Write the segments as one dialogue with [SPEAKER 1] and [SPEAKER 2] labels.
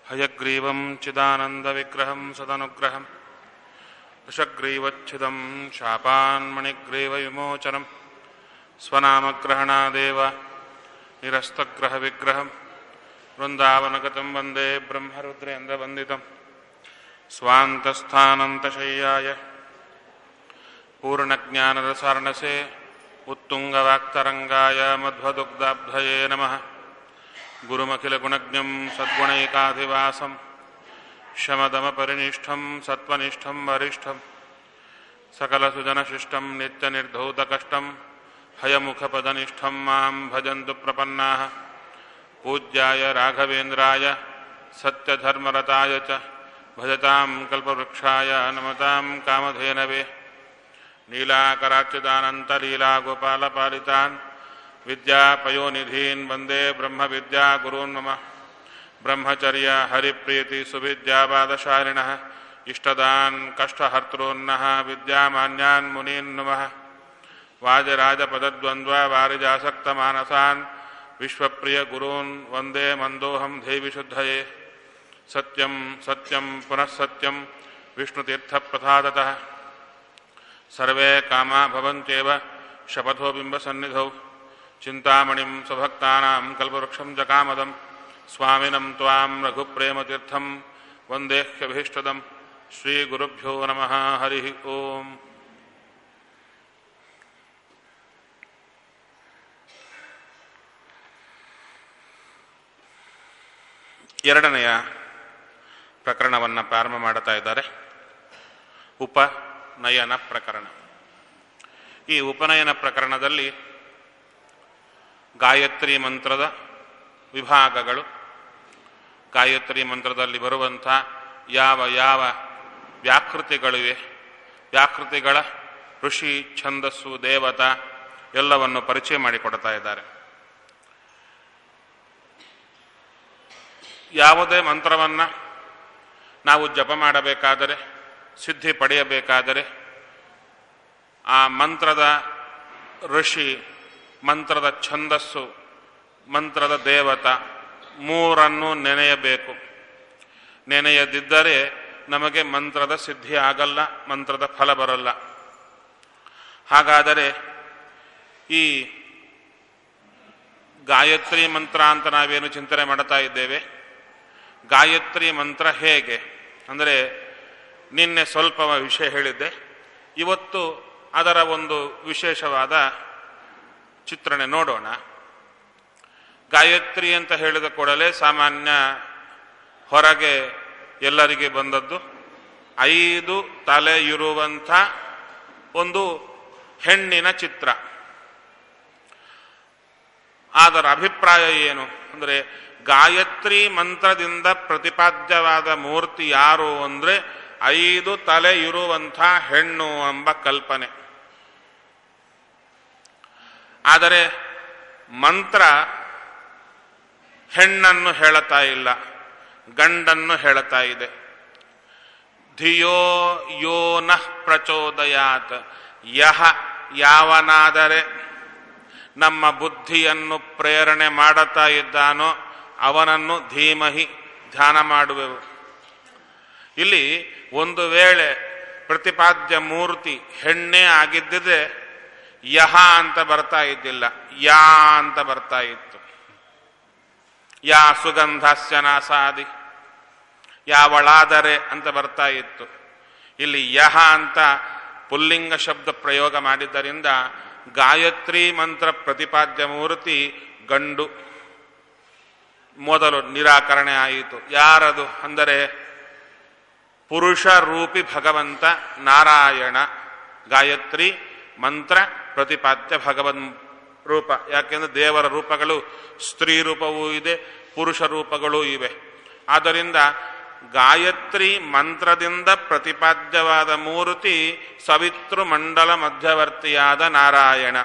[SPEAKER 1] हयग्रीवं चिदानन्दविग्रहं सदनुग्रहं वृषग्रीवच्छिदं शापान्मणिग्रीवविमोचनं स्वनामग्रहणादेव निरस्तग्रहविग्रहं वृन्दावनगतं वन्दे ब्रह्मरुद्रेन्द्रवन्दितं स्वान्तस्थानन्तशय्याय पूर्णज्ञानरसार्णसे उत्तुङ्गवाक्तरङ्गाय मध्वदुग्धाब्धये नमः गुरुमखिलगुणज्ञं सद्गुणैकाधिवासं शमदमपरिनिष्ठं सत्त्वनिष्ठं वरिष्ठं सकलसुजनशिष्टं नित्यनिर्धौतकष्टं हयमुखपदनिष्ठं मां भजन्तु प्रपन्नाः पूज्याय राघवेन्द्राय सत्यधर्मरताय च भजतां कल्पवृक्षाय नमतां कामधेनवे नीलाकराच्युतानन्तलीलागोपालपालितान् विद्यापयोनिधीन् वन्दे ब्रह्मविद्यागुरून् मम ब्रह्मचर्य हरिप्रीति सुविद्यावादशालिनः इष्टदान् कष्टहर्तॄन्नः विद्यामान्यान् मुनीन् नमः वाजराजपदद्वन्द्ववारिजासक्तमानसान् विश्वप्रियगुरून् वन्दे मन्दोऽहं देविशुद्धये सत्यं सत्यं पुनः सत्यं विष्णुतीर्थप्रसादतः सर्वे कामा भवन्त्येव शपथो बिम्बसन्निधौ चिन्तामणिं स्वभक्तानां कल्पवृक्षं च कामदं स्वामिनं त्वां रघुप्रेमतीर्थं वन्देह्यभीष्टदं श्रीगुरुभ्यो नमः हरिः ओम् ಎರಡನೆಯ ಪ್ರಕರಣವನ್ನು ಪ್ರಾರಂಭ ಮಾಡುತ್ತಾ ಇದ್ದಾರೆ ಉಪನಯನ ಪ್ರಕರಣ ಈ ಉಪನಯನ ಪ್ರಕರಣದಲ್ಲಿ ಗಾಯತ್ರಿ ಮಂತ್ರದ ವಿಭಾಗಗಳು ಗಾಯತ್ರಿ ಮಂತ್ರದಲ್ಲಿ ಬರುವಂಥ ಯಾವ ಯಾವ ವ್ಯಾಕೃತಿಗಳಿವೆ ವ್ಯಾಕೃತಿಗಳ ಋಷಿ ಛಂದಸ್ಸು ದೇವತಾ ಎಲ್ಲವನ್ನು ಪರಿಚಯ ಮಾಡಿಕೊಡ್ತಾ ಇದ್ದಾರೆ ಯಾವುದೇ ಮಂತ್ರವನ್ನು ನಾವು ಜಪ ಮಾಡಬೇಕಾದರೆ ಸಿದ್ಧಿ ಪಡೆಯಬೇಕಾದರೆ ಆ ಮಂತ್ರದ ಋಷಿ ಮಂತ್ರದ ಛಂದಸ್ಸು ಮಂತ್ರದ ದೇವತ ಮೂರನ್ನು ನೆನೆಯಬೇಕು ನೆನೆಯದಿದ್ದರೆ ನಮಗೆ ಮಂತ್ರದ ಸಿದ್ಧಿ ಆಗಲ್ಲ ಮಂತ್ರದ ಫಲ ಬರಲ್ಲ ಹಾಗಾದರೆ ಈ ಗಾಯತ್ರಿ ಮಂತ್ರ ಅಂತ ನಾವೇನು ಚಿಂತನೆ ಮಾಡ್ತಾ ಇದ್ದೇವೆ ಗಾಯತ್ರಿ ಮಂತ್ರ ಹೇಗೆ ಅಂದರೆ ನಿನ್ನೆ ಸ್ವಲ್ಪ ವಿಷಯ ಹೇಳಿದ್ದೆ ಇವತ್ತು ಅದರ ಒಂದು ವಿಶೇಷವಾದ ಚಿತ್ರಣ ನೋಡೋಣ ಗಾಯತ್ರಿ ಅಂತ ಹೇಳಿದ ಕೂಡಲೇ ಸಾಮಾನ್ಯ ಹೊರಗೆ ಎಲ್ಲರಿಗೆ ಬಂದದ್ದು ಐದು ತಲೆ ಇರುವಂಥ ಒಂದು ಹೆಣ್ಣಿನ ಚಿತ್ರ ಅದರ ಅಭಿಪ್ರಾಯ ಏನು ಅಂದರೆ ಗಾಯತ್ರಿ ಮಂತ್ರದಿಂದ ಪ್ರತಿಪಾದ್ಯವಾದ ಮೂರ್ತಿ ಯಾರು ಅಂದರೆ ಐದು ತಲೆ ಇರುವಂಥ ಹೆಣ್ಣು ಎಂಬ ಕಲ್ಪನೆ ಆದರೆ ಮಂತ್ರ ಹೆಣ್ಣನ್ನು ಹೇಳುತ್ತಾ ಇಲ್ಲ ಗಂಡನ್ನು ಹೇಳುತ್ತಾ ಇದೆ ಧಿಯೋ ಯೋ ನಃ ಪ್ರಚೋದಯಾತ್ ಯಹ ಯಾವನಾದರೆ ನಮ್ಮ ಬುದ್ಧಿಯನ್ನು ಪ್ರೇರಣೆ ಮಾಡುತ್ತಾ ಇದ್ದಾನೋ ಅವನನ್ನು ಧೀಮಹಿ ಧ್ಯಾನ ಮಾಡುವೆವು ಇಲ್ಲಿ ಒಂದು ವೇಳೆ ಪ್ರತಿಪಾದ್ಯ ಮೂರ್ತಿ ಹೆಣ್ಣೆ ಆಗಿದ್ದಿದ್ರೆ ಯಹ ಅಂತ ಬರ್ತಾ ಇದ್ದಿಲ್ಲ ಯಾ ಅಂತ ಬರ್ತಾ ಇತ್ತು ಯಾ ಸುಗಂಧಾಸ್ಯ ನಾಸಾದಿ ಯಾವಳಾದರೆ ಅಂತ ಬರ್ತಾ ಇತ್ತು ಇಲ್ಲಿ ಯಹ ಅಂತ ಪುಲ್ಲಿಂಗ ಶಬ್ದ ಪ್ರಯೋಗ ಮಾಡಿದ್ದರಿಂದ ಗಾಯತ್ರಿ ಮಂತ್ರ ಪ್ರತಿಪಾದ್ಯ ಮೂರ್ತಿ ಗಂಡು ಮೊದಲು ನಿರಾಕರಣೆ ಆಯಿತು ಯಾರದು ಅಂದರೆ ಪುರುಷ ರೂಪಿ ಭಗವಂತ ನಾರಾಯಣ ಗಾಯತ್ರಿ ಮಂತ್ರ ಪ್ರತಿಪಾದ್ಯ ಭಗವನ್ ರೂಪ ಯಾಕೆಂದ್ರೆ ದೇವರ ರೂಪಗಳು ಸ್ತ್ರೀ ರೂಪವೂ ಇದೆ ಪುರುಷ ರೂಪಗಳೂ ಇವೆ ಆದ್ದರಿಂದ ಗಾಯತ್ರಿ ಮಂತ್ರದಿಂದ ಪ್ರತಿಪಾದ್ಯವಾದ ಮೂರ್ತಿ ಸವಿತೃ ಮಂಡಲ ಮಧ್ಯವರ್ತಿಯಾದ ನಾರಾಯಣ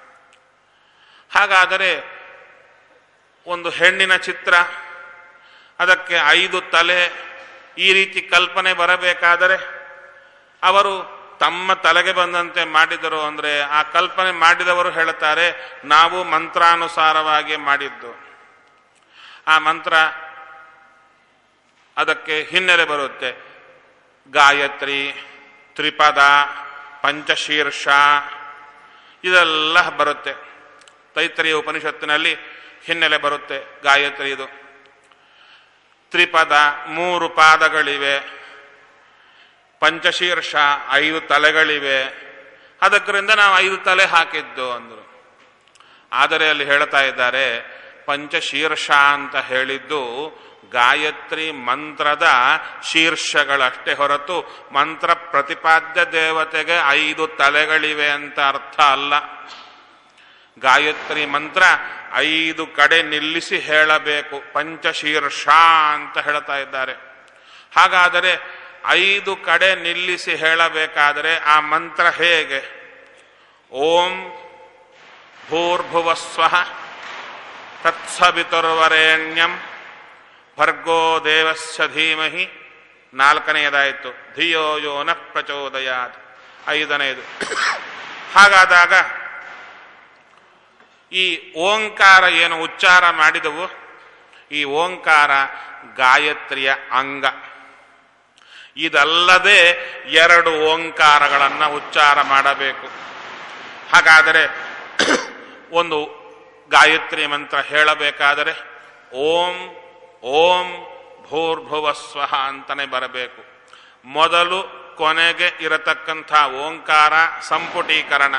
[SPEAKER 1] ಹಾಗಾದರೆ ಒಂದು ಹೆಣ್ಣಿನ ಚಿತ್ರ ಅದಕ್ಕೆ ಐದು ತಲೆ ಈ ರೀತಿ ಕಲ್ಪನೆ ಬರಬೇಕಾದರೆ ಅವರು ತಮ್ಮ ತಲೆಗೆ ಬಂದಂತೆ ಮಾಡಿದರು ಅಂದರೆ ಆ ಕಲ್ಪನೆ ಮಾಡಿದವರು ಹೇಳುತ್ತಾರೆ ನಾವು ಮಂತ್ರಾನುಸಾರವಾಗಿ ಮಾಡಿದ್ದು ಆ ಮಂತ್ರ ಅದಕ್ಕೆ ಹಿನ್ನೆಲೆ ಬರುತ್ತೆ ಗಾಯತ್ರಿ ತ್ರಿಪದ ಪಂಚಶೀರ್ಷ ಇದೆಲ್ಲ ಬರುತ್ತೆ ತೈತ್ರಿಯ ಉಪನಿಷತ್ತಿನಲ್ಲಿ ಹಿನ್ನೆಲೆ ಬರುತ್ತೆ ಗಾಯತ್ರಿ ಇದು ತ್ರಿಪದ ಮೂರು ಪಾದಗಳಿವೆ ಪಂಚಶೀರ್ಷ ಐದು ತಲೆಗಳಿವೆ ಅದಕ್ಕರಿಂದ ನಾವು ಐದು ತಲೆ ಹಾಕಿದ್ದು ಅಂದರು ಆದರೆ ಅಲ್ಲಿ ಹೇಳ್ತಾ ಇದ್ದಾರೆ ಪಂಚಶೀರ್ಷ ಅಂತ ಹೇಳಿದ್ದು ಗಾಯತ್ರಿ ಮಂತ್ರದ ಶೀರ್ಷಗಳಷ್ಟೇ ಹೊರತು ಮಂತ್ರ ಪ್ರತಿಪಾದ್ಯ ದೇವತೆಗೆ ಐದು ತಲೆಗಳಿವೆ ಅಂತ ಅರ್ಥ ಅಲ್ಲ ಗಾಯತ್ರಿ ಮಂತ್ರ ಐದು ಕಡೆ ನಿಲ್ಲಿಸಿ ಹೇಳಬೇಕು ಪಂಚಶೀರ್ಷ ಅಂತ ಹೇಳ್ತಾ ಇದ್ದಾರೆ ಹಾಗಾದರೆ ಐದು ಕಡೆ ನಿಲ್ಲಿಸಿ ಹೇಳಬೇಕಾದರೆ ಆ ಮಂತ್ರ ಹೇಗೆ ಓಂ ಭೂರ್ಭುವಸ್ವ ತತ್ಸವಿತುರ್ವರೇಣ್ಯಂ ಭರ್ಗೋ ದೇವಸ್ಯ ಧೀಮಹಿ ನಾಲ್ಕನೆಯದಾಯಿತು ಧಿಯೋ ಯೋ ನ ಪ್ರಚೋದಯಾತ್ ಐದನೆಯದು ಹಾಗಾದಾಗ ಈ ಓಂಕಾರ ಏನು ಉಚ್ಚಾರ ಮಾಡಿದವು ಈ ಓಂಕಾರ ಗಾಯತ್ರಿಯ ಅಂಗ ಇದಲ್ಲದೆ ಎರಡು ಓಂಕಾರಗಳನ್ನು ಉಚ್ಚಾರ ಮಾಡಬೇಕು ಹಾಗಾದರೆ ಒಂದು ಗಾಯತ್ರಿ ಮಂತ್ರ ಹೇಳಬೇಕಾದರೆ ಓಂ ಓಂ ಭೂರ್ಭುವಸ್ವಹ ಅಂತಲೇ ಬರಬೇಕು ಮೊದಲು ಕೊನೆಗೆ ಇರತಕ್ಕಂಥ ಓಂಕಾರ ಸಂಪುಟೀಕರಣ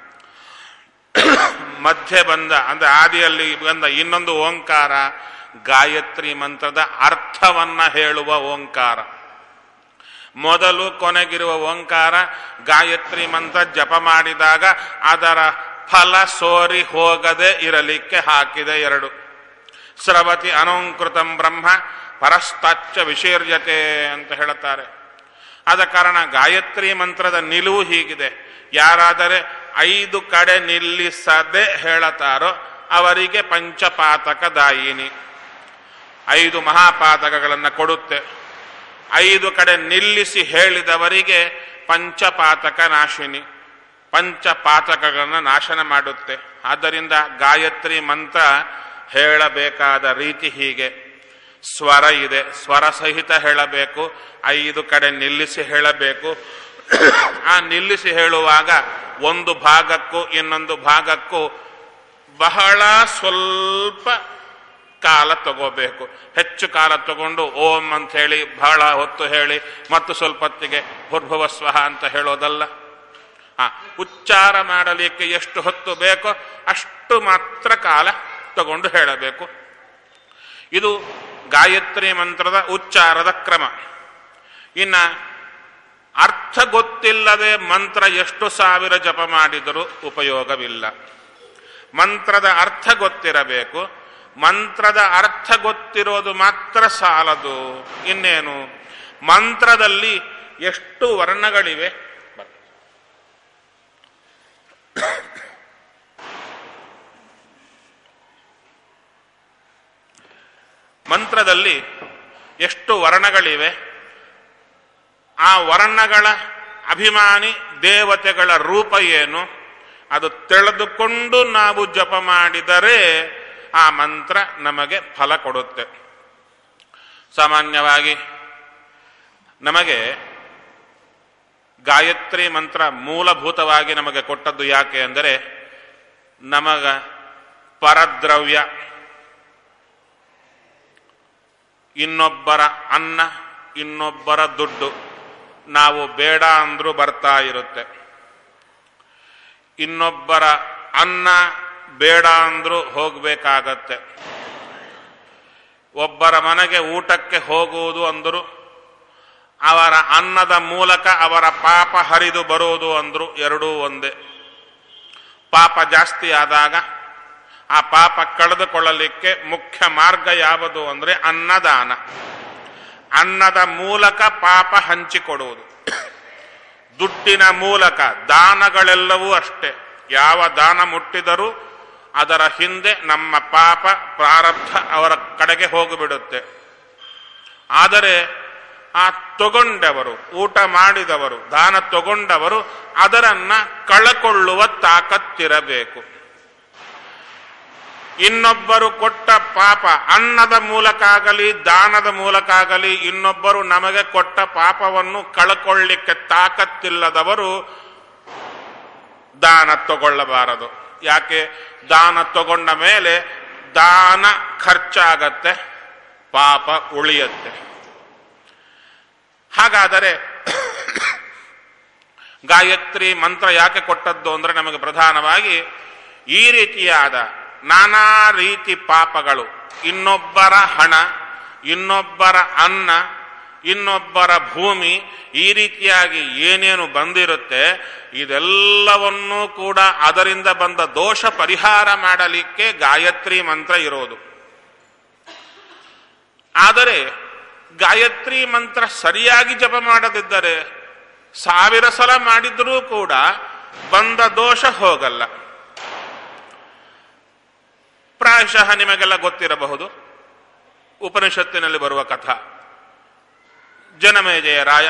[SPEAKER 1] ಮಧ್ಯೆ ಬಂದ ಅಂದ್ರೆ ಆದಿಯಲ್ಲಿ ಬಂದ ಇನ್ನೊಂದು ಓಂಕಾರ ಗಾಯತ್ರಿ ಮಂತ್ರದ ಅರ್ಥವನ್ನ ಹೇಳುವ ಓಂಕಾರ ಮೊದಲು ಕೊನೆಗಿರುವ ಓಂಕಾರ ಗಾಯತ್ರಿ ಮಂತ್ರ ಜಪ ಮಾಡಿದಾಗ ಅದರ ಫಲ ಸೋರಿ ಹೋಗದೆ ಇರಲಿಕ್ಕೆ ಹಾಕಿದೆ ಎರಡು ಸ್ರವತಿ ಅನಂಕೃತಂ ಬ್ರಹ್ಮ ಪರಸ್ತಾಚ್ಚ ವಿಶೀರ್ಯತೆ ಅಂತ ಹೇಳುತ್ತಾರೆ ಆದ ಕಾರಣ ಗಾಯತ್ರಿ ಮಂತ್ರದ ನಿಲುವು ಹೀಗಿದೆ ಯಾರಾದರೆ ಐದು ಕಡೆ ನಿಲ್ಲಿಸದೆ ಹೇಳತಾರೋ ಅವರಿಗೆ ಪಂಚಪಾತಕ ದಾಯಿನಿ ಐದು ಮಹಾಪಾತಕಗಳನ್ನು ಕೊಡುತ್ತೆ ಐದು ಕಡೆ ನಿಲ್ಲಿಸಿ ಹೇಳಿದವರಿಗೆ ಪಂಚಪಾತಕ ನಾಶಿನಿ ಪಂಚಪಾತಕಗಳನ್ನು ನಾಶನ ಮಾಡುತ್ತೆ ಆದ್ದರಿಂದ ಗಾಯತ್ರಿ ಮಂತ್ರ ಹೇಳಬೇಕಾದ ರೀತಿ ಹೀಗೆ ಸ್ವರ ಇದೆ ಸ್ವರ ಸಹಿತ ಹೇಳಬೇಕು ಐದು ಕಡೆ ನಿಲ್ಲಿಸಿ ಹೇಳಬೇಕು ಆ ನಿಲ್ಲಿಸಿ ಹೇಳುವಾಗ ಒಂದು ಭಾಗಕ್ಕೂ ಇನ್ನೊಂದು ಭಾಗಕ್ಕೂ ಬಹಳ ಸ್ವಲ್ಪ ಕಾಲ ತಗೋಬೇಕು ಹೆಚ್ಚು ಕಾಲ ತಗೊಂಡು ಓಂ ಅಂತ ಹೇಳಿ ಬಹಳ ಹೊತ್ತು ಹೇಳಿ ಮತ್ತು ಸ್ವಲ್ಪ ಹೊತ್ತಿಗೆ ಭುರ್ಭುವ ಸ್ವಹ ಅಂತ ಹೇಳೋದಲ್ಲ ಆ ಉಚ್ಚಾರ ಮಾಡಲಿಕ್ಕೆ ಎಷ್ಟು ಹೊತ್ತು ಬೇಕೋ ಅಷ್ಟು ಮಾತ್ರ ಕಾಲ ತಗೊಂಡು ಹೇಳಬೇಕು ಇದು ಗಾಯತ್ರಿ ಮಂತ್ರದ ಉಚ್ಚಾರದ ಕ್ರಮ ಇನ್ನ ಅರ್ಥ ಗೊತ್ತಿಲ್ಲದೆ ಮಂತ್ರ ಎಷ್ಟು ಸಾವಿರ ಜಪ ಮಾಡಿದರೂ ಉಪಯೋಗವಿಲ್ಲ ಮಂತ್ರದ ಅರ್ಥ ಗೊತ್ತಿರಬೇಕು ಮಂತ್ರದ ಅರ್ಥ ಗೊತ್ತಿರೋದು ಮಾತ್ರ ಸಾಲದು ಇನ್ನೇನು ಮಂತ್ರದಲ್ಲಿ ಎಷ್ಟು ವರ್ಣಗಳಿವೆ ಮಂತ್ರದಲ್ಲಿ ಎಷ್ಟು ವರ್ಣಗಳಿವೆ ಆ ವರ್ಣಗಳ ಅಭಿಮಾನಿ ದೇವತೆಗಳ ರೂಪ ಏನು ಅದು ತಿಳಿದುಕೊಂಡು ನಾವು ಜಪ ಮಾಡಿದರೆ ಆ ಮಂತ್ರ ನಮಗೆ ಫಲ ಕೊಡುತ್ತೆ ಸಾಮಾನ್ಯವಾಗಿ ನಮಗೆ ಗಾಯತ್ರಿ ಮಂತ್ರ ಮೂಲಭೂತವಾಗಿ ನಮಗೆ ಕೊಟ್ಟದ್ದು ಯಾಕೆ ಅಂದರೆ ನಮಗ ಪರದ್ರವ್ಯ ಇನ್ನೊಬ್ಬರ ಅನ್ನ ಇನ್ನೊಬ್ಬರ ದುಡ್ಡು ನಾವು ಬೇಡ ಅಂದ್ರೂ ಬರ್ತಾ ಇರುತ್ತೆ ಇನ್ನೊಬ್ಬರ ಅನ್ನ ಬೇಡ ಅಂದ್ರೂ ಹೋಗಬೇಕಾಗತ್ತೆ ಒಬ್ಬರ ಮನೆಗೆ ಊಟಕ್ಕೆ ಹೋಗುವುದು ಅಂದರು ಅವರ ಅನ್ನದ ಮೂಲಕ ಅವರ ಪಾಪ ಹರಿದು ಬರುವುದು ಅಂದ್ರು ಎರಡೂ ಒಂದೇ ಪಾಪ ಜಾಸ್ತಿ ಆದಾಗ ಆ ಪಾಪ ಕಳೆದುಕೊಳ್ಳಲಿಕ್ಕೆ ಮುಖ್ಯ ಮಾರ್ಗ ಯಾವುದು ಅಂದರೆ ಅನ್ನದಾನ ಅನ್ನದ ಮೂಲಕ ಪಾಪ ಹಂಚಿಕೊಡುವುದು ದುಡ್ಡಿನ ಮೂಲಕ ದಾನಗಳೆಲ್ಲವೂ ಅಷ್ಟೇ ಯಾವ ದಾನ ಮುಟ್ಟಿದರೂ ಅದರ ಹಿಂದೆ ನಮ್ಮ ಪಾಪ ಪ್ರಾರಬ್ಧ ಅವರ ಕಡೆಗೆ ಹೋಗಿಬಿಡುತ್ತೆ ಆದರೆ ಆ ತಗೊಂಡವರು ಊಟ ಮಾಡಿದವರು ದಾನ ತಗೊಂಡವರು ಅದರನ್ನ ಕಳಕೊಳ್ಳುವ ತಾಕತ್ತಿರಬೇಕು ಇನ್ನೊಬ್ಬರು ಕೊಟ್ಟ ಪಾಪ ಅನ್ನದ ಮೂಲಕ ಆಗಲಿ ದಾನದ ಮೂಲಕ ಆಗಲಿ ಇನ್ನೊಬ್ಬರು ನಮಗೆ ಕೊಟ್ಟ ಪಾಪವನ್ನು ಕಳ್ಕೊಳ್ಳಿಕ್ಕೆ ತಾಕತ್ತಿಲ್ಲದವರು ದಾನ ತಗೊಳ್ಳಬಾರದು ಯಾಕೆ ದಾನ ತಗೊಂಡ ಮೇಲೆ ದಾನ ಖರ್ಚಾಗತ್ತೆ ಪಾಪ ಉಳಿಯತ್ತೆ ಹಾಗಾದರೆ ಗಾಯತ್ರಿ ಮಂತ್ರ ಯಾಕೆ ಕೊಟ್ಟದ್ದು ಅಂದ್ರೆ ನಮಗೆ ಪ್ರಧಾನವಾಗಿ ಈ ರೀತಿಯಾದ ನಾನಾ ರೀತಿ ಪಾಪಗಳು ಇನ್ನೊಬ್ಬರ ಹಣ ಇನ್ನೊಬ್ಬರ ಅನ್ನ ಇನ್ನೊಬ್ಬರ ಭೂಮಿ ಈ ರೀತಿಯಾಗಿ ಏನೇನು ಬಂದಿರುತ್ತೆ ಇದೆಲ್ಲವನ್ನೂ ಕೂಡ ಅದರಿಂದ ಬಂದ ದೋಷ ಪರಿಹಾರ ಮಾಡಲಿಕ್ಕೆ ಗಾಯತ್ರಿ ಮಂತ್ರ ಇರೋದು ಆದರೆ ಗಾಯತ್ರಿ ಮಂತ್ರ ಸರಿಯಾಗಿ ಜಪ ಮಾಡದಿದ್ದರೆ ಸಾವಿರ ಸಲ ಮಾಡಿದ್ರೂ ಕೂಡ ಬಂದ ದೋಷ ಹೋಗಲ್ಲ ಪ್ರಾಯಶಃ ನಿಮಗೆಲ್ಲ ಗೊತ್ತಿರಬಹುದು ಉಪನಿಷತ್ತಿನಲ್ಲಿ ಬರುವ ಕಥಾ ಜನಮೇಜಯ ರಾಯ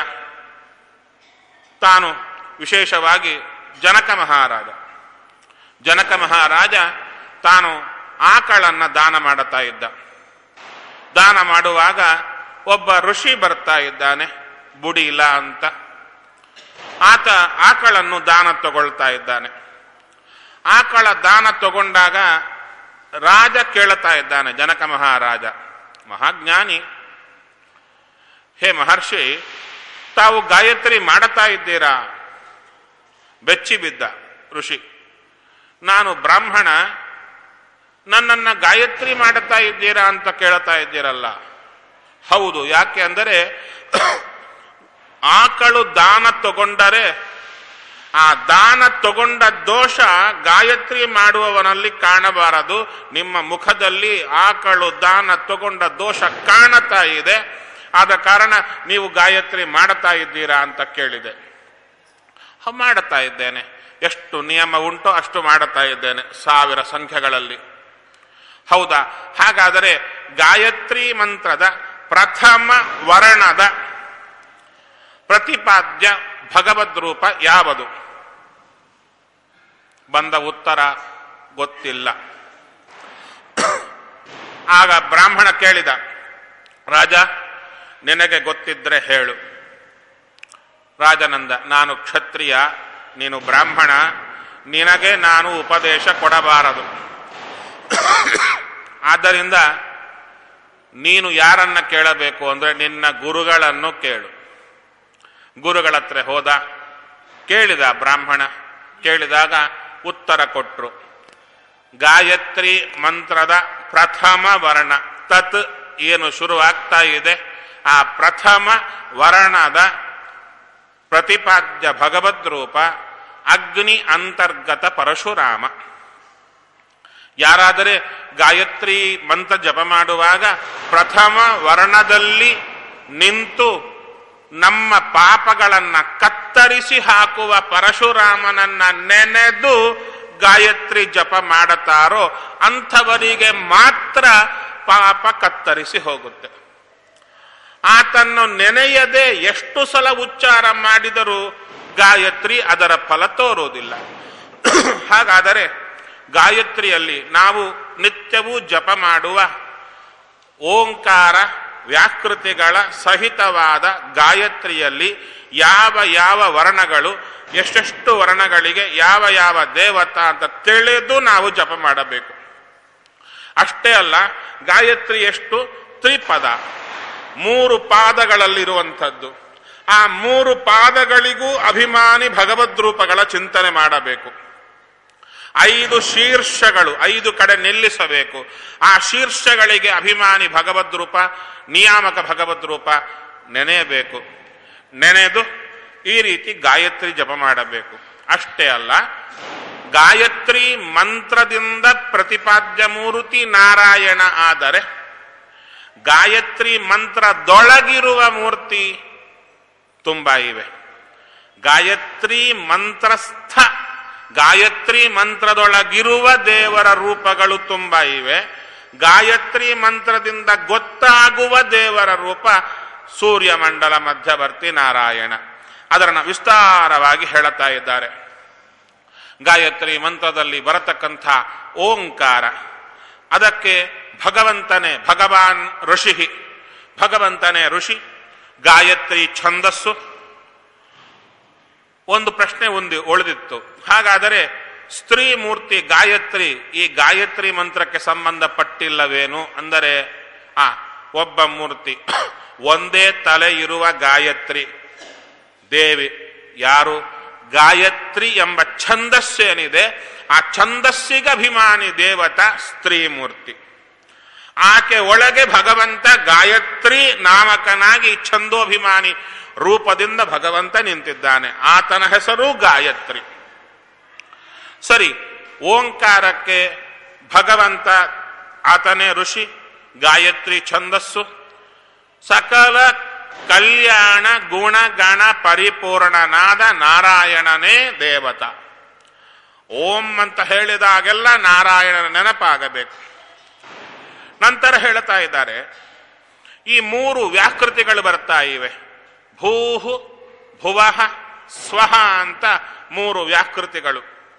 [SPEAKER 1] ತಾನು ವಿಶೇಷವಾಗಿ ಜನಕ ಮಹಾರಾಜ ಜನಕ ಮಹಾರಾಜ ತಾನು ಆಕಳನ್ನ ದಾನ ಮಾಡುತ್ತಾ ಇದ್ದ ದಾನ ಮಾಡುವಾಗ ಒಬ್ಬ ಋಷಿ ಬರ್ತಾ ಇದ್ದಾನೆ ಬುಡಿಲ ಅಂತ ಆತ ಆಕಳನ್ನು ದಾನ ತಗೊಳ್ತಾ ಇದ್ದಾನೆ ಆಕಳ ದಾನ ತಗೊಂಡಾಗ ರಾಜ ಕೇಳ್ತಾ ಇದ್ದಾನೆ ಜನಕ ಮಹಾರಾಜ ಮಹಾಜ್ಞಾನಿ ಹೇ ಮಹರ್ಷಿ ತಾವು ಗಾಯತ್ರಿ ಮಾಡುತ್ತಾ ಇದ್ದೀರಾ ಬೆಚ್ಚಿ ಬಿದ್ದ ಋಷಿ ನಾನು ಬ್ರಾಹ್ಮಣ ನನ್ನನ್ನ ಗಾಯತ್ರಿ ಮಾಡುತ್ತಾ ಇದ್ದೀರಾ ಅಂತ ಕೇಳ್ತಾ ಇದ್ದೀರಲ್ಲ ಹೌದು ಯಾಕೆ ಅಂದರೆ ಆಕಳು ದಾನ ತಗೊಂಡರೆ ಆ ದಾನ ತಗೊಂಡ ದೋಷ ಗಾಯತ್ರಿ ಮಾಡುವವನಲ್ಲಿ ಕಾಣಬಾರದು ನಿಮ್ಮ ಮುಖದಲ್ಲಿ ಆಕಳು ದಾನ ತಗೊಂಡ ದೋಷ ಕಾಣತಾ ಇದೆ ಆದ ಕಾರಣ ನೀವು ಗಾಯತ್ರಿ ಮಾಡುತ್ತಾ ಇದ್ದೀರಾ ಅಂತ ಕೇಳಿದೆ ಹ, ಮಾಡುತ್ತಾ ಇದ್ದೇನೆ ಎಷ್ಟು ನಿಯಮ ಉಂಟೋ ಅಷ್ಟು ಮಾಡುತ್ತಾ ಇದ್ದೇನೆ ಸಾವಿರ ಸಂಖ್ಯೆಗಳಲ್ಲಿ ಹೌದಾ ಹಾಗಾದರೆ ಗಾಯತ್ರಿ ಮಂತ್ರದ ಪ್ರಥಮ ವರ್ಣದ ಪ್ರತಿಪಾದ್ಯ ಭಗವದ್ ರೂಪ ಯಾವುದು ಬಂದ ಉತ್ತರ ಗೊತ್ತಿಲ್ಲ ಆಗ ಬ್ರಾಹ್ಮಣ ಕೇಳಿದ ರಾಜ ನಿನಗೆ ಗೊತ್ತಿದ್ರೆ ಹೇಳು ರಾಜನಂದ ನಾನು ಕ್ಷತ್ರಿಯ ನೀನು ಬ್ರಾಹ್ಮಣ ನಿನಗೆ ನಾನು ಉಪದೇಶ ಕೊಡಬಾರದು ಆದ್ದರಿಂದ ನೀನು ಯಾರನ್ನ ಕೇಳಬೇಕು ಅಂದ್ರೆ ನಿನ್ನ ಗುರುಗಳನ್ನು ಕೇಳು ಗುರುಗಳ ಹತ್ರ ಹೋದ ಕೇಳಿದ ಬ್ರಾಹ್ಮಣ ಕೇಳಿದಾಗ ಉತ್ತರ ಕೊಟ್ರು ಗಾಯತ್ರಿ ಮಂತ್ರದ ಪ್ರಥಮ ವರ್ಣ ತತ್ ಏನು ಶುರುವಾಗ್ತಾ ಇದೆ ಆ ಪ್ರಥಮ ವರ್ಣದ ಪ್ರತಿಪಾದ್ಯ ಭಗವದ್ ರೂಪ ಅಗ್ನಿ ಅಂತರ್ಗತ ಪರಶುರಾಮ ಯಾರಾದರೆ ಗಾಯತ್ರಿ ಮಂತ್ರ ಜಪ ಮಾಡುವಾಗ ಪ್ರಥಮ ವರ್ಣದಲ್ಲಿ ನಿಂತು ನಮ್ಮ ಪಾಪಗಳನ್ನ ಕತ್ತರಿಸಿ ಹಾಕುವ ಪರಶುರಾಮನನ್ನ ನೆನೆದು ಗಾಯತ್ರಿ ಜಪ ಮಾಡುತ್ತಾರೋ ಅಂಥವರಿಗೆ ಮಾತ್ರ ಪಾಪ ಕತ್ತರಿಸಿ ಹೋಗುತ್ತೆ ಆತನ್ನು ನೆನೆಯದೆ ಎಷ್ಟು ಸಲ ಉಚ್ಚಾರ ಮಾಡಿದರೂ ಗಾಯತ್ರಿ ಅದರ ಫಲ ತೋರುವುದಿಲ್ಲ ಹಾಗಾದರೆ ಗಾಯತ್ರಿಯಲ್ಲಿ ನಾವು ನಿತ್ಯವೂ ಜಪ ಮಾಡುವ ಓಂಕಾರ ವ್ಯಾಕೃತಿಗಳ ಸಹಿತವಾದ ಗಾಯತ್ರಿಯಲ್ಲಿ ಯಾವ ಯಾವ ವರ್ಣಗಳು ಎಷ್ಟೆಷ್ಟು ವರ್ಣಗಳಿಗೆ ಯಾವ ಯಾವ ದೇವತಾ ಅಂತ ತಿಳಿದು ನಾವು ಜಪ ಮಾಡಬೇಕು ಅಷ್ಟೇ ಅಲ್ಲ ಗಾಯತ್ರಿ ಎಷ್ಟು ತ್ರಿಪದ ಮೂರು ಪಾದಗಳಲ್ಲಿರುವಂಥದ್ದು ಆ ಮೂರು ಪಾದಗಳಿಗೂ ಅಭಿಮಾನಿ ಭಗವದ್ರೂಪಗಳ ಚಿಂತನೆ ಮಾಡಬೇಕು ಐದು ಶೀರ್ಷಗಳು ಐದು ಕಡೆ ನಿಲ್ಲಿಸಬೇಕು ಆ ಶೀರ್ಷಗಳಿಗೆ ಅಭಿಮಾನಿ ಭಗವದ್ರೂಪ ನಿಯಾಮಕ ಭಗವದ್ರೂಪ ನೆನೆಯಬೇಕು ನೆನೆದು ಈ ರೀತಿ ಗಾಯತ್ರಿ ಜಪ ಮಾಡಬೇಕು ಅಷ್ಟೇ ಅಲ್ಲ ಗಾಯತ್ರಿ ಮಂತ್ರದಿಂದ ಪ್ರತಿಪಾದ್ಯ ಮೂರ್ತಿ ನಾರಾಯಣ ಆದರೆ ಗಾಯತ್ರಿ ಮಂತ್ರದೊಳಗಿರುವ ಮೂರ್ತಿ ತುಂಬಾ ಇವೆ ಗಾಯತ್ರಿ ಮಂತ್ರಸ್ಥ ಗಾಯತ್ರಿ ಮಂತ್ರದೊಳಗಿರುವ ದೇವರ ರೂಪಗಳು ತುಂಬಾ ಇವೆ ಗಾಯತ್ರಿ ಮಂತ್ರದಿಂದ ಗೊತ್ತಾಗುವ ದೇವರ ರೂಪ ಸೂರ್ಯಮಂಡಲ ಮಧ್ಯವರ್ತಿ ನಾರಾಯಣ ಅದರನ್ನ ವಿಸ್ತಾರವಾಗಿ ಹೇಳುತ್ತಾ ಇದ್ದಾರೆ ಗಾಯತ್ರಿ ಮಂತ್ರದಲ್ಲಿ ಬರತಕ್ಕಂಥ ಓಂಕಾರ ಅದಕ್ಕೆ ಭಗವಂತನೇ ಭಗವಾನ್ ಋಷಿ ಭಗವಂತನೇ ಋಷಿ ಗಾಯತ್ರಿ ಛಂದಸ್ಸು ಒಂದು ಪ್ರಶ್ನೆ ಒಂದು ಉಳಿದಿತ್ತು ಹಾಗಾದರೆ ಸ್ತ್ರೀ ಮೂರ್ತಿ ಗಾಯತ್ರಿ ಈ ಗಾಯತ್ರಿ ಮಂತ್ರಕ್ಕೆ ಸಂಬಂಧಪಟ್ಟಿಲ್ಲವೇನು ಅಂದರೆ ಆ ಒಬ್ಬ ಮೂರ್ತಿ ಒಂದೇ ತಲೆ ಇರುವ ಗಾಯತ್ರಿ ದೇವಿ ಯಾರು ಗಾಯತ್ರಿ ಎಂಬ ಛಂದಸ್ಸೇನಿದೆ ಆ ಛಂದಸ್ಸಿಗೆ ಅಭಿಮಾನಿ ದೇವತಾ ಸ್ತ್ರೀ ಮೂರ್ತಿ ಆಕೆ ಒಳಗೆ ಭಗವಂತ ಗಾಯತ್ರಿ ನಾಮಕನಾಗಿ ಛಂದೋಭಿಮಾನಿ ರೂಪದಿಂದ ಭಗವಂತ ನಿಂತಿದ್ದಾನೆ ಆತನ ಹೆಸರು ಗಾಯತ್ರಿ ಸರಿ ಓಂಕಾರಕ್ಕೆ ಭಗವಂತ ಆತನೇ ಋಷಿ ಗಾಯತ್ರಿ ಛಂದಸ್ಸು ಸಕಲ ಕಲ್ಯಾಣ ಗುಣಗಣ ಪರಿಪೂರ್ಣನಾದ ನಾರಾಯಣನೇ ದೇವತ ಓಂ ಅಂತ ಹೇಳಿದಾಗೆಲ್ಲ ನಾರಾಯಣನ ನೆನಪಾಗಬೇಕು ನಂತರ ಹೇಳ್ತಾ ಇದ್ದಾರೆ ಈ ಮೂರು ವ್ಯಾಕೃತಿಗಳು ಬರ್ತಾ ಇವೆ ಭೂಹು ಭುವಃ ಸ್ವಹ ಅಂತ ಮೂರು ವ್ಯಾಕೃತಿಗಳು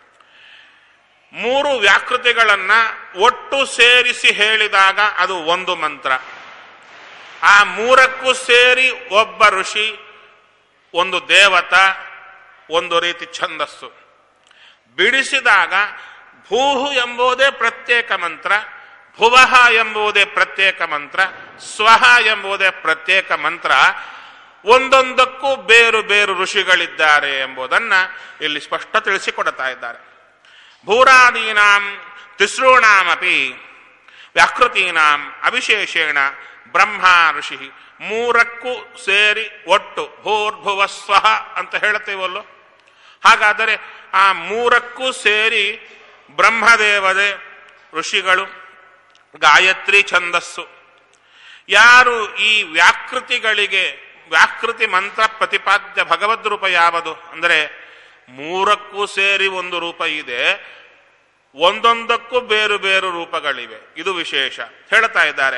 [SPEAKER 1] ಮೂರು ವ್ಯಾಕೃತಿಗಳನ್ನ ಒಟ್ಟು ಸೇರಿಸಿ ಹೇಳಿದಾಗ ಅದು ಒಂದು ಮಂತ್ರ ಆ ಮೂರಕ್ಕೂ ಸೇರಿ ಒಬ್ಬ ಋಷಿ ಒಂದು ದೇವತ ಒಂದು ರೀತಿ ಛಂದಸ್ಸು ಬಿಡಿಸಿದಾಗ ಭೂಹು ಎಂಬುದೇ ಪ್ರತ್ಯೇಕ ಮಂತ್ರ ಭುವಃ ಎಂಬುದೇ ಪ್ರತ್ಯೇಕ ಮಂತ್ರ ಸ್ವಹ ಎಂಬುದೇ ಪ್ರತ್ಯೇಕ ಮಂತ್ರ ಒಂದೊಂದಕ್ಕೂ ಬೇರು ಬೇರು ಋಷಿಗಳಿದ್ದಾರೆ ಎಂಬುದನ್ನ ಇಲ್ಲಿ ಸ್ಪಷ್ಟ ತಿಳಿಸಿಕೊಡ್ತಾ ಇದ್ದಾರೆ ಭೂರಾದೀನಾಂ ತಿಸೃಣಾಮಪಿ ವ್ಯಾಕೃತೀನಾಂ ಅವಿಶೇಷೇಣ ಬ್ರಹ್ಮ ಋಷಿ ಮೂರಕ್ಕೂ ಸೇರಿ ಒಟ್ಟು ಭೂರ್ಭುವಸ್ವಹ ಅಂತ ಹೇಳ್ತೇವಲ್ಲೋ ಹಾಗಾದರೆ ಆ ಮೂರಕ್ಕೂ ಸೇರಿ ಬ್ರಹ್ಮದೇವದೇ ಋಷಿಗಳು ಗಾಯತ್ರಿ ಛಂದಸ್ಸು ಯಾರು ಈ ವ್ಯಾಕೃತಿಗಳಿಗೆ ವ್ಯಾಕೃತಿ ಮಂತ್ರ ಪ್ರತಿಪಾದ್ಯ ಭಗವದ್ ರೂಪ ಯಾವುದು ಅಂದರೆ ಮೂರಕ್ಕೂ ಸೇರಿ ಒಂದು ರೂಪ ಇದೆ ಒಂದೊಂದಕ್ಕೂ ಬೇರು ಬೇರು ರೂಪಗಳಿವೆ ಇದು ವಿಶೇಷ ಹೇಳ್ತಾ ಇದ್ದಾರೆ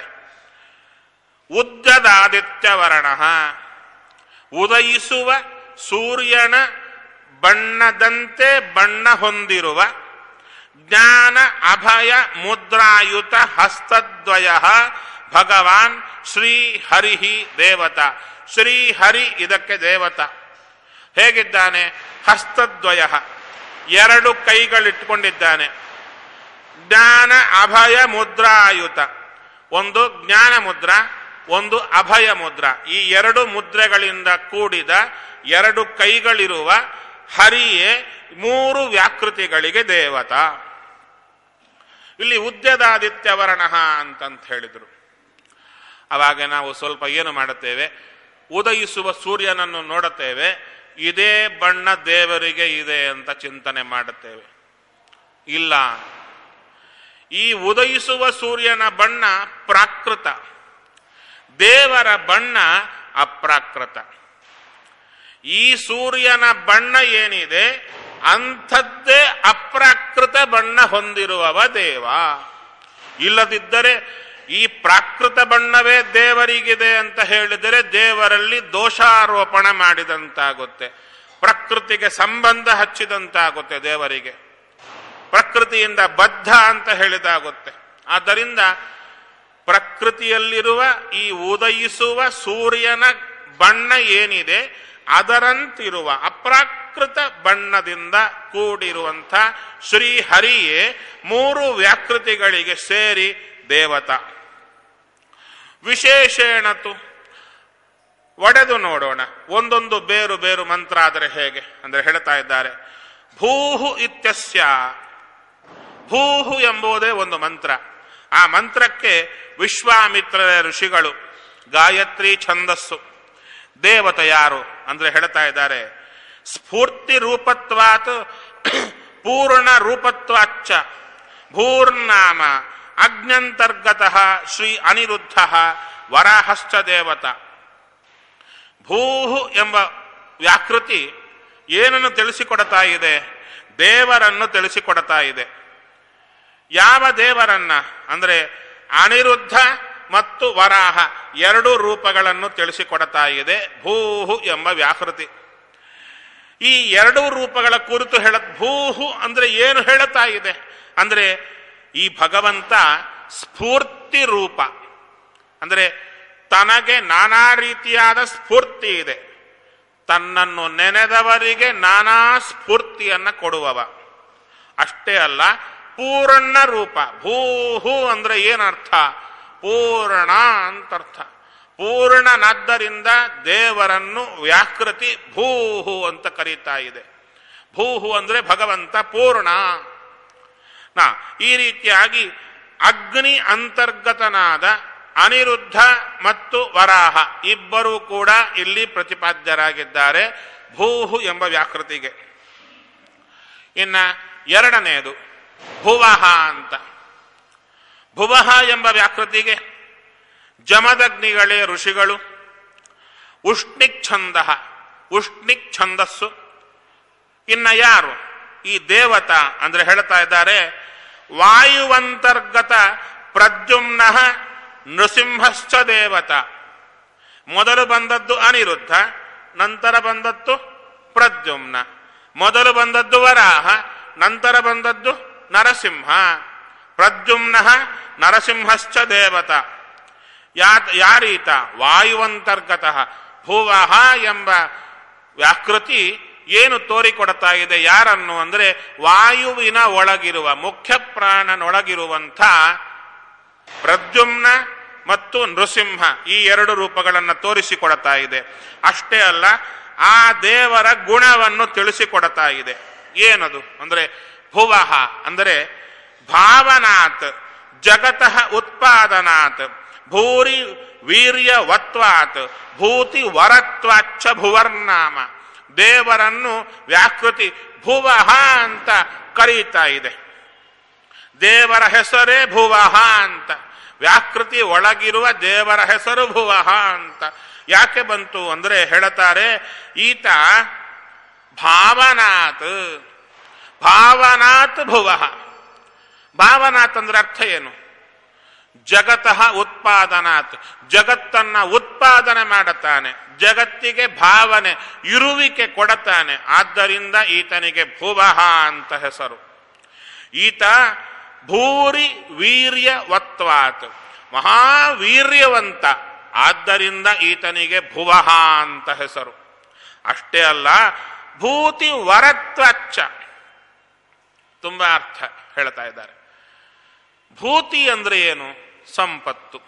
[SPEAKER 1] ಉದ್ದದಾದಿತ್ಯವರ್ಣ ಉದಯಿಸುವ ಸೂರ್ಯನ ಬಣ್ಣದಂತೆ ಬಣ್ಣ ಹೊಂದಿರುವ ಜ್ಞಾನ ಅಭಯ ಮುದ್ರಾಯುತ ಹಸ್ತದ್ವಯ ಭಗವಾನ್ ಶ್ರೀ ಹರಿಹಿ ದೇವತ ಶ್ರೀ ಹರಿ ಇದಕ್ಕೆ ದೇವತ ಹೇಗಿದ್ದಾನೆ ಹಸ್ತದ್ವಯ ಎರಡು ಕೈಗಳಿಟ್ಕೊಂಡಿದ್ದಾನೆ ಜ್ಞಾನ ಅಭಯ ಮುದ್ರಾಯುತ ಒಂದು ಜ್ಞಾನ ಮುದ್ರ ಒಂದು ಅಭಯ ಮುದ್ರ ಈ ಎರಡು ಮುದ್ರೆಗಳಿಂದ ಕೂಡಿದ ಎರಡು ಕೈಗಳಿರುವ ಹರಿಯೇ ಮೂರು ವ್ಯಾಕೃತಿಗಳಿಗೆ ದೇವತ ಇಲ್ಲಿ ಉದ್ಯದಾದಿತ್ಯವರ್ಣ ಅಂತಂತ ಹೇಳಿದರು ಅವಾಗ ನಾವು ಸ್ವಲ್ಪ ಏನು ಮಾಡುತ್ತೇವೆ ಉದಯಿಸುವ ಸೂರ್ಯನನ್ನು ನೋಡುತ್ತೇವೆ ಇದೇ ಬಣ್ಣ ದೇವರಿಗೆ ಇದೆ ಅಂತ ಚಿಂತನೆ ಮಾಡುತ್ತೇವೆ ಇಲ್ಲ ಈ ಉದಯಿಸುವ ಸೂರ್ಯನ ಬಣ್ಣ ಪ್ರಾಕೃತ ದೇವರ ಬಣ್ಣ ಅಪ್ರಾಕೃತ ಈ ಸೂರ್ಯನ ಬಣ್ಣ ಏನಿದೆ ಅಂಥದ್ದೇ ಅಪ್ರಾಕೃತ ಬಣ್ಣ ಹೊಂದಿರುವವ ದೇವ ಇಲ್ಲದಿದ್ದರೆ ಈ ಪ್ರಾಕೃತ ಬಣ್ಣವೇ ದೇವರಿಗಿದೆ ಅಂತ ಹೇಳಿದರೆ ದೇವರಲ್ಲಿ ದೋಷಾರೋಪಣ ಮಾಡಿದಂತಾಗುತ್ತೆ ಪ್ರಕೃತಿಗೆ ಸಂಬಂಧ ಹಚ್ಚಿದಂತಾಗುತ್ತೆ ದೇವರಿಗೆ ಪ್ರಕೃತಿಯಿಂದ ಬದ್ಧ ಅಂತ ಹೇಳಿದಾಗುತ್ತೆ ಆದ್ದರಿಂದ ಪ್ರಕೃತಿಯಲ್ಲಿರುವ ಈ ಉದಯಿಸುವ ಸೂರ್ಯನ ಬಣ್ಣ ಏನಿದೆ ಅದರಂತಿರುವ ಅಪ್ರಾಕೃತ ಬಣ್ಣದಿಂದ ಕೂಡಿರುವಂಥ ಶ್ರೀಹರಿಯೇ ಮೂರು ವ್ಯಾಕೃತಿಗಳಿಗೆ ಸೇರಿ ದೇವತ ವಿಶೇಷೇಣತು ಒಡೆದು ನೋಡೋಣ ಒಂದೊಂದು ಬೇರು ಬೇರು ಮಂತ್ರ ಆದರೆ ಹೇಗೆ ಅಂದ್ರೆ ಹೇಳ್ತಾ ಇದ್ದಾರೆ ಭೂಹು ಇತ್ಯಸ್ಯ ಭೂಹು ಎಂಬುದೇ ಒಂದು ಮಂತ್ರ ಆ ಮಂತ್ರಕ್ಕೆ ವಿಶ್ವಾಮಿತ್ರರ ಋಷಿಗಳು ಗಾಯತ್ರಿ ಛಂದಸ್ಸು ದೇವತ ಯಾರು ಅಂದ್ರೆ ಹೇಳ್ತಾ ಇದ್ದಾರೆ ಸ್ಫೂರ್ತಿ ರೂಪತ್ವಾತ್ ಪೂರ್ಣ ರೂಪತ್ವಾಚ್ಚ ಭೂರ್ನಾಮ ಅಗ್ನಂತರ್ಗತ ಶ್ರೀ ಅನಿರುದ್ಧ ವರಾಹಶ್ಚ ದೇವತ ಭೂಹು ಎಂಬ ವ್ಯಾಕೃತಿ ಏನನ್ನು ತಿಳಿಸಿಕೊಡ್ತಾ ಇದೆ ದೇವರನ್ನು ತಿಳಿಸಿಕೊಡ್ತಾ ಇದೆ ಯಾವ ದೇವರನ್ನ ಅಂದ್ರೆ ಅನಿರುದ್ಧ ಮತ್ತು ವರಾಹ ಎರಡು ರೂಪಗಳನ್ನು ತಿಳಿಸಿಕೊಡ್ತಾ ಇದೆ ಭೂಹು ಎಂಬ ವ್ಯಾಕೃತಿ ಈ ಎರಡು ರೂಪಗಳ ಕುರಿತು ಹೇಳ ಭೂಹು ಅಂದ್ರೆ ಏನು ಹೇಳುತ್ತಾ ಇದೆ ಅಂದ್ರೆ ಈ ಭಗವಂತ ಸ್ಫೂರ್ತಿ ರೂಪ ಅಂದರೆ ತನಗೆ ನಾನಾ ರೀತಿಯಾದ ಸ್ಫೂರ್ತಿ ಇದೆ ತನ್ನನ್ನು ನೆನೆದವರಿಗೆ ನಾನಾ ಸ್ಫೂರ್ತಿಯನ್ನ ಕೊಡುವವ ಅಷ್ಟೇ ಅಲ್ಲ ಪೂರ್ಣ ರೂಪ ಭೂಹು ಅಂದ್ರೆ ಏನರ್ಥ ಪೂರ್ಣ ಅಂತರ್ಥ ಪೂರ್ಣನಾದ್ದರಿಂದ ದೇವರನ್ನು ವ್ಯಾಕೃತಿ ಭೂಹು ಅಂತ ಕರೀತಾ ಇದೆ ಭೂಹು ಅಂದ್ರೆ ಭಗವಂತ ಪೂರ್ಣ ನಾ ಈ ರೀತಿಯಾಗಿ ಅಗ್ನಿ ಅಂತರ್ಗತನಾದ ಅನಿರುದ್ಧ ಮತ್ತು ವರಾಹ ಇಬ್ಬರೂ ಕೂಡ ಇಲ್ಲಿ ಪ್ರತಿಪಾದ್ಯರಾಗಿದ್ದಾರೆ ಭೂಹು ಎಂಬ ವ್ಯಾಕೃತಿಗೆ ಇನ್ನ ಎರಡನೆಯದು ಭುವಹ ಅಂತ ಭುವಹ ಎಂಬ ವ್ಯಾಕೃತಿಗೆ ಜಮದಗ್ನಿಗಳೇ ಋಷಿಗಳು ಉಷ್ಣಿಕ್ ಛಂದ ಉಷ್ಣಿಕ್ ಛಂದಸ್ಸು ಇನ್ನ ಯಾರು ಈ ದೇವತ ಅಂದ್ರೆ ಹೇಳ್ತಾ ಇದ್ದಾರೆ ವಾಯುವಂತರ್ಗತ ಪ್ರದ್ಯುಮ್ನ ನೃಸಿಂಹಶ್ಚ ದೇವತ ಮೊದಲು ಬಂದದ್ದು ಅನಿರುದ್ಧ ನಂತರ ಬಂದದ್ದು ಪ್ರದ್ಯುಮ್ನ ಮೊದಲು ಬಂದದ್ದು ವರಾಹ ನಂತರ ಬಂದದ್ದು ನರಸಿಂಹ ಪ್ರದ್ಯುಮ್ನ ನರಸಿಂಹಶ್ಚ ದೇವತ ಯಾ ಯಾರೀತ ವಾಯುವಂತರ್ಗತಃ ಭುವಃ ಎಂಬ ವ್ಯಾಕೃತಿ ಏನು ತೋರಿಕೊಡ್ತಾ ಇದೆ ಯಾರನ್ನು ಅಂದ್ರೆ ವಾಯುವಿನ ಒಳಗಿರುವ ಮುಖ್ಯ ಪ್ರಾಣನೊಳಗಿರುವಂಥ ಪ್ರದ್ಯುಮ್ನ ಮತ್ತು ನೃಸಿಂಹ ಈ ಎರಡು ರೂಪಗಳನ್ನು ತೋರಿಸಿಕೊಡ್ತಾ ಇದೆ ಅಷ್ಟೇ ಅಲ್ಲ ಆ ದೇವರ ಗುಣವನ್ನು ತಿಳಿಸಿಕೊಡ್ತಾ ಇದೆ ಏನದು ಅಂದ್ರೆ ಭುವಃ ಅಂದರೆ ಭಾವನಾತ್ ಜಗತಃ ಉತ್ಪಾದನಾತ್ ಭೂರಿ ವೀರ್ಯವತ್ವಾತ್ ಭೂತಿ ವರತ್ವಾಚ್ಚ ಭುವರ್ನಾಮ ದೇವರನ್ನು ವ್ಯಾಕೃತಿ ಭುವಃ ಅಂತ ಕರೀತಾ ಇದೆ ದೇವರ ಹೆಸರೇ ಭುವಃ ಅಂತ ವ್ಯಾಕೃತಿ ಒಳಗಿರುವ ದೇವರ ಹೆಸರು ಭುವಃ ಅಂತ ಯಾಕೆ ಬಂತು ಅಂದ್ರೆ ಹೇಳುತ್ತಾರೆ ಈತ ಭಾವನಾತ್ ಭಾವನಾತ್ ಭುವಃ ಭಾವನಾತ್ ಅಂದ್ರೆ ಅರ್ಥ ಏನು ಜಗತಃ ಉತ್ಪಾದನಾತ್ ಜಗತ್ತನ್ನ ಉತ್ಪಾದನೆ ಮಾಡುತ್ತಾನೆ ಜಗತ್ತಿಗೆ ಭಾವನೆ ಇರುವಿಕೆ ಕೊಡತಾನೆ ಆದ್ದರಿಂದ ಈತನಿಗೆ ಭುವಃ ಅಂತ ಹೆಸರು ಈತ ಭೂರಿ ವೀರ್ಯವತ್ವಾತ್ ಮಹಾವೀರ್ಯವಂತ ಆದ್ದರಿಂದ ಈತನಿಗೆ ಭುವಃ ಅಂತ ಹೆಸರು ಅಷ್ಟೇ ಅಲ್ಲ ಭೂತಿ ವರತ್ವಚ್ಚ ತುಂಬಾ ಅರ್ಥ ಹೇಳ್ತಾ ಇದ್ದಾರೆ ಭೂತಿ ಅಂದ್ರೆ ಏನು ಸಂಪತ್ತು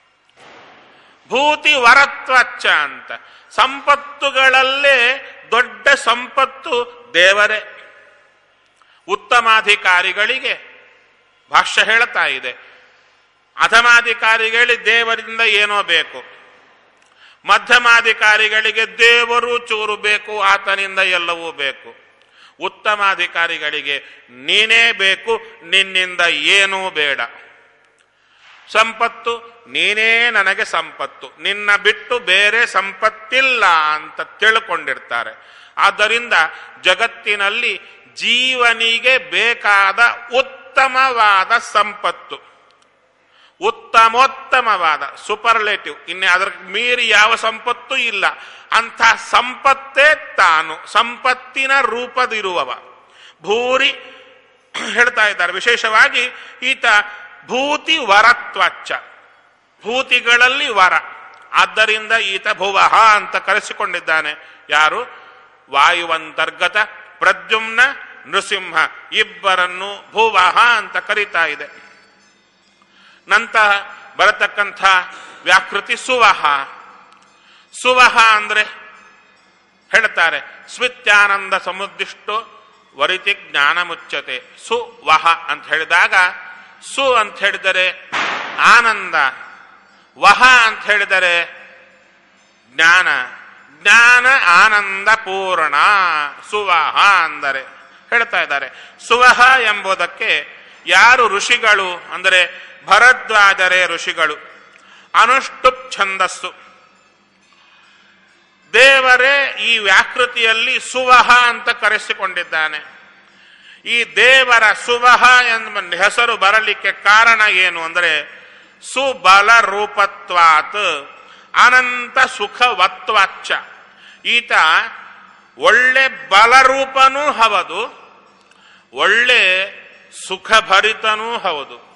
[SPEAKER 1] ಭೂತಿ ವರತ್ವಚ್ಚ ಅಂತ ಸಂಪತ್ತುಗಳಲ್ಲೇ ದೊಡ್ಡ ಸಂಪತ್ತು ದೇವರೇ ಉತ್ತಮಾಧಿಕಾರಿಗಳಿಗೆ ಭಾಷ್ಯ ಹೇಳ್ತಾ ಇದೆ ಅಧಮಾಧಿಕಾರಿಗಳಿಗೆ ದೇವರಿಂದ ಏನೋ ಬೇಕು ಮಧ್ಯಮಾಧಿಕಾರಿಗಳಿಗೆ ದೇವರು ಚೂರು ಬೇಕು ಆತನಿಂದ ಎಲ್ಲವೂ ಬೇಕು ಉತ್ತಮಾಧಿಕಾರಿಗಳಿಗೆ ನೀನೇ ಬೇಕು ನಿನ್ನಿಂದ ಏನೂ ಬೇಡ ಸಂಪತ್ತು ನೀನೇ ನನಗೆ ಸಂಪತ್ತು ನಿನ್ನ ಬಿಟ್ಟು ಬೇರೆ ಸಂಪತ್ತಿಲ್ಲ ಅಂತ ತಿಳ್ಕೊಂಡಿರ್ತಾರೆ ಆದ್ದರಿಂದ ಜಗತ್ತಿನಲ್ಲಿ ಜೀವನಿಗೆ ಬೇಕಾದ ಉತ್ತಮವಾದ ಸಂಪತ್ತು ಉತ್ತಮೋತ್ತಮವಾದ ಸೂಪರ್ಲೇಟಿವ್ ಇನ್ನೇ ಅದರ ಮೀರಿ ಯಾವ ಸಂಪತ್ತು ಇಲ್ಲ ಅಂಥ ಸಂಪತ್ತೇ ತಾನು ಸಂಪತ್ತಿನ ರೂಪದಿರುವವ ಭೂರಿ ಹೇಳ್ತಾ ಇದ್ದಾರೆ ವಿಶೇಷವಾಗಿ ಈತ ಭೂತಿ ವರತ್ವಚ್ಚ ಭೂತಿಗಳಲ್ಲಿ ವರ ಆದ್ದರಿಂದ ಈತ ಭುವಃ ಅಂತ ಕರೆಸಿಕೊಂಡಿದ್ದಾನೆ ಯಾರು ವಾಯುವಂತರ್ಗತ ಪ್ರದ್ಯುಮ್ನ ನೃಸಿಂಹ ಇಬ್ಬರನ್ನು ಭುವಃ ಅಂತ ಕರೀತಾ ಇದೆ ನಂತರ ಬರತಕ್ಕಂಥ ವ್ಯಾಕೃತಿ ಸುವಹ ಸುವಹ ಅಂದ್ರೆ ಹೇಳ್ತಾರೆ ಸ್ವಿತ್ಯಾನಂದ ಸಮುದ್ದಿಷ್ಟು ವರಿತಿ ಜ್ಞಾನ ಮುಚ್ಚತೆ ಸುವಹ ಅಂತ ಹೇಳಿದಾಗ ಸು ಅಂತ ಹೇಳಿದರೆ ಆನಂದ ವಹ ಅಂತ ಹೇಳಿದರೆ ಜ್ಞಾನ ಜ್ಞಾನ ಆನಂದ ಪೂರ್ಣ ಸುವಹ ಅಂದರೆ ಹೇಳ್ತಾ ಇದ್ದಾರೆ ಸುವಹ ಎಂಬುದಕ್ಕೆ ಯಾರು ಋಷಿಗಳು ಅಂದರೆ ಭರದ್ವಾಜರೇ ಋಷಿಗಳು ಅನುಷ್ಠುಪ್ ಛಂದಸ್ಸು ದೇವರೇ ಈ ವ್ಯಾಕೃತಿಯಲ್ಲಿ ಸುವಹ ಅಂತ ಕರೆಸಿಕೊಂಡಿದ್ದಾನೆ ಈ ದೇವರ ಸುವಹ ಎಂಬ ಹೆಸರು ಬರಲಿಕ್ಕೆ ಕಾರಣ ಏನು ಅಂದರೆ ಸುಬಲ ರೂಪತ್ವಾತ್ ಅನಂತ ಸುಖವತ್ವಾಚ್ಚ ಈತ ಒಳ್ಳೆ ಬಲರೂಪನೂ ಹೌದು ಒಳ್ಳೆ ಸುಖಭರಿತನೂ ಹೌದು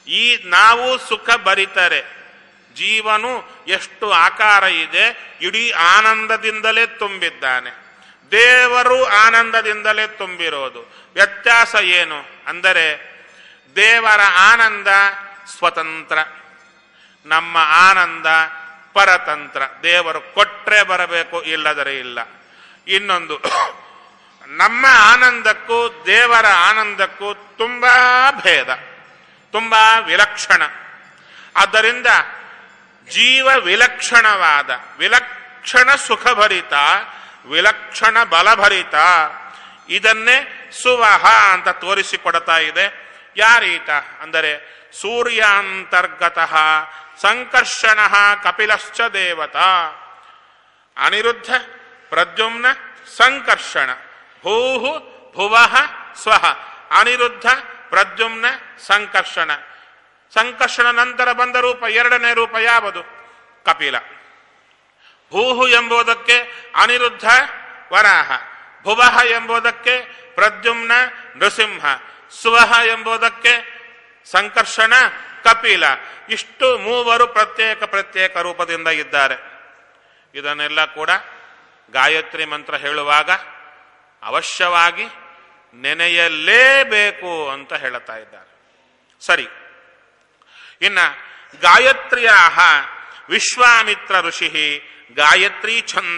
[SPEAKER 1] ಈ ನಾವು ಸುಖ ಬರಿತಾರೆ ಜೀವನು ಎಷ್ಟು ಆಕಾರ ಇದೆ ಇಡೀ ಆನಂದದಿಂದಲೇ ತುಂಬಿದ್ದಾನೆ ದೇವರು ಆನಂದದಿಂದಲೇ ತುಂಬಿರೋದು ವ್ಯತ್ಯಾಸ ಏನು ಅಂದರೆ ದೇವರ ಆನಂದ ಸ್ವತಂತ್ರ ನಮ್ಮ ಆನಂದ ಪರತಂತ್ರ ದೇವರು ಕೊಟ್ರೆ ಬರಬೇಕು ಇಲ್ಲದರೆ ಇಲ್ಲ ಇನ್ನೊಂದು ನಮ್ಮ ಆನಂದಕ್ಕೂ ದೇವರ ಆನಂದಕ್ಕೂ ತುಂಬಾ ಭೇದ ತುಂಬಾ ವಿಲಕ್ಷಣ ಆದ್ದರಿಂದ ಜೀವ ವಿಲಕ್ಷಣವಾದ ವಿಲಕ್ಷಣ ಸುಖಭರಿತ ವಿಲಕ್ಷಣ ಬಲಭರಿತ ಇದನ್ನೇ ಸುವಹ ಅಂತ ತೋರಿಸಿಕೊಡ್ತಾ ಇದೆ ಯಾರೀತ ಅಂದರೆ ಸೂರ್ಯಾಂತರ್ಗತಃ ಸಂಕರ್ಷಣ ಕಪಿಲಶ್ಚ ದೇವತಾ ಅನಿರುದ್ಧ ಪ್ರದ್ಯುಮ್ನ ಸಂಕರ್ಷಣ ಭೂಹು ಭುವಃ ಸ್ವಹ ಅನಿರುದ್ಧ ಪ್ರದ್ಯುಮ್ನ ಸಂಕರ್ಷಣ ಸಂಕರ್ಷಣ ನಂತರ ಬಂದ ರೂಪ ಎರಡನೇ ರೂಪ ಯಾವುದು ಕಪಿಲ ಭೂಹು ಎಂಬುದಕ್ಕೆ ಅನಿರುದ್ಧ ವರಾಹ ಭುವಃ ಎಂಬುದಕ್ಕೆ ಪ್ರದ್ಯುಮ್ನ ನೃಸಿಂಹ ಸ್ವಹ ಎಂಬುದಕ್ಕೆ ಸಂಕರ್ಷಣ ಕಪಿಲ ಇಷ್ಟು ಮೂವರು ಪ್ರತ್ಯೇಕ ಪ್ರತ್ಯೇಕ ರೂಪದಿಂದ ಇದ್ದಾರೆ ಇದನ್ನೆಲ್ಲ ಕೂಡ ಗಾಯತ್ರಿ ಮಂತ್ರ ಹೇಳುವಾಗ ಅವಶ್ಯವಾಗಿ ನೆನೆಯಲೇಬೇಕು ಅಂತ ಹೇಳುತ್ತಾ ಇದ್ದಾರೆ ಸರಿ ಇನ್ನ ಗಾಯತ್ರಿಯ ವಿಶ್ವಾಮಿತ್ರ ಋಷಿ ಗಾಯತ್ರಿ ಛಂದ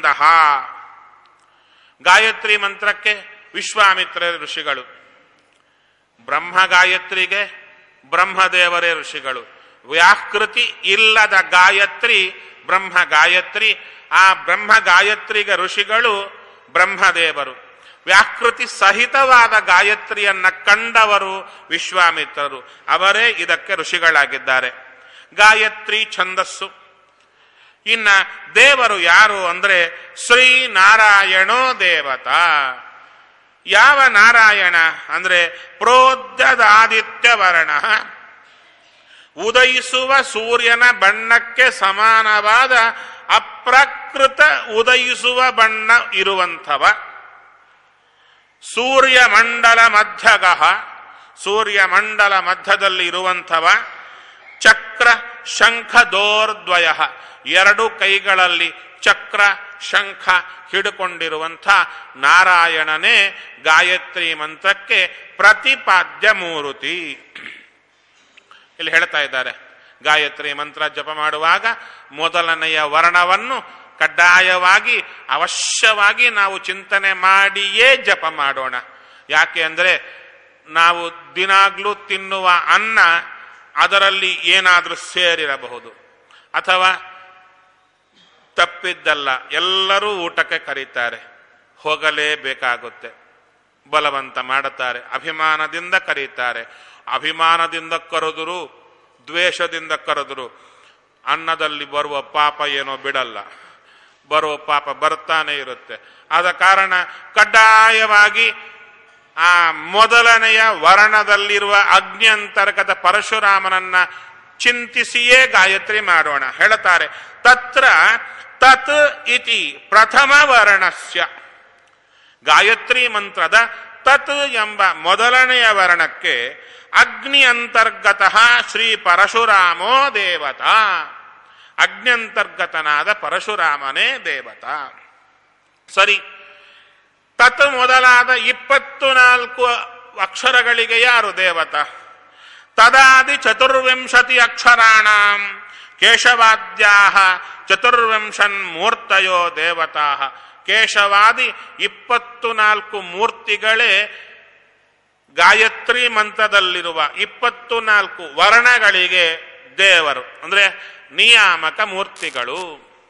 [SPEAKER 1] ಗಾಯತ್ರಿ ಮಂತ್ರಕ್ಕೆ ವಿಶ್ವಾಮಿತ್ರ ಋಷಿಗಳು ಬ್ರಹ್ಮ ಗಾಯತ್ರಿಗೆ ಬ್ರಹ್ಮದೇವರೇ ಋಷಿಗಳು ವ್ಯಾಕೃತಿ ಇಲ್ಲದ ಗಾಯತ್ರಿ ಬ್ರಹ್ಮ ಗಾಯತ್ರಿ ಆ ಬ್ರಹ್ಮ ಗಾಯತ್ರಿಗೆ ಋಷಿಗಳು ಬ್ರಹ್ಮದೇವರು ವ್ಯಾಕೃತಿ ಸಹಿತವಾದ ಗಾಯತ್ರಿಯನ್ನ ಕಂಡವರು ವಿಶ್ವಾಮಿತ್ರರು ಅವರೇ ಇದಕ್ಕೆ ಋಷಿಗಳಾಗಿದ್ದಾರೆ ಗಾಯತ್ರಿ ಛಂದಸ್ಸು ಇನ್ನ ದೇವರು ಯಾರು ಅಂದ್ರೆ ಶ್ರೀ ನಾರಾಯಣೋ ದೇವತಾ ಯಾವ ನಾರಾಯಣ ಅಂದ್ರೆ ಪ್ರೋದ್ಯದಾದಿತ್ಯ ವರ್ಣ ಉದಯಿಸುವ ಸೂರ್ಯನ ಬಣ್ಣಕ್ಕೆ ಸಮಾನವಾದ ಅಪ್ರಕೃತ ಉದಯಿಸುವ ಬಣ್ಣ ಇರುವಂಥವ ಸೂರ್ಯಮಂಡಲ ಮಧ್ಯಗಃ ಸೂರ್ಯಮಂಡಲ ಮಧ್ಯದಲ್ಲಿ ಇರುವಂಥವ ಚಕ್ರ ಶಂಖ ದೋರ್ದ್ವಯ ಎರಡು ಕೈಗಳಲ್ಲಿ ಚಕ್ರ ಶಂಖ ಹಿಡುಕೊಂಡಿರುವಂಥ ನಾರಾಯಣನೇ ಗಾಯತ್ರಿ ಮಂತ್ರಕ್ಕೆ ಪ್ರತಿಪಾದ್ಯ ಮೂರುತಿ ಇಲ್ಲಿ ಹೇಳ್ತಾ ಇದ್ದಾರೆ ಗಾಯತ್ರಿ ಮಂತ್ರ ಜಪ ಮಾಡುವಾಗ ಮೊದಲನೆಯ ವರ್ಣವನ್ನು ಕಡ್ಡಾಯವಾಗಿ ಅವಶ್ಯವಾಗಿ ನಾವು ಚಿಂತನೆ ಮಾಡಿಯೇ ಜಪ ಮಾಡೋಣ ಯಾಕೆ ಅಂದರೆ ನಾವು ದಿನಾಗ್ಲೂ ತಿನ್ನುವ ಅನ್ನ ಅದರಲ್ಲಿ ಏನಾದರೂ ಸೇರಿರಬಹುದು ಅಥವಾ ತಪ್ಪಿದ್ದಲ್ಲ ಎಲ್ಲರೂ ಊಟಕ್ಕೆ ಕರೀತಾರೆ ಹೋಗಲೇಬೇಕಾಗುತ್ತೆ ಬಲವಂತ ಮಾಡುತ್ತಾರೆ ಅಭಿಮಾನದಿಂದ ಕರೀತಾರೆ ಅಭಿಮಾನದಿಂದ ಕರೆದರು ದ್ವೇಷದಿಂದ ಕರೆದರು ಅನ್ನದಲ್ಲಿ ಬರುವ ಪಾಪ ಏನೋ ಬಿಡಲ್ಲ ಬರುವ ಪಾಪ ಬರ್ತಾನೆ ಇರುತ್ತೆ ಆದ ಕಾರಣ ಕಡ್ಡಾಯವಾಗಿ ಆ ಮೊದಲನೆಯ ವರ್ಣದಲ್ಲಿರುವ ಅಗ್ನ್ಯಂತರ್ಗತ ಪರಶುರಾಮನನ್ನ ಚಿಂತಿಸಿಯೇ ಗಾಯತ್ರಿ ಮಾಡೋಣ ಹೇಳ್ತಾರೆ ತತ್ರ ತತ್ ಇತಿ ಪ್ರಥಮ ವರ್ಣಸ್ಯ ಗಾಯತ್ರಿ ಮಂತ್ರದ ತತ್ ಎಂಬ ಮೊದಲನೆಯ ವರ್ಣಕ್ಕೆ ಅಗ್ನಿ ಅಂತರ್ಗತಃ ಶ್ರೀ ಪರಶುರಾಮೋ ದೇವತಾ ಅಗ್ನ್ಯಂತರ್ಗತನಾದ ಪರಶುರಾಮನೇ ದೇವತಾ ಸರಿ ತತ್ ಮೊದಲಾದ ಇಪ್ಪತ್ತು ನಾಲ್ಕು ಅಕ್ಷರಗಳಿಗೆ ಯಾರು ದೇವತಾ ತದಾದಿ ಚತುರ್ವಿಂಶತಿ ಅಕ್ಷರಾಣ ಕೇಶವಾದ್ಯಾ ಚತುರ್ವಿಂಶನ್ ಮೂರ್ತಯೋ ದೇವತಾ ಕೇಶವಾದಿ ಇಪ್ಪತ್ತು ನಾಲ್ಕು ಮೂರ್ತಿಗಳೇ ಗಾಯತ್ರಿ ಮಂತ್ರದಲ್ಲಿರುವ ಇಪ್ಪತ್ತು ನಾಲ್ಕು ವರ್ಣಗಳಿಗೆ ದೇವರು ಅಂದ್ರೆ ನಿಯಾಮಕ ಮೂರ್ತಿಗಳು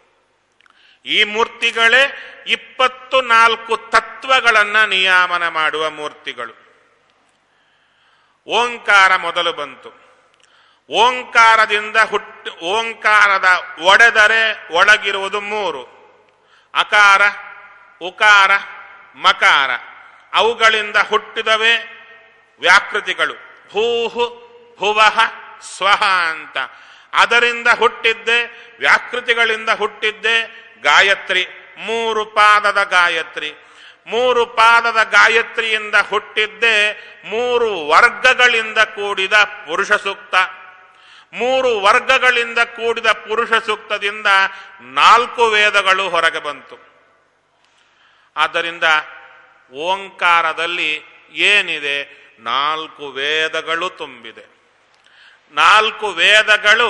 [SPEAKER 1] ಈ ಮೂರ್ತಿಗಳೇ ಇಪ್ಪತ್ತು ನಾಲ್ಕು ತತ್ವಗಳನ್ನ ನಿಯಾಮನ ಮಾಡುವ ಮೂರ್ತಿಗಳು ಓಂಕಾರ ಮೊದಲು ಬಂತು ಓಂಕಾರದಿಂದ ಹುಟ್ಟಿ ಓಂಕಾರದ ಒಡೆದರೆ ಒಳಗಿರುವುದು ಮೂರು ಅಕಾರ ಉಕಾರ ಮಕಾರ ಅವುಗಳಿಂದ ಹುಟ್ಟಿದವೇ ವ್ಯಾಕೃತಿಗಳು ಭೂಹು ಭುವಃ ಸ್ವಹ ಅಂತ ಅದರಿಂದ ಹುಟ್ಟಿದ್ದೆ ವ್ಯಾಕೃತಿಗಳಿಂದ ಹುಟ್ಟಿದ್ದೆ ಗಾಯತ್ರಿ ಮೂರು ಪಾದದ ಗಾಯತ್ರಿ ಮೂರು ಪಾದದ ಗಾಯತ್ರಿಯಿಂದ ಹುಟ್ಟಿದ್ದೆ ಮೂರು ವರ್ಗಗಳಿಂದ ಕೂಡಿದ ಪುರುಷ ಸೂಕ್ತ ಮೂರು ವರ್ಗಗಳಿಂದ ಕೂಡಿದ ಪುರುಷ ಸೂಕ್ತದಿಂದ ನಾಲ್ಕು ವೇದಗಳು ಹೊರಗೆ ಬಂತು ಆದ್ದರಿಂದ ಓಂಕಾರದಲ್ಲಿ ಏನಿದೆ ನಾಲ್ಕು ವೇದಗಳು ತುಂಬಿದೆ ನಾಲ್ಕು ವೇದಗಳು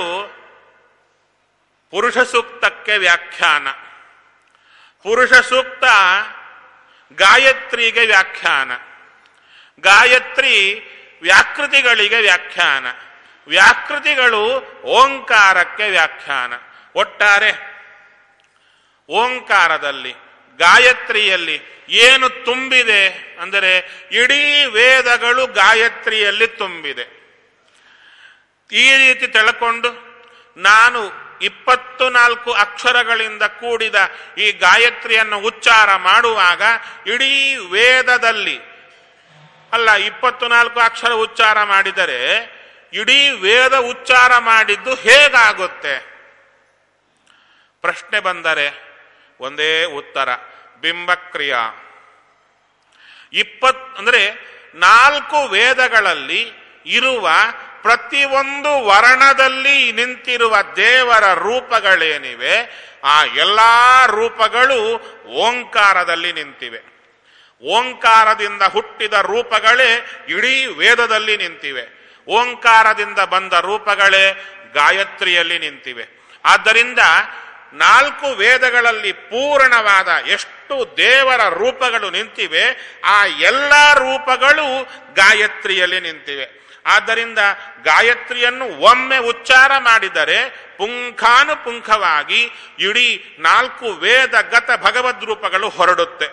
[SPEAKER 1] ಪುರುಷ ಸೂಕ್ತಕ್ಕೆ ವ್ಯಾಖ್ಯಾನ ಪುರುಷ ಸೂಕ್ತ ಗಾಯತ್ರಿಗೆ ವ್ಯಾಖ್ಯಾನ ಗಾಯತ್ರಿ ವ್ಯಾಕೃತಿಗಳಿಗೆ ವ್ಯಾಖ್ಯಾನ ವ್ಯಾಕೃತಿಗಳು ಓಂಕಾರಕ್ಕೆ ವ್ಯಾಖ್ಯಾನ ಒಟ್ಟಾರೆ ಓಂಕಾರದಲ್ಲಿ ಗಾಯತ್ರಿಯಲ್ಲಿ ಏನು ತುಂಬಿದೆ ಅಂದರೆ ಇಡೀ ವೇದಗಳು ಗಾಯತ್ರಿಯಲ್ಲಿ ತುಂಬಿದೆ ಈ ರೀತಿ ತಿಳ್ಕೊಂಡು ನಾನು ಇಪ್ಪತ್ತು ನಾಲ್ಕು ಅಕ್ಷರಗಳಿಂದ ಕೂಡಿದ ಈ ಗಾಯತ್ರಿಯನ್ನು ಉಚ್ಚಾರ ಮಾಡುವಾಗ ಇಡೀ ವೇದದಲ್ಲಿ ಅಲ್ಲ ಇಪ್ಪತ್ತು ನಾಲ್ಕು ಅಕ್ಷರ ಉಚ್ಚಾರ ಮಾಡಿದರೆ ಇಡೀ ವೇದ ಉಚ್ಚಾರ ಮಾಡಿದ್ದು ಹೇಗಾಗುತ್ತೆ ಪ್ರಶ್ನೆ ಬಂದರೆ ಒಂದೇ ಉತ್ತರ ಬಿಂಬಕ್ರಿಯಾ ಇಪ್ಪತ್ ಅಂದ್ರೆ ನಾಲ್ಕು ವೇದಗಳಲ್ಲಿ ಇರುವ ಪ್ರತಿಯೊಂದು ವರ್ಣದಲ್ಲಿ ನಿಂತಿರುವ ದೇವರ ರೂಪಗಳೇನಿವೆ ಆ ಎಲ್ಲಾ ರೂಪಗಳು ಓಂಕಾರದಲ್ಲಿ ನಿಂತಿವೆ ಓಂಕಾರದಿಂದ ಹುಟ್ಟಿದ ರೂಪಗಳೇ ಇಡೀ ವೇದದಲ್ಲಿ ನಿಂತಿವೆ ಓಂಕಾರದಿಂದ ಬಂದ ರೂಪಗಳೇ ಗಾಯತ್ರಿಯಲ್ಲಿ ನಿಂತಿವೆ ಆದ್ದರಿಂದ ನಾಲ್ಕು ವೇದಗಳಲ್ಲಿ ಪೂರ್ಣವಾದ ಎಷ್ಟು ದೇವರ ರೂಪಗಳು ನಿಂತಿವೆ ಆ ಎಲ್ಲ ರೂಪಗಳು ಗಾಯತ್ರಿಯಲ್ಲಿ ನಿಂತಿವೆ ಆದ್ದರಿಂದ ಗಾಯತ್ರಿಯನ್ನು ಒಮ್ಮೆ ಉಚ್ಚಾರ ಮಾಡಿದರೆ ಪುಂಖಾನುಪುಂಖವಾಗಿ ಇಡೀ ನಾಲ್ಕು ವೇದಗತ ಭಗವದ್ ರೂಪಗಳು ಹೊರಡುತ್ತೆ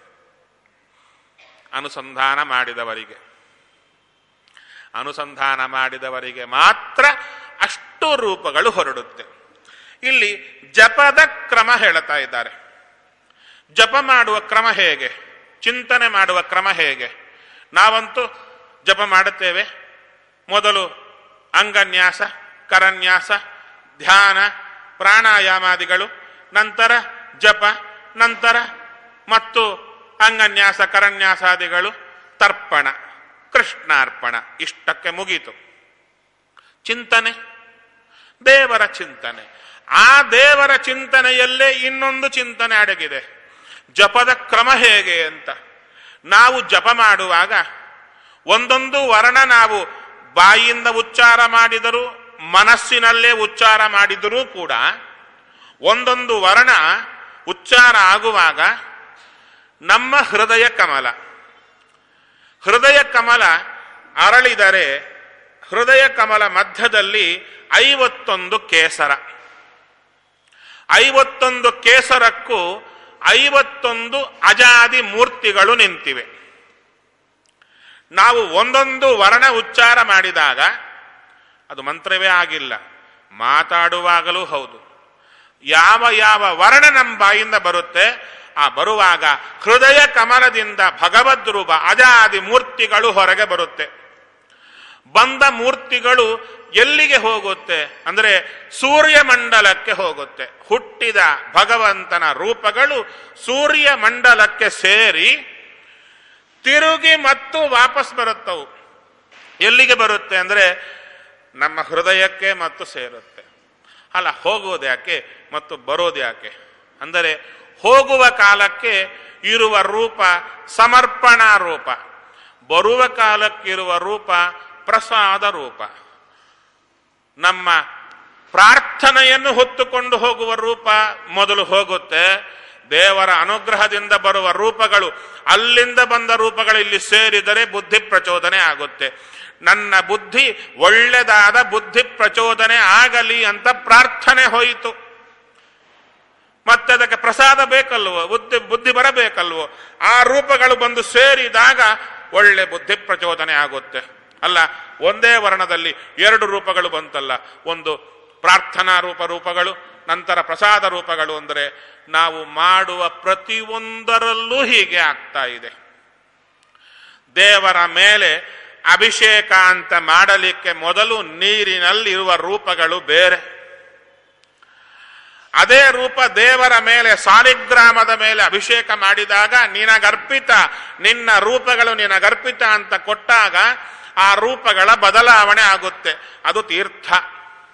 [SPEAKER 1] ಅನುಸಂಧಾನ ಮಾಡಿದವರಿಗೆ ಅನುಸಂಧಾನ ಮಾಡಿದವರಿಗೆ ಮಾತ್ರ ಅಷ್ಟು ರೂಪಗಳು ಹೊರಡುತ್ತೆ ಇಲ್ಲಿ ಜಪದ ಕ್ರಮ ಹೇಳ್ತಾ ಇದ್ದಾರೆ ಜಪ ಮಾಡುವ ಕ್ರಮ ಹೇಗೆ ಚಿಂತನೆ ಮಾಡುವ ಕ್ರಮ ಹೇಗೆ ನಾವಂತೂ ಜಪ ಮಾಡುತ್ತೇವೆ ಮೊದಲು ಅಂಗನ್ಯಾಸ ಕರನ್ಯಾಸ ಧ್ಯಾನ ಪ್ರಾಣಾಯಾಮಾದಿಗಳು ನಂತರ ಜಪ ನಂತರ ಮತ್ತು ಅಂಗನ್ಯಾಸ ಕರನ್ಯಾಸಾದಿಗಳು ತರ್ಪಣ ಕೃಷ್ಣಾರ್ಪಣ ಇಷ್ಟಕ್ಕೆ ಮುಗೀತು ಚಿಂತನೆ ದೇವರ ಚಿಂತನೆ ಆ ದೇವರ ಚಿಂತನೆಯಲ್ಲೇ ಇನ್ನೊಂದು ಚಿಂತನೆ ಅಡಗಿದೆ ಜಪದ ಕ್ರಮ ಹೇಗೆ ಅಂತ ನಾವು ಜಪ ಮಾಡುವಾಗ ಒಂದೊಂದು ವರ್ಣ ನಾವು ಬಾಯಿಯಿಂದ ಉಚ್ಚಾರ ಮಾಡಿದರೂ ಮನಸ್ಸಿನಲ್ಲೇ ಉಚ್ಚಾರ ಮಾಡಿದರೂ ಕೂಡ ಒಂದೊಂದು ವರ್ಣ ಉಚ್ಚಾರ ಆಗುವಾಗ ನಮ್ಮ ಹೃದಯ ಕಮಲ ಹೃದಯ ಕಮಲ ಅರಳಿದರೆ ಹೃದಯ ಕಮಲ ಮಧ್ಯದಲ್ಲಿ ಐವತ್ತೊಂದು ಕೇಸರ ಐವತ್ತೊಂದು ಕೇಸರಕ್ಕೂ ಐವತ್ತೊಂದು ಅಜಾದಿ ಮೂರ್ತಿಗಳು ನಿಂತಿವೆ ನಾವು ಒಂದೊಂದು ವರ್ಣ ಉಚ್ಚಾರ ಮಾಡಿದಾಗ ಅದು ಮಂತ್ರವೇ ಆಗಿಲ್ಲ ಮಾತಾಡುವಾಗಲೂ ಹೌದು ಯಾವ ಯಾವ ವರ್ಣ ನಮ್ಮ ಬಾಯಿಂದ ಬರುತ್ತೆ ಆ ಬರುವಾಗ ಹೃದಯ ಕಮಲದಿಂದ ಭಗವದ್ ರೂಪ ಅಜಾದಿ ಮೂರ್ತಿಗಳು ಹೊರಗೆ ಬರುತ್ತೆ ಬಂದ ಮೂರ್ತಿಗಳು ಎಲ್ಲಿಗೆ ಹೋಗುತ್ತೆ ಅಂದ್ರೆ ಸೂರ್ಯ ಮಂಡಲಕ್ಕೆ ಹೋಗುತ್ತೆ ಹುಟ್ಟಿದ ಭಗವಂತನ ರೂಪಗಳು ಸೂರ್ಯ ಮಂಡಲಕ್ಕೆ ಸೇರಿ ತಿರುಗಿ ಮತ್ತು ವಾಪಸ್ ಬರುತ್ತವು ಎಲ್ಲಿಗೆ ಬರುತ್ತೆ ಅಂದ್ರೆ ನಮ್ಮ ಹೃದಯಕ್ಕೆ ಮತ್ತು ಸೇರುತ್ತೆ ಅಲ್ಲ ಹೋಗುವುದು ಯಾಕೆ ಮತ್ತು ಬರೋದು ಯಾಕೆ ಅಂದರೆ ಹೋಗುವ ಕಾಲಕ್ಕೆ ಇರುವ ರೂಪ ಸಮರ್ಪಣಾ ರೂಪ ಬರುವ ಕಾಲಕ್ಕಿರುವ ರೂಪ ಪ್ರಸಾದ ರೂಪ ನಮ್ಮ ಪ್ರಾರ್ಥನೆಯನ್ನು ಹೊತ್ತುಕೊಂಡು ಹೋಗುವ ರೂಪ ಮೊದಲು ಹೋಗುತ್ತೆ ದೇವರ ಅನುಗ್ರಹದಿಂದ ಬರುವ ರೂಪಗಳು ಅಲ್ಲಿಂದ ಬಂದ ರೂಪಗಳು ಇಲ್ಲಿ ಸೇರಿದರೆ ಬುದ್ಧಿ ಪ್ರಚೋದನೆ ಆಗುತ್ತೆ ನನ್ನ ಬುದ್ಧಿ ಒಳ್ಳೆದಾದ ಬುದ್ಧಿ ಪ್ರಚೋದನೆ ಆಗಲಿ ಅಂತ ಪ್ರಾರ್ಥನೆ ಹೋಯಿತು ಮತ್ತೆ ಅದಕ್ಕೆ ಪ್ರಸಾದ ಬೇಕಲ್ವೋ ಬುದ್ಧಿ ಬುದ್ಧಿ ಬರಬೇಕಲ್ವೋ ಆ ರೂಪಗಳು ಬಂದು ಸೇರಿದಾಗ ಒಳ್ಳೆ ಬುದ್ಧಿ ಪ್ರಚೋದನೆ ಆಗುತ್ತೆ ಅಲ್ಲ ಒಂದೇ ವರ್ಣದಲ್ಲಿ ಎರಡು ರೂಪಗಳು ಬಂತಲ್ಲ ಒಂದು ಪ್ರಾರ್ಥನಾ ರೂಪ ರೂಪಗಳು ನಂತರ ಪ್ರಸಾದ ರೂಪಗಳು ಅಂದರೆ ನಾವು ಮಾಡುವ ಪ್ರತಿಯೊಂದರಲ್ಲೂ ಹೀಗೆ ಆಗ್ತಾ ಇದೆ ದೇವರ ಮೇಲೆ ಅಭಿಷೇಕ ಅಂತ ಮಾಡಲಿಕ್ಕೆ ಮೊದಲು ನೀರಿನಲ್ಲಿ ಇರುವ ರೂಪಗಳು ಬೇರೆ ಅದೇ ರೂಪ ದೇವರ ಮೇಲೆ ಸಾಲಿಗ್ರಾಮದ ಮೇಲೆ ಅಭಿಷೇಕ ಮಾಡಿದಾಗ ನಿನಗರ್ಪಿತ ನಿನ್ನ ರೂಪಗಳು ನಿನಗರ್ಪಿತ ಅಂತ ಕೊಟ್ಟಾಗ ಆ ರೂಪಗಳ ಬದಲಾವಣೆ ಆಗುತ್ತೆ ಅದು ತೀರ್ಥ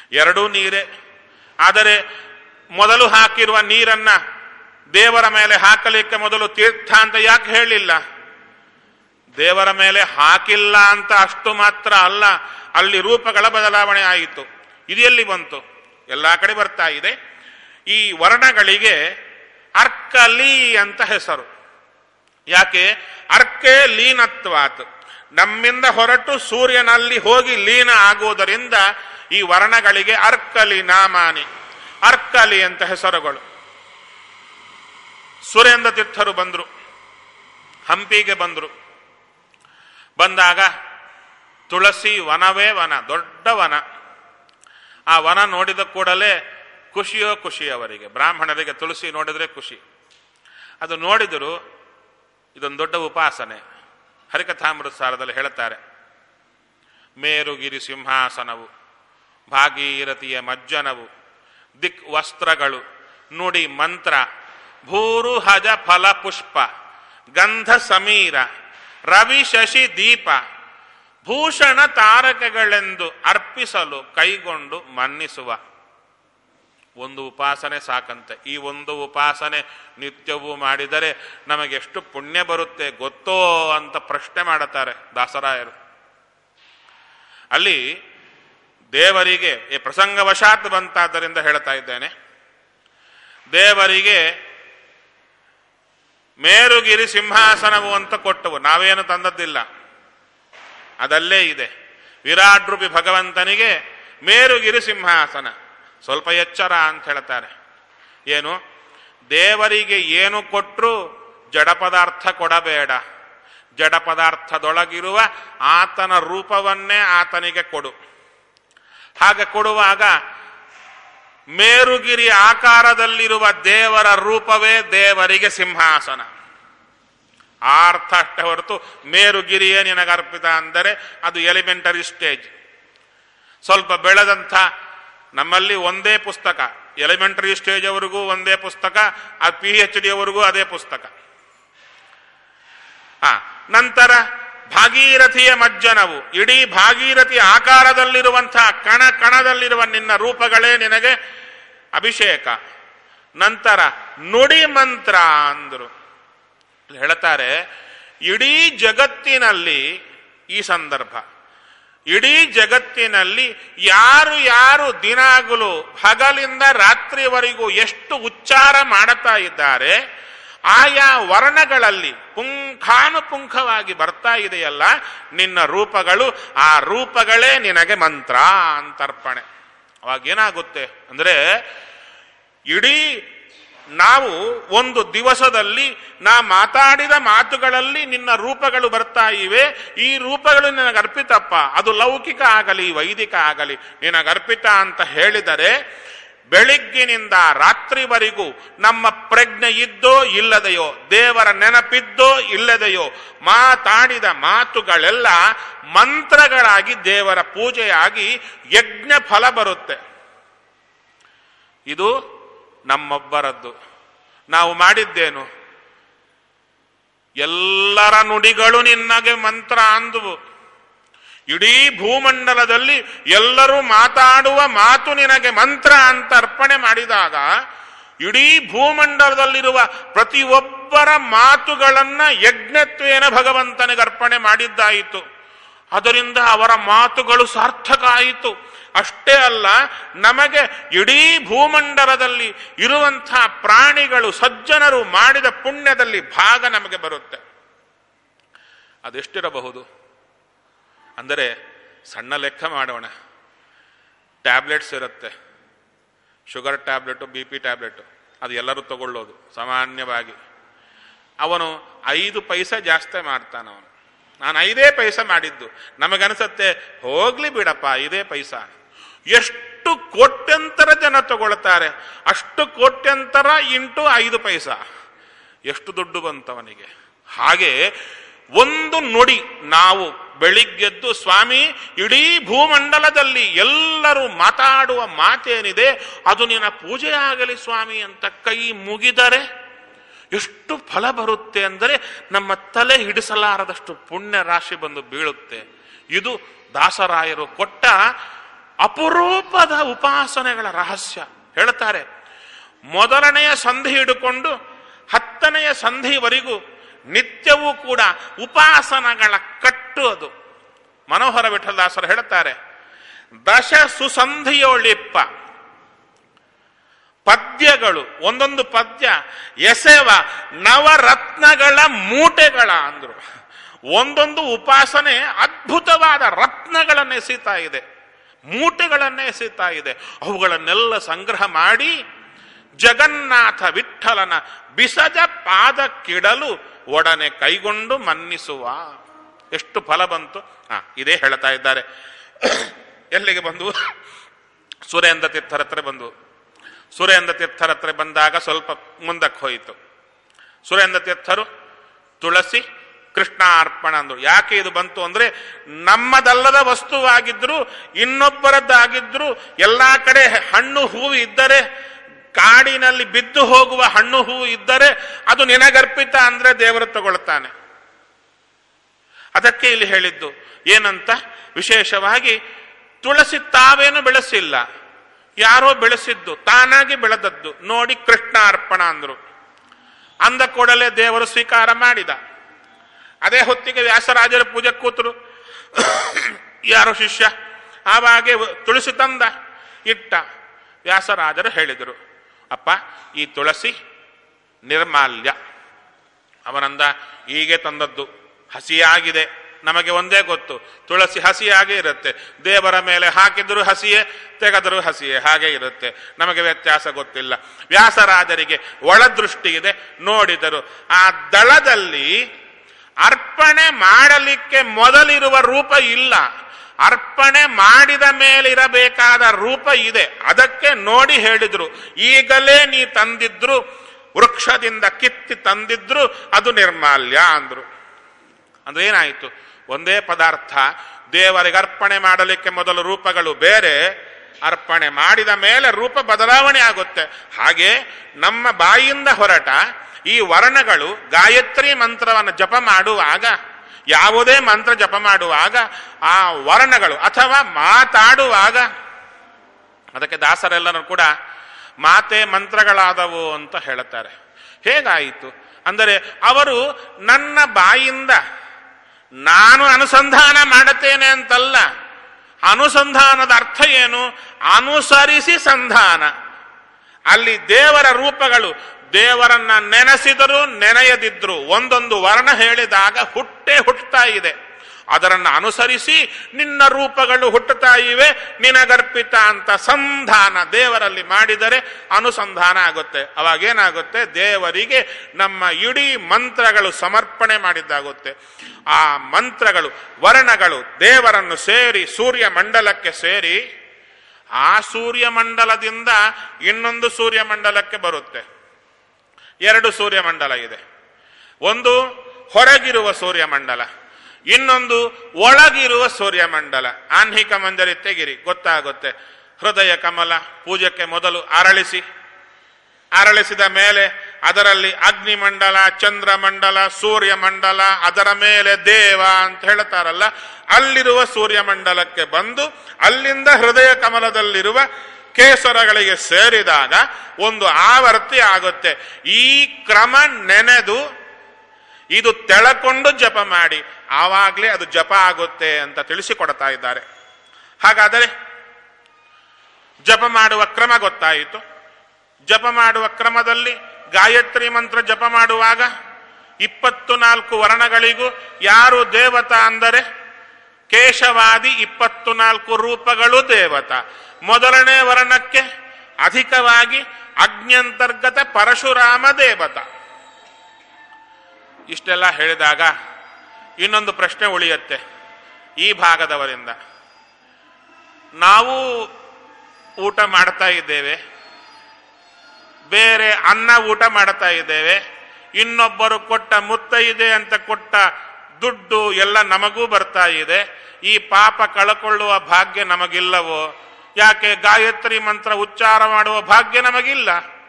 [SPEAKER 1] ಎರಡೂ ನೀರೇ ಆದರೆ ಮೊದಲು ಹಾಕಿರುವ ನೀರನ್ನ ದೇವರ ಮೇಲೆ ಹಾಕಲಿಕ್ಕೆ ಮೊದಲು ತೀರ್ಥ ಅಂತ ಯಾಕೆ ಹೇಳಿಲ್ಲ ದೇವರ ಮೇಲೆ ಹಾಕಿಲ್ಲ ಅಂತ ಅಷ್ಟು ಮಾತ್ರ ಅಲ್ಲ ಅಲ್ಲಿ ರೂಪಗಳ ಬದಲಾವಣೆ ಆಯಿತು ಇದು ಎಲ್ಲಿ ಬಂತು ಎಲ್ಲ ಕಡೆ ಬರ್ತಾ ಇದೆ ಈ ವರ್ಣಗಳಿಗೆ ಅರ್ಕಲಿ ಅಂತ ಹೆಸರು ಯಾಕೆ ಅರ್ಕೆ ಲೀನತ್ವಾತ್ ನಮ್ಮಿಂದ ಹೊರಟು ಸೂರ್ಯನಲ್ಲಿ ಹೋಗಿ ಲೀನ ಆಗುವುದರಿಂದ ಈ ವರ್ಣಗಳಿಗೆ ಅರ್ಕಲಿ ನಾಮಾನಿ ಅರ್ಕಲಿ ಅಂತ ಹೆಸರುಗಳು ಸುರೇಂದ್ರ ತೀರ್ಥರು ಬಂದರು ಹಂಪಿಗೆ ಬಂದರು ಬಂದಾಗ ತುಳಸಿ ವನವೇ ವನ ದೊಡ್ಡ ವನ ಆ ವನ ನೋಡಿದ ಕೂಡಲೇ ಖುಷಿಯೋ ಖುಷಿ ಅವರಿಗೆ ಬ್ರಾಹ್ಮಣರಿಗೆ ತುಳಸಿ ನೋಡಿದ್ರೆ ಖುಷಿ ಅದು ನೋಡಿದರು ಇದೊಂದು ದೊಡ್ಡ ಉಪಾಸನೆ ಹರಿಕಥಾಮೃತ ಸಾರದಲ್ಲಿ ಹೇಳುತ್ತಾರೆ ಮೇರುಗಿರಿ ಸಿಂಹಾಸನವು ಭಾಗೀರಥಿಯ ಮಜ್ಜನವು ದಿಕ್ ವಸ್ತ್ರಗಳು ನುಡಿ ಮಂತ್ರ ಭೂರು ಹಜ ಫಲ ಪುಷ್ಪ ಗಂಧ ಸಮೀರ ರವಿ ಶಶಿ ದೀಪ ಭೂಷಣ ತಾರಕಗಳೆಂದು ಅರ್ಪಿಸಲು ಕೈಗೊಂಡು ಮನ್ನಿಸುವ ಒಂದು ಉಪಾಸನೆ ಸಾಕಂತೆ ಈ ಒಂದು ಉಪಾಸನೆ ನಿತ್ಯವೂ ಮಾಡಿದರೆ ನಮಗೆಷ್ಟು ಪುಣ್ಯ ಬರುತ್ತೆ ಗೊತ್ತೋ ಅಂತ ಪ್ರಶ್ನೆ ಮಾಡುತ್ತಾರೆ ದಾಸರಾಯರು ಅಲ್ಲಿ ದೇವರಿಗೆ ಈ ಪ್ರಸಂಗವಶಾತ್ ಬಂತಾದ್ದರಿಂದ ಹೇಳ್ತಾ ಇದ್ದೇನೆ ದೇವರಿಗೆ ಮೇರುಗಿರಿ ಸಿಂಹಾಸನವು ಅಂತ ಕೊಟ್ಟವು ನಾವೇನು ತಂದದ್ದಿಲ್ಲ ಅದಲ್ಲೇ ಇದೆ ವಿರಾಟ್ ರೂಪಿ ಭಗವಂತನಿಗೆ ಮೇರುಗಿರಿ ಸಿಂಹಾಸನ ಸ್ವಲ್ಪ ಎಚ್ಚರ ಅಂತ ಹೇಳ್ತಾರೆ ಏನು ದೇವರಿಗೆ ಏನು ಕೊಟ್ಟರು ಜಡ ಪದಾರ್ಥ ಕೊಡಬೇಡ ಜಡ ಪದಾರ್ಥದೊಳಗಿರುವ ಆತನ ರೂಪವನ್ನೇ ಆತನಿಗೆ ಕೊಡು ಹಾಗೆ ಕೊಡುವಾಗ ಮೇರುಗಿರಿ ಆಕಾರದಲ್ಲಿರುವ ದೇವರ ರೂಪವೇ ದೇವರಿಗೆ ಸಿಂಹಾಸನ ಆ ಅರ್ಥ ಅಷ್ಟೇ ಹೊರತು ಮೇರುಗಿರಿಯೇ ನಿನಗರ್ಪಿತ ಅಂದರೆ ಅದು ಎಲಿಮೆಂಟರಿ ಸ್ಟೇಜ್ ಸ್ವಲ್ಪ ಬೆಳೆದಂಥ ನಮ್ಮಲ್ಲಿ ಒಂದೇ ಪುಸ್ತಕ ಎಲಿಮೆಂಟರಿ ಸ್ಟೇಜ್ ಅವರಿಗೂ ಒಂದೇ ಪುಸ್ತಕ ಆ ಪಿ ಎಚ್ ಡಿ ಅವರಿಗೂ ಅದೇ ಪುಸ್ತಕ ಆ ನಂತರ ಭಾಗೀರಥಿಯ ಮಜ್ಜನವು ಇಡೀ ಭಾಗೀರಥಿ ಆಕಾರದಲ್ಲಿರುವಂತಹ ಕಣ ಕಣದಲ್ಲಿರುವ ನಿನ್ನ ರೂಪಗಳೇ ನಿನಗೆ ಅಭಿಷೇಕ ನಂತರ ನುಡಿ ಮಂತ್ರ ಅಂದರು ಹೇಳ್ತಾರೆ ಇಡೀ ಜಗತ್ತಿನಲ್ಲಿ ಈ ಸಂದರ್ಭ ಇಡೀ ಜಗತ್ತಿನಲ್ಲಿ ಯಾರು ಯಾರು ದಿನಾಗಲೂ ಹಗಲಿಂದ ರಾತ್ರಿವರೆಗೂ ಎಷ್ಟು ಉಚ್ಚಾರ ಮಾಡುತ್ತಾ ಇದ್ದಾರೆ ಆಯಾ ವರ್ಣಗಳಲ್ಲಿ ಪುಂಖಾನುಪುಂಖವಾಗಿ ಬರ್ತಾ ಇದೆಯಲ್ಲ ನಿನ್ನ ರೂಪಗಳು ಆ ರೂಪಗಳೇ ನಿನಗೆ ಮಂತ್ರ ಅಂತರ್ಪಣೆ ಅವಾಗ ಏನಾಗುತ್ತೆ ಅಂದ್ರೆ ಇಡೀ ನಾವು ಒಂದು ದಿವಸದಲ್ಲಿ ನಾ ಮಾತಾಡಿದ ಮಾತುಗಳಲ್ಲಿ ನಿನ್ನ ರೂಪಗಳು ಬರ್ತಾ ಇವೆ ಈ ರೂಪಗಳು ನಿನಗೆ ಅರ್ಪಿತಪ್ಪ ಅದು ಲೌಕಿಕ ಆಗಲಿ ವೈದಿಕ ಆಗಲಿ ನಿನಗೆ ಅರ್ಪಿತ ಅಂತ ಹೇಳಿದರೆ ಬೆಳಿಗ್ಗಿನಿಂದ ರಾತ್ರಿವರೆಗೂ ನಮ್ಮ ಪ್ರಜ್ಞೆ ಇದ್ದೋ ಇಲ್ಲದೆಯೋ ದೇವರ ನೆನಪಿದ್ದೋ ಇಲ್ಲದೆಯೋ ಮಾತಾಡಿದ ಮಾತುಗಳೆಲ್ಲ ಮಂತ್ರಗಳಾಗಿ ದೇವರ ಪೂಜೆಯಾಗಿ ಯಜ್ಞ ಫಲ ಬರುತ್ತೆ ಇದು ನಮ್ಮೊಬ್ಬರದ್ದು ನಾವು ಮಾಡಿದ್ದೇನು ಎಲ್ಲರ ನುಡಿಗಳು ನಿನ್ನಗೆ ಮಂತ್ರ ಅಂದುವು ಇಡೀ ಭೂಮಂಡಲದಲ್ಲಿ ಎಲ್ಲರೂ ಮಾತಾಡುವ ಮಾತು ನಿನಗೆ ಮಂತ್ರ ಅಂತ ಅರ್ಪಣೆ ಮಾಡಿದಾಗ ಇಡೀ ಭೂಮಂಡಲದಲ್ಲಿರುವ ಪ್ರತಿಯೊಬ್ಬರ ಮಾತುಗಳನ್ನ ಯಜ್ಞತ್ವೇನ ಭಗವಂತನಿಗೆ ಅರ್ಪಣೆ ಮಾಡಿದ್ದಾಯಿತು ಅದರಿಂದ ಅವರ ಮಾತುಗಳು ಸಾರ್ಥಕ ಆಯಿತು ಅಷ್ಟೇ ಅಲ್ಲ ನಮಗೆ ಇಡೀ ಭೂಮಂಡಲದಲ್ಲಿ ಇರುವಂತಹ ಪ್ರಾಣಿಗಳು ಸಜ್ಜನರು ಮಾಡಿದ ಪುಣ್ಯದಲ್ಲಿ ಭಾಗ ನಮಗೆ ಬರುತ್ತೆ ಅದೆಷ್ಟಿರಬಹುದು ಅಂದರೆ ಸಣ್ಣ ಲೆಕ್ಕ ಮಾಡೋಣ ಟ್ಯಾಬ್ಲೆಟ್ಸ್ ಇರುತ್ತೆ sugar tablet B P tablet ಅದು ಎಲ್ಲರೂ ತಗೊಳ್ಳೋದು ಸಾಮಾನ್ಯವಾಗಿ ಅವನು ಐದು ಪೈಸೆ ಜಾಸ್ತಿ ಮಾಡ್ತಾನ ಅವನು ನಾನು ಐದೇ ಪೈಸೆ ಮಾಡಿದ್ದು ನಮಗನ್ಸತ್ತೆ ಹೋಗ್ಲಿ ಬಿಡಪ್ಪ ಐದೇ ಪೈಸಾ ಎಷ್ಟು ಕೋಟ್ಯಂತರ ಜನ ತಗೊಳ್ತಾರೆ ಅಷ್ಟು ಕೋಟ್ಯಂತರ ಇಂಟು ಐದು ಪೈಸಾ ಎಷ್ಟು ದುಡ್ಡು ಬಂತವನಿಗೆ ಹಾಗೆ ಒಂದು ನುಡಿ ನಾವು ಬೆಳಿಗ್ಗೆದ್ದು ಸ್ವಾಮಿ ಇಡೀ ಭೂಮಂಡಲದಲ್ಲಿ ಎಲ್ಲರೂ ಮಾತಾಡುವ ಮಾತೇನಿದೆ ಅದು ನಿನ್ನ ಪೂಜೆ ಆಗಲಿ ಸ್ವಾಮಿ ಅಂತ ಕೈ ಮುಗಿದರೆ ಎಷ್ಟು ಫಲ ಬರುತ್ತೆ ಅಂದರೆ ನಮ್ಮ ತಲೆ ಹಿಡಿಸಲಾರದಷ್ಟು ಪುಣ್ಯ ರಾಶಿ ಬಂದು ಬೀಳುತ್ತೆ ಇದು ದಾಸರಾಯರು ಕೊಟ್ಟ ಅಪರೂಪದ ಉಪಾಸನೆಗಳ ರಹಸ್ಯ ಹೇಳ್ತಾರೆ ಮೊದಲನೆಯ ಸಂಧಿ ಹಿಡುಕೊಂಡು ಹತ್ತನೆಯ ಸಂಧಿವರೆಗೂ ನಿತ್ಯವೂ ಕೂಡ ಉಪಾಸನಗಳ ಕಟ್ಟು ಅದು ಮನೋಹರ ವಿಠಲದಾಸರು ಹೇಳುತ್ತಾರೆ ದಶ ಸುಸಂಧಿಯೊಳಿಪ್ಪ ಪದ್ಯಗಳು ಒಂದೊಂದು ಪದ್ಯ ಎಸೆವ ನವರತ್ನಗಳ ಮೂಟೆಗಳ ಅಂದ್ರು ಒಂದೊಂದು ಉಪಾಸನೆ ಅದ್ಭುತವಾದ ರತ್ನಗಳನ್ನು ಎಸೀತಾ ಇದೆ ಮೂಟೆಗಳನ್ನೇ ಎಸೀತಾ ಇದೆ ಅವುಗಳನ್ನೆಲ್ಲ ಸಂಗ್ರಹ ಮಾಡಿ ಜಗನ್ನಾಥ ವಿಠಲನ ಬಿಸಜ ಪಾದಕ್ಕಿಡಲು ಒಡನೆ ಕೈಗೊಂಡು ಮನ್ನಿಸುವ ಎಷ್ಟು ಫಲ ಬಂತು ಹಾ ಇದೇ ಹೇಳ್ತಾ ಇದ್ದಾರೆ ಎಲ್ಲಿಗೆ ಬಂದು ಸುರೇಂದ್ರ ತೀರ್ಥರ ಹತ್ರ ಬಂದು ಸುರೇಂದ್ರ ತೀರ್ಥರ ಹತ್ರ ಬಂದಾಗ ಸ್ವಲ್ಪ ಮುಂದಕ್ಕೆ ಹೋಯಿತು ಸುರೇಂದ್ರ ತೀರ್ಥರು ತುಳಸಿ ಕೃಷ್ಣ ಅರ್ಪಣ ಅಂದ್ರು ಯಾಕೆ ಇದು ಬಂತು ಅಂದ್ರೆ ನಮ್ಮದಲ್ಲದ ವಸ್ತುವಾಗಿದ್ರು ಇನ್ನೊಬ್ಬರದ್ದಾಗಿದ್ರು ಎಲ್ಲಾ ಕಡೆ ಹಣ್ಣು ಹೂವು ಇದ್ದರೆ ಕಾಡಿನಲ್ಲಿ ಬಿದ್ದು ಹೋಗುವ ಹಣ್ಣು ಹೂವು ಇದ್ದರೆ ಅದು ನಿನಗರ್ಪಿತ ಅಂದ್ರೆ ದೇವರು ತಗೊಳ್ತಾನೆ ಅದಕ್ಕೆ ಇಲ್ಲಿ ಹೇಳಿದ್ದು ಏನಂತ ವಿಶೇಷವಾಗಿ ತುಳಸಿ ತಾವೇನು ಬೆಳೆಸಿಲ್ಲ ಯಾರೋ ಬೆಳೆಸಿದ್ದು ತಾನಾಗಿ ಬೆಳೆದದ್ದು ನೋಡಿ ಕೃಷ್ಣ ಅರ್ಪಣ ಅಂದ್ರು ಅಂದ ಕೂಡಲೇ ದೇವರು ಸ್ವೀಕಾರ ಮಾಡಿದ ಅದೇ ಹೊತ್ತಿಗೆ ವ್ಯಾಸರಾಜರ ಪೂಜೆ ಕೂತರು ಯಾರೋ ಶಿಷ್ಯ ಆವಾಗೆ ತುಳಸಿ ತಂದ ಇಟ್ಟ ವ್ಯಾಸರಾಜರು ಹೇಳಿದರು ಅಪ್ಪ ಈ ತುಳಸಿ ನಿರ್ಮಾಲ್ಯ ಅವನಂದ ಹೀಗೆ ತಂದದ್ದು ಹಸಿಯಾಗಿದೆ ನಮಗೆ ಒಂದೇ ಗೊತ್ತು ತುಳಸಿ ಹಸಿಯಾಗೇ ಇರುತ್ತೆ ದೇವರ ಮೇಲೆ ಹಾಕಿದ್ರು ಹಸಿಯೇ ತೆಗೆದರೂ ಹಸಿಯೇ ಹಾಗೆ ಇರುತ್ತೆ ನಮಗೆ ವ್ಯತ್ಯಾಸ ಗೊತ್ತಿಲ್ಲ ವ್ಯಾಸರಾಜರಿಗೆ ಒಳದೃಷ್ಟಿ ಇದೆ ನೋಡಿದರು ಆ ದಳದಲ್ಲಿ ಅರ್ಪಣೆ ಮಾಡಲಿಕ್ಕೆ ಮೊದಲಿರುವ ರೂಪ ಇಲ್ಲ ಅರ್ಪಣೆ ಮಾಡಿದ ಮೇಲಿರಬೇಕಾದ ರೂಪ ಇದೆ ಅದಕ್ಕೆ ನೋಡಿ ಹೇಳಿದ್ರು ಈಗಲೇ ನೀ ತಂದಿದ್ರು ವೃಕ್ಷದಿಂದ ಕಿತ್ತಿ ತಂದಿದ್ರು ಅದು ನಿರ್ಮಾಲ್ಯ ಅಂದ್ರು ಅಂದ್ರೆ ಏನಾಯಿತು ಒಂದೇ ಪದಾರ್ಥ ದೇವರಿಗೆ ಅರ್ಪಣೆ ಮಾಡಲಿಕ್ಕೆ ಮೊದಲು ರೂಪಗಳು ಬೇರೆ ಅರ್ಪಣೆ ಮಾಡಿದ ಮೇಲೆ ರೂಪ ಬದಲಾವಣೆ ಆಗುತ್ತೆ ಹಾಗೆ ನಮ್ಮ ಬಾಯಿಂದ ಹೊರಟ ಈ ವರ್ಣಗಳು ಗಾಯತ್ರಿ ಮಂತ್ರವನ್ನು ಜಪ ಮಾಡುವಾಗ ಯಾವುದೇ ಮಂತ್ರ ಜಪ ಮಾಡುವಾಗ ಆ ವರ್ಣಗಳು ಅಥವಾ ಮಾತಾಡುವಾಗ ಅದಕ್ಕೆ ದಾಸರೆಲ್ಲರೂ ಕೂಡ ಮಾತೆ ಮಂತ್ರಗಳಾದವು ಅಂತ ಹೇಳುತ್ತಾರೆ ಹೇಗಾಯಿತು ಅಂದರೆ ಅವರು ನನ್ನ ಬಾಯಿಂದ ನಾನು ಅನುಸಂಧಾನ ಮಾಡುತ್ತೇನೆ ಅಂತಲ್ಲ ಅನುಸಂಧಾನದ ಅರ್ಥ ಏನು ಅನುಸರಿಸಿ ಸಂಧಾನ ಅಲ್ಲಿ ದೇವರ ರೂಪಗಳು ದೇವರನ್ನ ನೆನೆಸಿದರೂ ನೆನೆಯದಿದ್ರು ಒಂದೊಂದು ವರ್ಣ ಹೇಳಿದಾಗ ಹುಟ್ಟೇ ಹುಟ್ಟುತ್ತಾ ಇದೆ ಅದರನ್ನು ಅನುಸರಿಸಿ ನಿನ್ನ ರೂಪಗಳು ಹುಟ್ಟುತ್ತಾ ಇವೆ ನಿನಗರ್ಪಿತ ಅಂತ ಸಂಧಾನ ದೇವರಲ್ಲಿ ಮಾಡಿದರೆ ಅನುಸಂಧಾನ ಆಗುತ್ತೆ ಅವಾಗೇನಾಗುತ್ತೆ ದೇವರಿಗೆ ನಮ್ಮ ಇಡೀ ಮಂತ್ರಗಳು ಸಮರ್ಪಣೆ ಮಾಡಿದ್ದಾಗುತ್ತೆ ಆ ಮಂತ್ರಗಳು ವರ್ಣಗಳು ದೇವರನ್ನು ಸೇರಿ ಸೂರ್ಯ ಮಂಡಲಕ್ಕೆ ಸೇರಿ ಆ ಸೂರ್ಯ ಮಂಡಲದಿಂದ ಇನ್ನೊಂದು ಸೂರ್ಯ ಮಂಡಲಕ್ಕೆ ಬರುತ್ತೆ ಎರಡು ಸೂರ್ಯ ಮಂಡಲ ಇದೆ ಒಂದು ಹೊರಗಿರುವ ಸೂರ್ಯ ಮಂಡಲ ಇನ್ನೊಂದು ಒಳಗಿರುವ ಸೂರ್ಯ ಮಂಡಲ ಆನ್ಹಿಕ ಮಂಜರಿ ತೆಗಿರಿ ಗೊತ್ತಾಗುತ್ತೆ ಹೃದಯ ಕಮಲ ಪೂಜೆಗೆ ಮೊದಲು ಅರಳಿಸಿ ಅರಳಿಸಿದ ಮೇಲೆ ಅದರಲ್ಲಿ ಅಗ್ನಿಮಂಡಲ ಚಂದ್ರಮಂಡಲ ಸೂರ್ಯ ಮಂಡಲ ಅದರ ಮೇಲೆ ದೇವ ಅಂತ ಹೇಳ್ತಾರಲ್ಲ ಅಲ್ಲಿರುವ ಸೂರ್ಯ ಮಂಡಲಕ್ಕೆ ಬಂದು ಅಲ್ಲಿಂದ ಹೃದಯ ಕಮಲದಲ್ಲಿರುವ ಕೇಸರಗಳಿಗೆ ಸೇರಿದಾಗ ಒಂದು ಆವರ್ತಿ ಆಗುತ್ತೆ ಈ ಕ್ರಮ ನೆನೆದು ಇದು ತೆಳಕೊಂಡು ಜಪ ಮಾಡಿ ಆವಾಗಲೇ ಅದು ಜಪ ಆಗುತ್ತೆ ಅಂತ ತಿಳಿಸಿಕೊಡ್ತಾ ಇದ್ದಾರೆ ಹಾಗಾದರೆ ಜಪ ಮಾಡುವ ಕ್ರಮ ಗೊತ್ತಾಯಿತು ಜಪ ಮಾಡುವ ಕ್ರಮದಲ್ಲಿ ಗಾಯತ್ರಿ ಮಂತ್ರ ಜಪ ಮಾಡುವಾಗ ಇಪ್ಪತ್ತು ನಾಲ್ಕು ವರ್ಣಗಳಿಗೂ ಯಾರು ದೇವತಾ ಅಂದರೆ ಕೇಶವಾದಿ ಇಪ್ಪತ್ತು ನಾಲ್ಕು ರೂಪಗಳು ದೇವತಾ ಮೊದಲನೇ ವರ್ಣಕ್ಕೆ ಅಧಿಕವಾಗಿ ಅಗ್ನ್ಯಂತರ್ಗತ ಪರಶುರಾಮ ದೇವತ ಇಷ್ಟೆಲ್ಲ ಹೇಳಿದಾಗ ಇನ್ನೊಂದು ಪ್ರಶ್ನೆ ಉಳಿಯುತ್ತೆ ಈ ಭಾಗದವರಿಂದ ನಾವು ಊಟ ಮಾಡ್ತಾ ಇದ್ದೇವೆ ಬೇರೆ ಅನ್ನ ಊಟ ಮಾಡ್ತಾ ಇದ್ದೇವೆ ಇನ್ನೊಬ್ಬರು ಕೊಟ್ಟ ಮುತ್ತೈದೆ ಅಂತ ಕೊಟ್ಟ ದುಡ್ಡು ಎಲ್ಲ ನಮಗೂ ಬರ್ತಾ ಇದೆ ಈ ಪಾಪ ಕಳಕೊಳ್ಳುವ ಭಾಗ್ಯ ನಮಗಿಲ್ಲವೋ ಯಾಕೆ ಗಾಯತ್ರಿ ಮಂತ್ರ ಉಚ್ಚಾರ ಮಾಡುವ ಭಾಗ್ಯ ನಮಗಿಲ್ಲ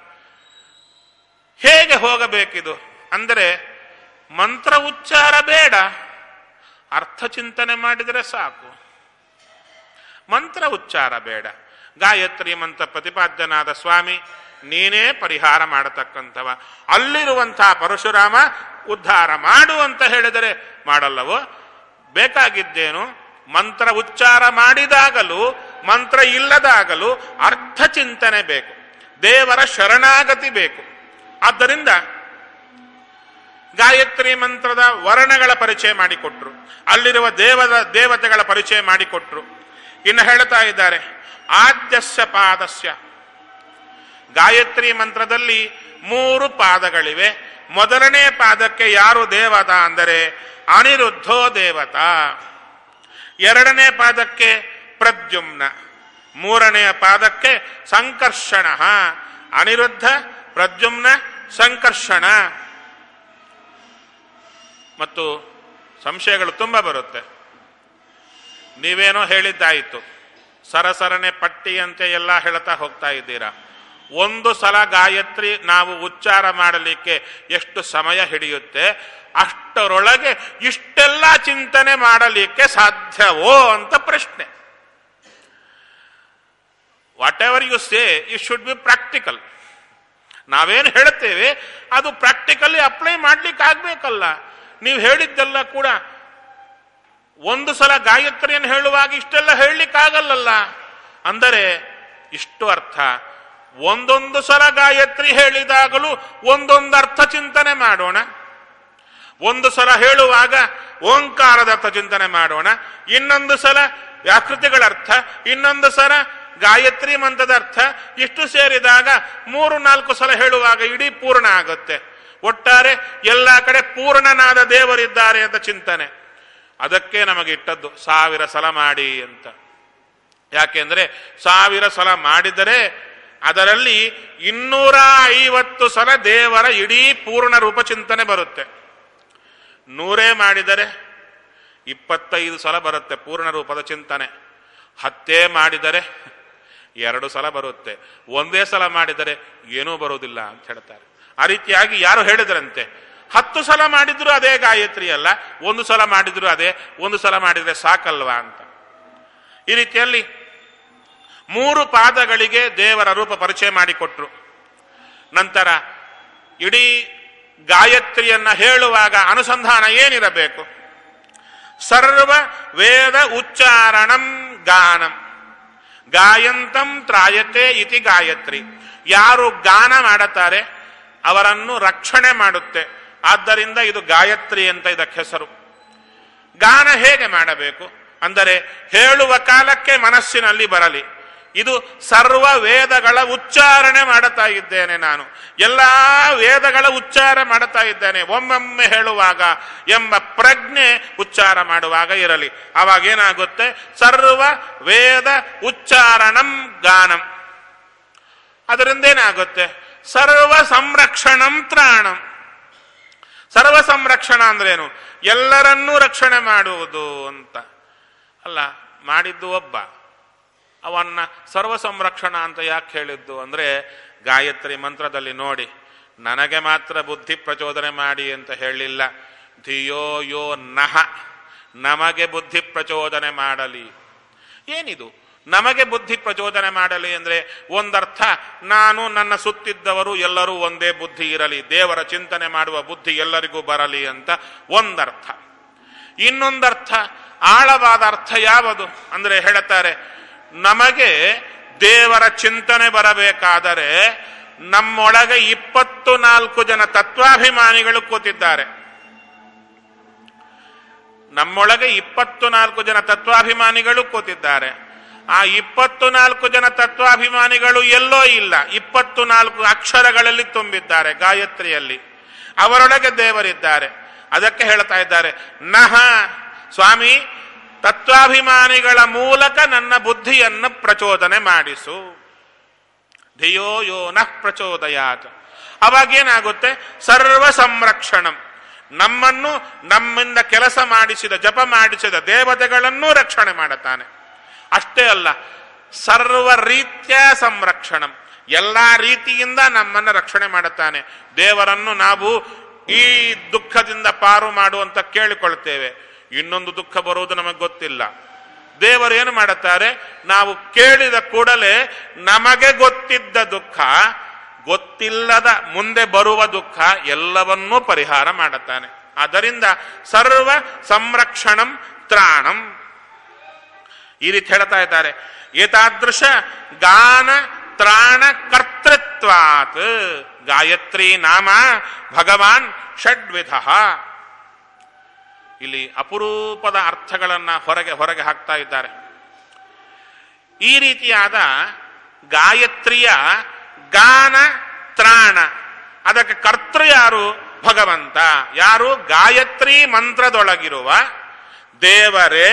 [SPEAKER 1] ಹೇಗೆ ಹೋಗಬೇಕಿದು ಅಂದರೆ ಮಂತ್ರ ಉಚ್ಚಾರ ಬೇಡ ಅರ್ಥ ಚಿಂತನೆ ಮಾಡಿದರೆ ಸಾಕು ಮಂತ್ರ ಉಚ್ಚಾರ ಬೇಡ ಗಾಯತ್ರಿ ಮಂತ್ರ ಪ್ರತಿಪಾದ್ಯನಾದ ಸ್ವಾಮಿ ನೀನೇ ಪರಿಹಾರ ಮಾಡತಕ್ಕಂಥವ ಅಲ್ಲಿರುವಂತಹ ಪರಶುರಾಮ ಉದ್ಧಾರ ಮಾಡು ಅಂತ ಹೇಳಿದರೆ ಮಾಡಲ್ಲವೋ ಬೇಕಾಗಿದ್ದೇನು ಮಂತ್ರ ಉಚ್ಚಾರ ಮಾಡಿದಾಗಲೂ ಮಂತ್ರ ಇಲ್ಲದಾಗಲೂ ಅರ್ಥ ಚಿಂತನೆ ಬೇಕು ದೇವರ ಶರಣಾಗತಿ ಬೇಕು ಆದ್ದರಿಂದ ಗಾಯತ್ರಿ ಮಂತ್ರದ ವರ್ಣಗಳ ಪರಿಚಯ ಮಾಡಿಕೊಟ್ರು ಅಲ್ಲಿರುವ ದೇವದ ದೇವತೆಗಳ ಪರಿಚಯ ಮಾಡಿಕೊಟ್ರು ಇನ್ನು ಹೇಳ್ತಾ ಇದ್ದಾರೆ ಆದ್ಯಸ್ಯ ಪಾದಸ್ಯ ಗಾಯತ್ರಿ ಮಂತ್ರದಲ್ಲಿ ಮೂರು ಪಾದಗಳಿವೆ ಮೊದಲನೇ ಪಾದಕ್ಕೆ ಯಾರು ದೇವತ ಅಂದರೆ ಅನಿರುದ್ಧೋ ದೇವತಾ ಎರಡನೇ ಪಾದಕ್ಕೆ ಪ್ರದ್ಯುಮ್ನ ಮೂರನೆಯ ಪಾದಕ್ಕೆ ಸಂಕರ್ಷಣ ಅನಿರುದ್ಧ ಪ್ರದ್ಯುಮ್ನ ಸಂಕರ್ಷಣ ಮತ್ತು ಸಂಶಯಗಳು ತುಂಬ ಬರುತ್ತೆ ನೀವೇನೋ ಹೇಳಿದ್ದಾಯಿತು ಸರಸರನೆ ಪಟ್ಟಿಯಂತೆ ಎಲ್ಲ ಹೇಳ್ತಾ ಹೋಗ್ತಾ ಇದ್ದೀರಾ ಒಂದು ಸಲ ಗಾಯತ್ರಿ ನಾವು ಉಚ್ಚಾರ ಮಾಡಲಿಕ್ಕೆ ಎಷ್ಟು ಸಮಯ ಹಿಡಿಯುತ್ತೆ ಅಷ್ಟರೊಳಗೆ ಇಷ್ಟೆಲ್ಲ ಚಿಂತನೆ ಮಾಡಲಿಕ್ಕೆ ಸಾಧ್ಯವೋ ಅಂತ ಪ್ರಶ್ನೆ whatever you say it should be practical ನಾವೇನು ಹೇಳ್ತೇವೆ ಅದು ಪ್ರಾಕ್ಟಿಕಲಿ ಅಪ್ಲೈ ಮಾಡ್ಲಿಕ್ಕೆ ಆಗ್ಬೇಕಲ್ಲ ನೀವು ಹೇಳಿದ್ದೆಲ್ಲ ಕೂಡ ಒಂದು ಸಲ ಗಾಯತ್ರಿಯನ್ನು ಹೇಳುವಾಗ ಇಷ್ಟೆಲ್ಲ ಹೇಳಲಿಕ್ಕಾಗಲ್ಲಲ್ಲ ಅಂದರೆ ಇಷ್ಟು ಅರ್ಥ ಒಂದೊಂದು ಸಲ ಗಾಯತ್ರಿ ಹೇಳಿದಾಗಲೂ ಒಂದೊಂದು ಅರ್ಥ ಚಿಂತನೆ ಮಾಡೋಣ ಒಂದು ಸಲ ಹೇಳುವಾಗ ಓಂಕಾರದ ಅರ್ಥ ಚಿಂತನೆ ಮಾಡೋಣ ಇನ್ನೊಂದು ಸಲ ವ್ಯಾಕೃತಿಗಳ ಅರ್ಥ ಇನ್ನೊಂದು ಸಲ ಗಾಯತ್ರಿ ಮಂತ್ರದ ಅರ್ಥ ಇಷ್ಟು ಸೇರಿದಾಗ ಮೂರು ನಾಲ್ಕು ಸಲ ಹೇಳುವಾಗ ಇಡೀ ಪೂರ್ಣ ಆಗುತ್ತೆ ಒಟ್ಟಾರೆ ಎಲ್ಲ ಕಡೆ ಪೂರ್ಣನಾದ ದೇವರಿದ್ದಾರೆ ಅಂತ ಚಿಂತನೆ ಅದಕ್ಕೆ ನಮಗೆ ಇಟ್ಟದ್ದು ಸಾವಿರ ಸಲ ಮಾಡಿ ಅಂತ ಯಾಕೆಂದ್ರೆ ಸಾವಿರ ಸಲ ಮಾಡಿದರೆ ಅದರಲ್ಲಿ ಇನ್ನೂರ ಐವತ್ತು ಸಲ ದೇವರ ಇಡೀ ಪೂರ್ಣ ರೂಪ ಚಿಂತನೆ ಬರುತ್ತೆ ನೂರೇ ಮಾಡಿದರೆ ಇಪ್ಪತ್ತೈದು ಸಲ ಬರುತ್ತೆ ಪೂರ್ಣ ರೂಪದ ಚಿಂತನೆ ಹತ್ತೇ ಮಾಡಿದರೆ ಎರಡು ಸಲ ಬರುತ್ತೆ ಒಂದೇ ಸಲ ಮಾಡಿದರೆ ಏನೂ ಬರುವುದಿಲ್ಲ ಅಂತ ಹೇಳ್ತಾರೆ ಆ ರೀತಿಯಾಗಿ ಯಾರು ಹೇಳಿದ್ರಂತೆ ಹತ್ತು ಸಲ ಮಾಡಿದ್ರು ಅದೇ ಗಾಯತ್ರಿ ಅಲ್ಲ ಒಂದು ಸಲ ಮಾಡಿದ್ರು ಅದೇ ಒಂದು ಸಲ ಮಾಡಿದ್ರೆ ಸಾಕಲ್ವಾ ಅಂತ ಈ ರೀತಿಯಲ್ಲಿ ಮೂರು ಪಾದಗಳಿಗೆ ದೇವರ ರೂಪ ಪರಿಚಯ ಮಾಡಿಕೊಟ್ರು ನಂತರ ಇಡೀ ಗಾಯತ್ರಿಯನ್ನ ಹೇಳುವಾಗ ಅನುಸಂಧಾನ ಏನಿರಬೇಕು ಸರ್ವ ವೇದ ಉಚ್ಚಾರಣಂ ಗಾನಂ ಗಾಯಂತಂ ತ್ರಾಯತೆ ಇತಿ ಗಾಯತ್ರಿ ಯಾರು ಗಾನ ಮಾಡುತ್ತಾರೆ ಅವರನ್ನು ರಕ್ಷಣೆ ಮಾಡುತ್ತೆ ಆದ್ದರಿಂದ ಇದು ಗಾಯತ್ರಿ ಅಂತ ಇದಕ್ಕೆ ಹೆಸರು ಗಾನ ಹೇಗೆ ಮಾಡಬೇಕು ಅಂದರೆ ಹೇಳುವ ಕಾಲಕ್ಕೆ ಮನಸ್ಸಿನಲ್ಲಿ ಬರಲಿ ಇದು ಸರ್ವ ವೇದಗಳ ಉಚ್ಚಾರಣೆ ಮಾಡುತ್ತಾ ಇದ್ದೇನೆ ನಾನು ಎಲ್ಲಾ ವೇದಗಳ ಉಚ್ಚಾರ ಮಾಡುತ್ತಾ ಇದ್ದೇನೆ ಒಮ್ಮೊಮ್ಮೆ ಹೇಳುವಾಗ ಎಂಬ ಪ್ರಜ್ಞೆ ಉಚ್ಚಾರ ಮಾಡುವಾಗ ಇರಲಿ ಅವಾಗ ಏನಾಗುತ್ತೆ ಸರ್ವ ವೇದ ಉಚ್ಚಾರಣಂ ಗಾನಂ ಅದರಿಂದ ಏನಾಗುತ್ತೆ ಸರ್ವ ಸಂರಕ್ಷಣಂ ತ್ರಾಣಂ ಸರ್ವ ಸಂರಕ್ಷಣ ಅಂದ್ರೇನು ಎಲ್ಲರನ್ನೂ ರಕ್ಷಣೆ ಮಾಡುವುದು ಅಂತ ಅಲ್ಲ ಮಾಡಿದ್ದು ಒಬ್ಬ ಅವನ್ನ ಸರ್ವ ಸಂರಕ್ಷಣ ಅಂತ ಯಾಕೆ ಹೇಳಿದ್ದು ಅಂದ್ರೆ ಗಾಯತ್ರಿ ಮಂತ್ರದಲ್ಲಿ ನೋಡಿ ನನಗೆ ಮಾತ್ರ ಬುದ್ಧಿ ಪ್ರಚೋದನೆ ಮಾಡಿ ಅಂತ ಹೇಳಿಲ್ಲ ಧಿಯೋ ಯೋ ನಹ ನಮಗೆ ಬುದ್ಧಿ ಪ್ರಚೋದನೆ ಮಾಡಲಿ ಏನಿದು ನಮಗೆ ಬುದ್ಧಿ ಪ್ರಚೋದನೆ ಮಾಡಲಿ ಅಂದ್ರೆ ಒಂದರ್ಥ ನಾನು ನನ್ನ ಸುತ್ತಿದ್ದವರು ಎಲ್ಲರೂ ಒಂದೇ ಬುದ್ಧಿ ಇರಲಿ ದೇವರ ಚಿಂತನೆ ಮಾಡುವ ಬುದ್ಧಿ ಎಲ್ಲರಿಗೂ ಬರಲಿ ಅಂತ ಒಂದರ್ಥ ಇನ್ನೊಂದರ್ಥ ಆಳವಾದ ಅರ್ಥ ಯಾವುದು ಅಂದ್ರೆ ಹೇಳುತ್ತಾರೆ ನಮಗೆ ದೇವರ ಚಿಂತನೆ ಬರಬೇಕಾದರೆ ನಮ್ಮೊಳಗೆ ಇಪ್ಪತ್ತು ನಾಲ್ಕು ಜನ ತತ್ವಾಭಿಮಾನಿಗಳು ಕೂತಿದ್ದಾರೆ ನಮ್ಮೊಳಗೆ ಇಪ್ಪತ್ತು ನಾಲ್ಕು ಜನ ತತ್ವಾಭಿಮಾನಿಗಳು ಕೂತಿದ್ದಾರೆ ಆ ಇಪ್ಪತ್ತು ನಾಲ್ಕು ಜನ ತತ್ವಾಭಿಮಾನಿಗಳು ಎಲ್ಲೋ ಇಲ್ಲ ಇಪ್ಪತ್ತು ನಾಲ್ಕು ಅಕ್ಷರಗಳಲ್ಲಿ ತುಂಬಿದ್ದಾರೆ ಗಾಯತ್ರಿಯಲ್ಲಿ ಅವರೊಳಗೆ ದೇವರಿದ್ದಾರೆ ಅದಕ್ಕೆ ಹೇಳ್ತಾ ಇದ್ದಾರೆ ನಹ ಸ್ವಾಮಿ ತತ್ವಾಭಿಮಾನಿಗಳ ಮೂಲಕ ನನ್ನ ಬುದ್ಧಿಯನ್ನು ಪ್ರಚೋದನೆ ಮಾಡಿಸು ಧಿಯೋ ಯೋ ನಃ ಪ್ರಚೋದಯಾತ್ ಅವಾಗೇನಾಗುತ್ತೆ ಸರ್ವ ಸಂರಕ್ಷಣಂ ನಮ್ಮನ್ನು ನಮ್ಮಿಂದ ಕೆಲಸ ಮಾಡಿಸಿದ ಜಪ ಮಾಡಿಸಿದ ದೇವತೆಗಳನ್ನೂ ರಕ್ಷಣೆ ಮಾಡುತ್ತಾನೆ ಅಷ್ಟೇ ಅಲ್ಲ ಸರ್ವ ರೀತ್ಯ ಸಂರಕ್ಷಣಂ ಎಲ್ಲಾ ರೀತಿಯಿಂದ ನಮ್ಮನ್ನು ರಕ್ಷಣೆ ಮಾಡುತ್ತಾನೆ ದೇವರನ್ನು ನಾವು ಈ ದುಃಖದಿಂದ ಪಾರು ಮಾಡು ಅಂತ ಕೇಳಿಕೊಳ್ತೇವೆ ಇನ್ನೊಂದು ದುಃಖ ಬರುವುದು ನಮಗೆ ಗೊತ್ತಿಲ್ಲ ದೇವರು ಏನು ಮಾಡುತ್ತಾರೆ ನಾವು ಕೇಳಿದ ಕೂಡಲೇ ನಮಗೆ ಗೊತ್ತಿದ್ದ ದುಃಖ ಗೊತ್ತಿಲ್ಲದ ಮುಂದೆ ಬರುವ ದುಃಖ ಎಲ್ಲವನ್ನೂ ಪರಿಹಾರ ಮಾಡುತ್ತಾನೆ ಆದ್ದರಿಂದ ಸರ್ವ ಸಂರಕ್ಷಣಂ ತ್ರಾಣಂ ಈ ರೀತಿ ಹೇಳ್ತಾ ಇದ್ದಾರೆ ಏತಾದೃಶ ಗಾನ ತ್ರಾಣ ಕರ್ತೃತ್ವಾತ್ ಗಾಯತ್ರಿ ನಾಮ ಭಗವಾನ್ ಷಡ್ವಿಧ ಇಲ್ಲಿ ಅಪರೂಪದ ಅರ್ಥಗಳನ್ನ ಹೊರಗೆ ಹೊರಗೆ ಹಾಕ್ತಾ ಇದ್ದಾರೆ ಈ ರೀತಿಯಾದ ಗಾಯತ್ರಿಯ ಗಾನ ತ್ರಾಣ ಅದಕ್ಕೆ ಕರ್ತೃ ಯಾರು ಭಗವಂತ ಯಾರು ಗಾಯತ್ರಿ ಮಂತ್ರದೊಳಗಿರುವ ದೇವರೇ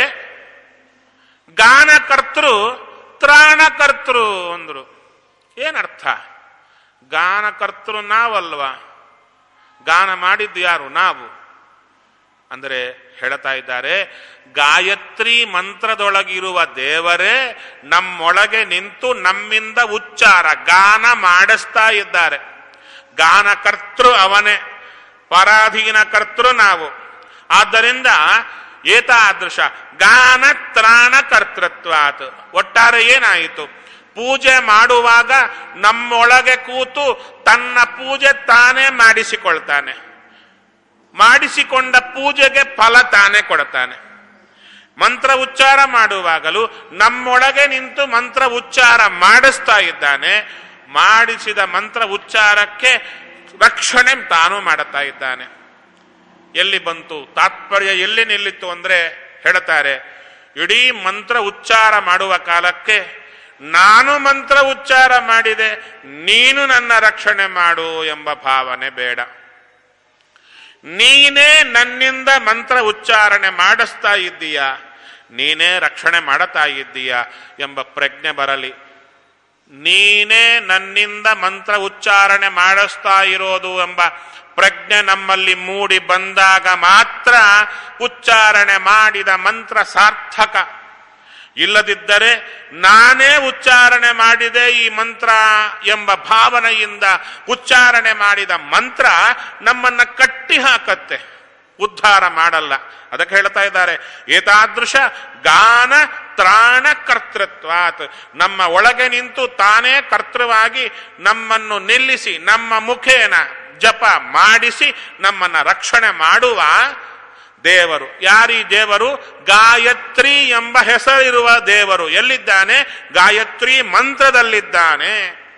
[SPEAKER 1] ಗಾನಕರ್ತೃ ತ್ರಾಣಕರ್ತೃ ಅಂದ್ರು ಏನರ್ಥ ಗಾನಕರ್ತೃ ನಾವಲ್ವಾ ಗಾನ ಮಾಡಿದ್ದು ಯಾರು ನಾವು ಅಂದರೆ ಹೇಳ್ತಾ ಇದ್ದಾರೆ ಗಾಯತ್ರಿ ಮಂತ್ರದೊಳಗಿರುವ ದೇವರೇ ನಮ್ಮೊಳಗೆ ನಿಂತು ನಮ್ಮಿಂದ ಉಚ್ಚಾರ ಗಾನ ಮಾಡಿಸ್ತಾ ಇದ್ದಾರೆ ಗಾನಕರ್ತೃ ಅವನೇ ಪರಾಧೀನ ಕರ್ತೃ ನಾವು ಆದ್ದರಿಂದ ಏತಾದೃಶ ಗಾನ ತ್ರಾಣ ಕರ್ತೃತ್ವಾತ್ ಒಟ್ಟಾರೆ ಏನಾಯಿತು ಪೂಜೆ ಮಾಡುವಾಗ ನಮ್ಮೊಳಗೆ ಕೂತು ತನ್ನ ಪೂಜೆ ತಾನೇ ಮಾಡಿಸಿಕೊಳ್ತಾನೆ ಮಾಡಿಸಿಕೊಂಡ ಪೂಜೆಗೆ ಫಲ ತಾನೇ ಕೊಡ್ತಾನೆ ಮಂತ್ರ ಉಚ್ಚಾರ ಮಾಡುವಾಗಲೂ ನಮ್ಮೊಳಗೆ ನಿಂತು ಮಂತ್ರ ಉಚ್ಚಾರ ಮಾಡಿಸ್ತಾ ಇದ್ದಾನೆ ಮಾಡಿಸಿದ ಮಂತ್ರ ಉಚ್ಚಾರಕ್ಕೆ ರಕ್ಷಣೆ ತಾನು ಮಾಡುತ್ತಾ ಇದ್ದಾನೆ ಎಲ್ಲಿ ಬಂತು ತಾತ್ಪರ್ಯ ಎಲ್ಲಿ ನಿಲ್ಲಿತ್ತು ಅಂದ್ರೆ ಹೇಳ್ತಾರೆ ಇಡೀ ಮಂತ್ರ ಉಚ್ಚಾರ ಮಾಡುವ ಕಾಲಕ್ಕೆ ನಾನು ಮಂತ್ರ ಉಚ್ಚಾರ ಮಾಡಿದೆ ನೀನು ನನ್ನ ರಕ್ಷಣೆ ಮಾಡು ಎಂಬ ಭಾವನೆ ಬೇಡ ನೀನೇ ನನ್ನಿಂದ ಮಂತ್ರ ಉಚ್ಚಾರಣೆ ಮಾಡಿಸ್ತಾ ಇದ್ದೀಯ ನೀನೇ ರಕ್ಷಣೆ ಮಾಡುತ್ತಾ ಇದ್ದೀಯ ಎಂಬ ಪ್ರಜ್ಞೆ ಬರಲಿ ನೀನೇ ನನ್ನಿಂದ ಮಂತ್ರ ಉಚ್ಚಾರಣೆ ಮಾಡಿಸ್ತಾ ಇರೋದು ಎಂಬ ಪ್ರಜ್ಞೆ ನಮ್ಮಲ್ಲಿ ಮೂಡಿ ಬಂದಾಗ ಮಾತ್ರ ಉಚ್ಚಾರಣೆ ಮಾಡಿದ ಮಂತ್ರ ಸಾರ್ಥಕ ಇಲ್ಲದಿದ್ದರೆ ನಾನೇ ಉಚ್ಚಾರಣೆ ಮಾಡಿದೆ ಈ ಮಂತ್ರ ಎಂಬ ಭಾವನೆಯಿಂದ ಉಚ್ಚಾರಣೆ ಮಾಡಿದ ಮಂತ್ರ ನಮ್ಮನ್ನ ಕಟ್ಟಿ ಹಾಕತ್ತೆ ಉದ್ಧಾರ ಮಾಡಲ್ಲ ಅದಕ್ಕೆ ಹೇಳ್ತಾ ಇದ್ದಾರೆ ಏತಾದೃಶ ಗಾನ ತ್ರಾಣ ಕರ್ತೃತ್ವಾತ್ ನಮ್ಮ ಒಳಗೆ ನಿಂತು ತಾನೇ ಕರ್ತೃವಾಗಿ ನಮ್ಮನ್ನು ನಿಲ್ಲಿಸಿ ನಮ್ಮ ಮುಖೇನ ಜಪ ಮಾಡಿಸಿ ನಮ್ಮನ್ನ ರಕ್ಷಣೆ ಮಾಡುವ ದೇವರು ಯಾರೀ ದೇವರು ಗಾಯತ್ರಿ ಎಂಬ ಹೆಸರಿರುವ ದೇವರು ಎಲ್ಲಿದ್ದಾನೆ ಗಾಯತ್ರಿ ಮಂತ್ರದಲ್ಲಿದ್ದಾನೆ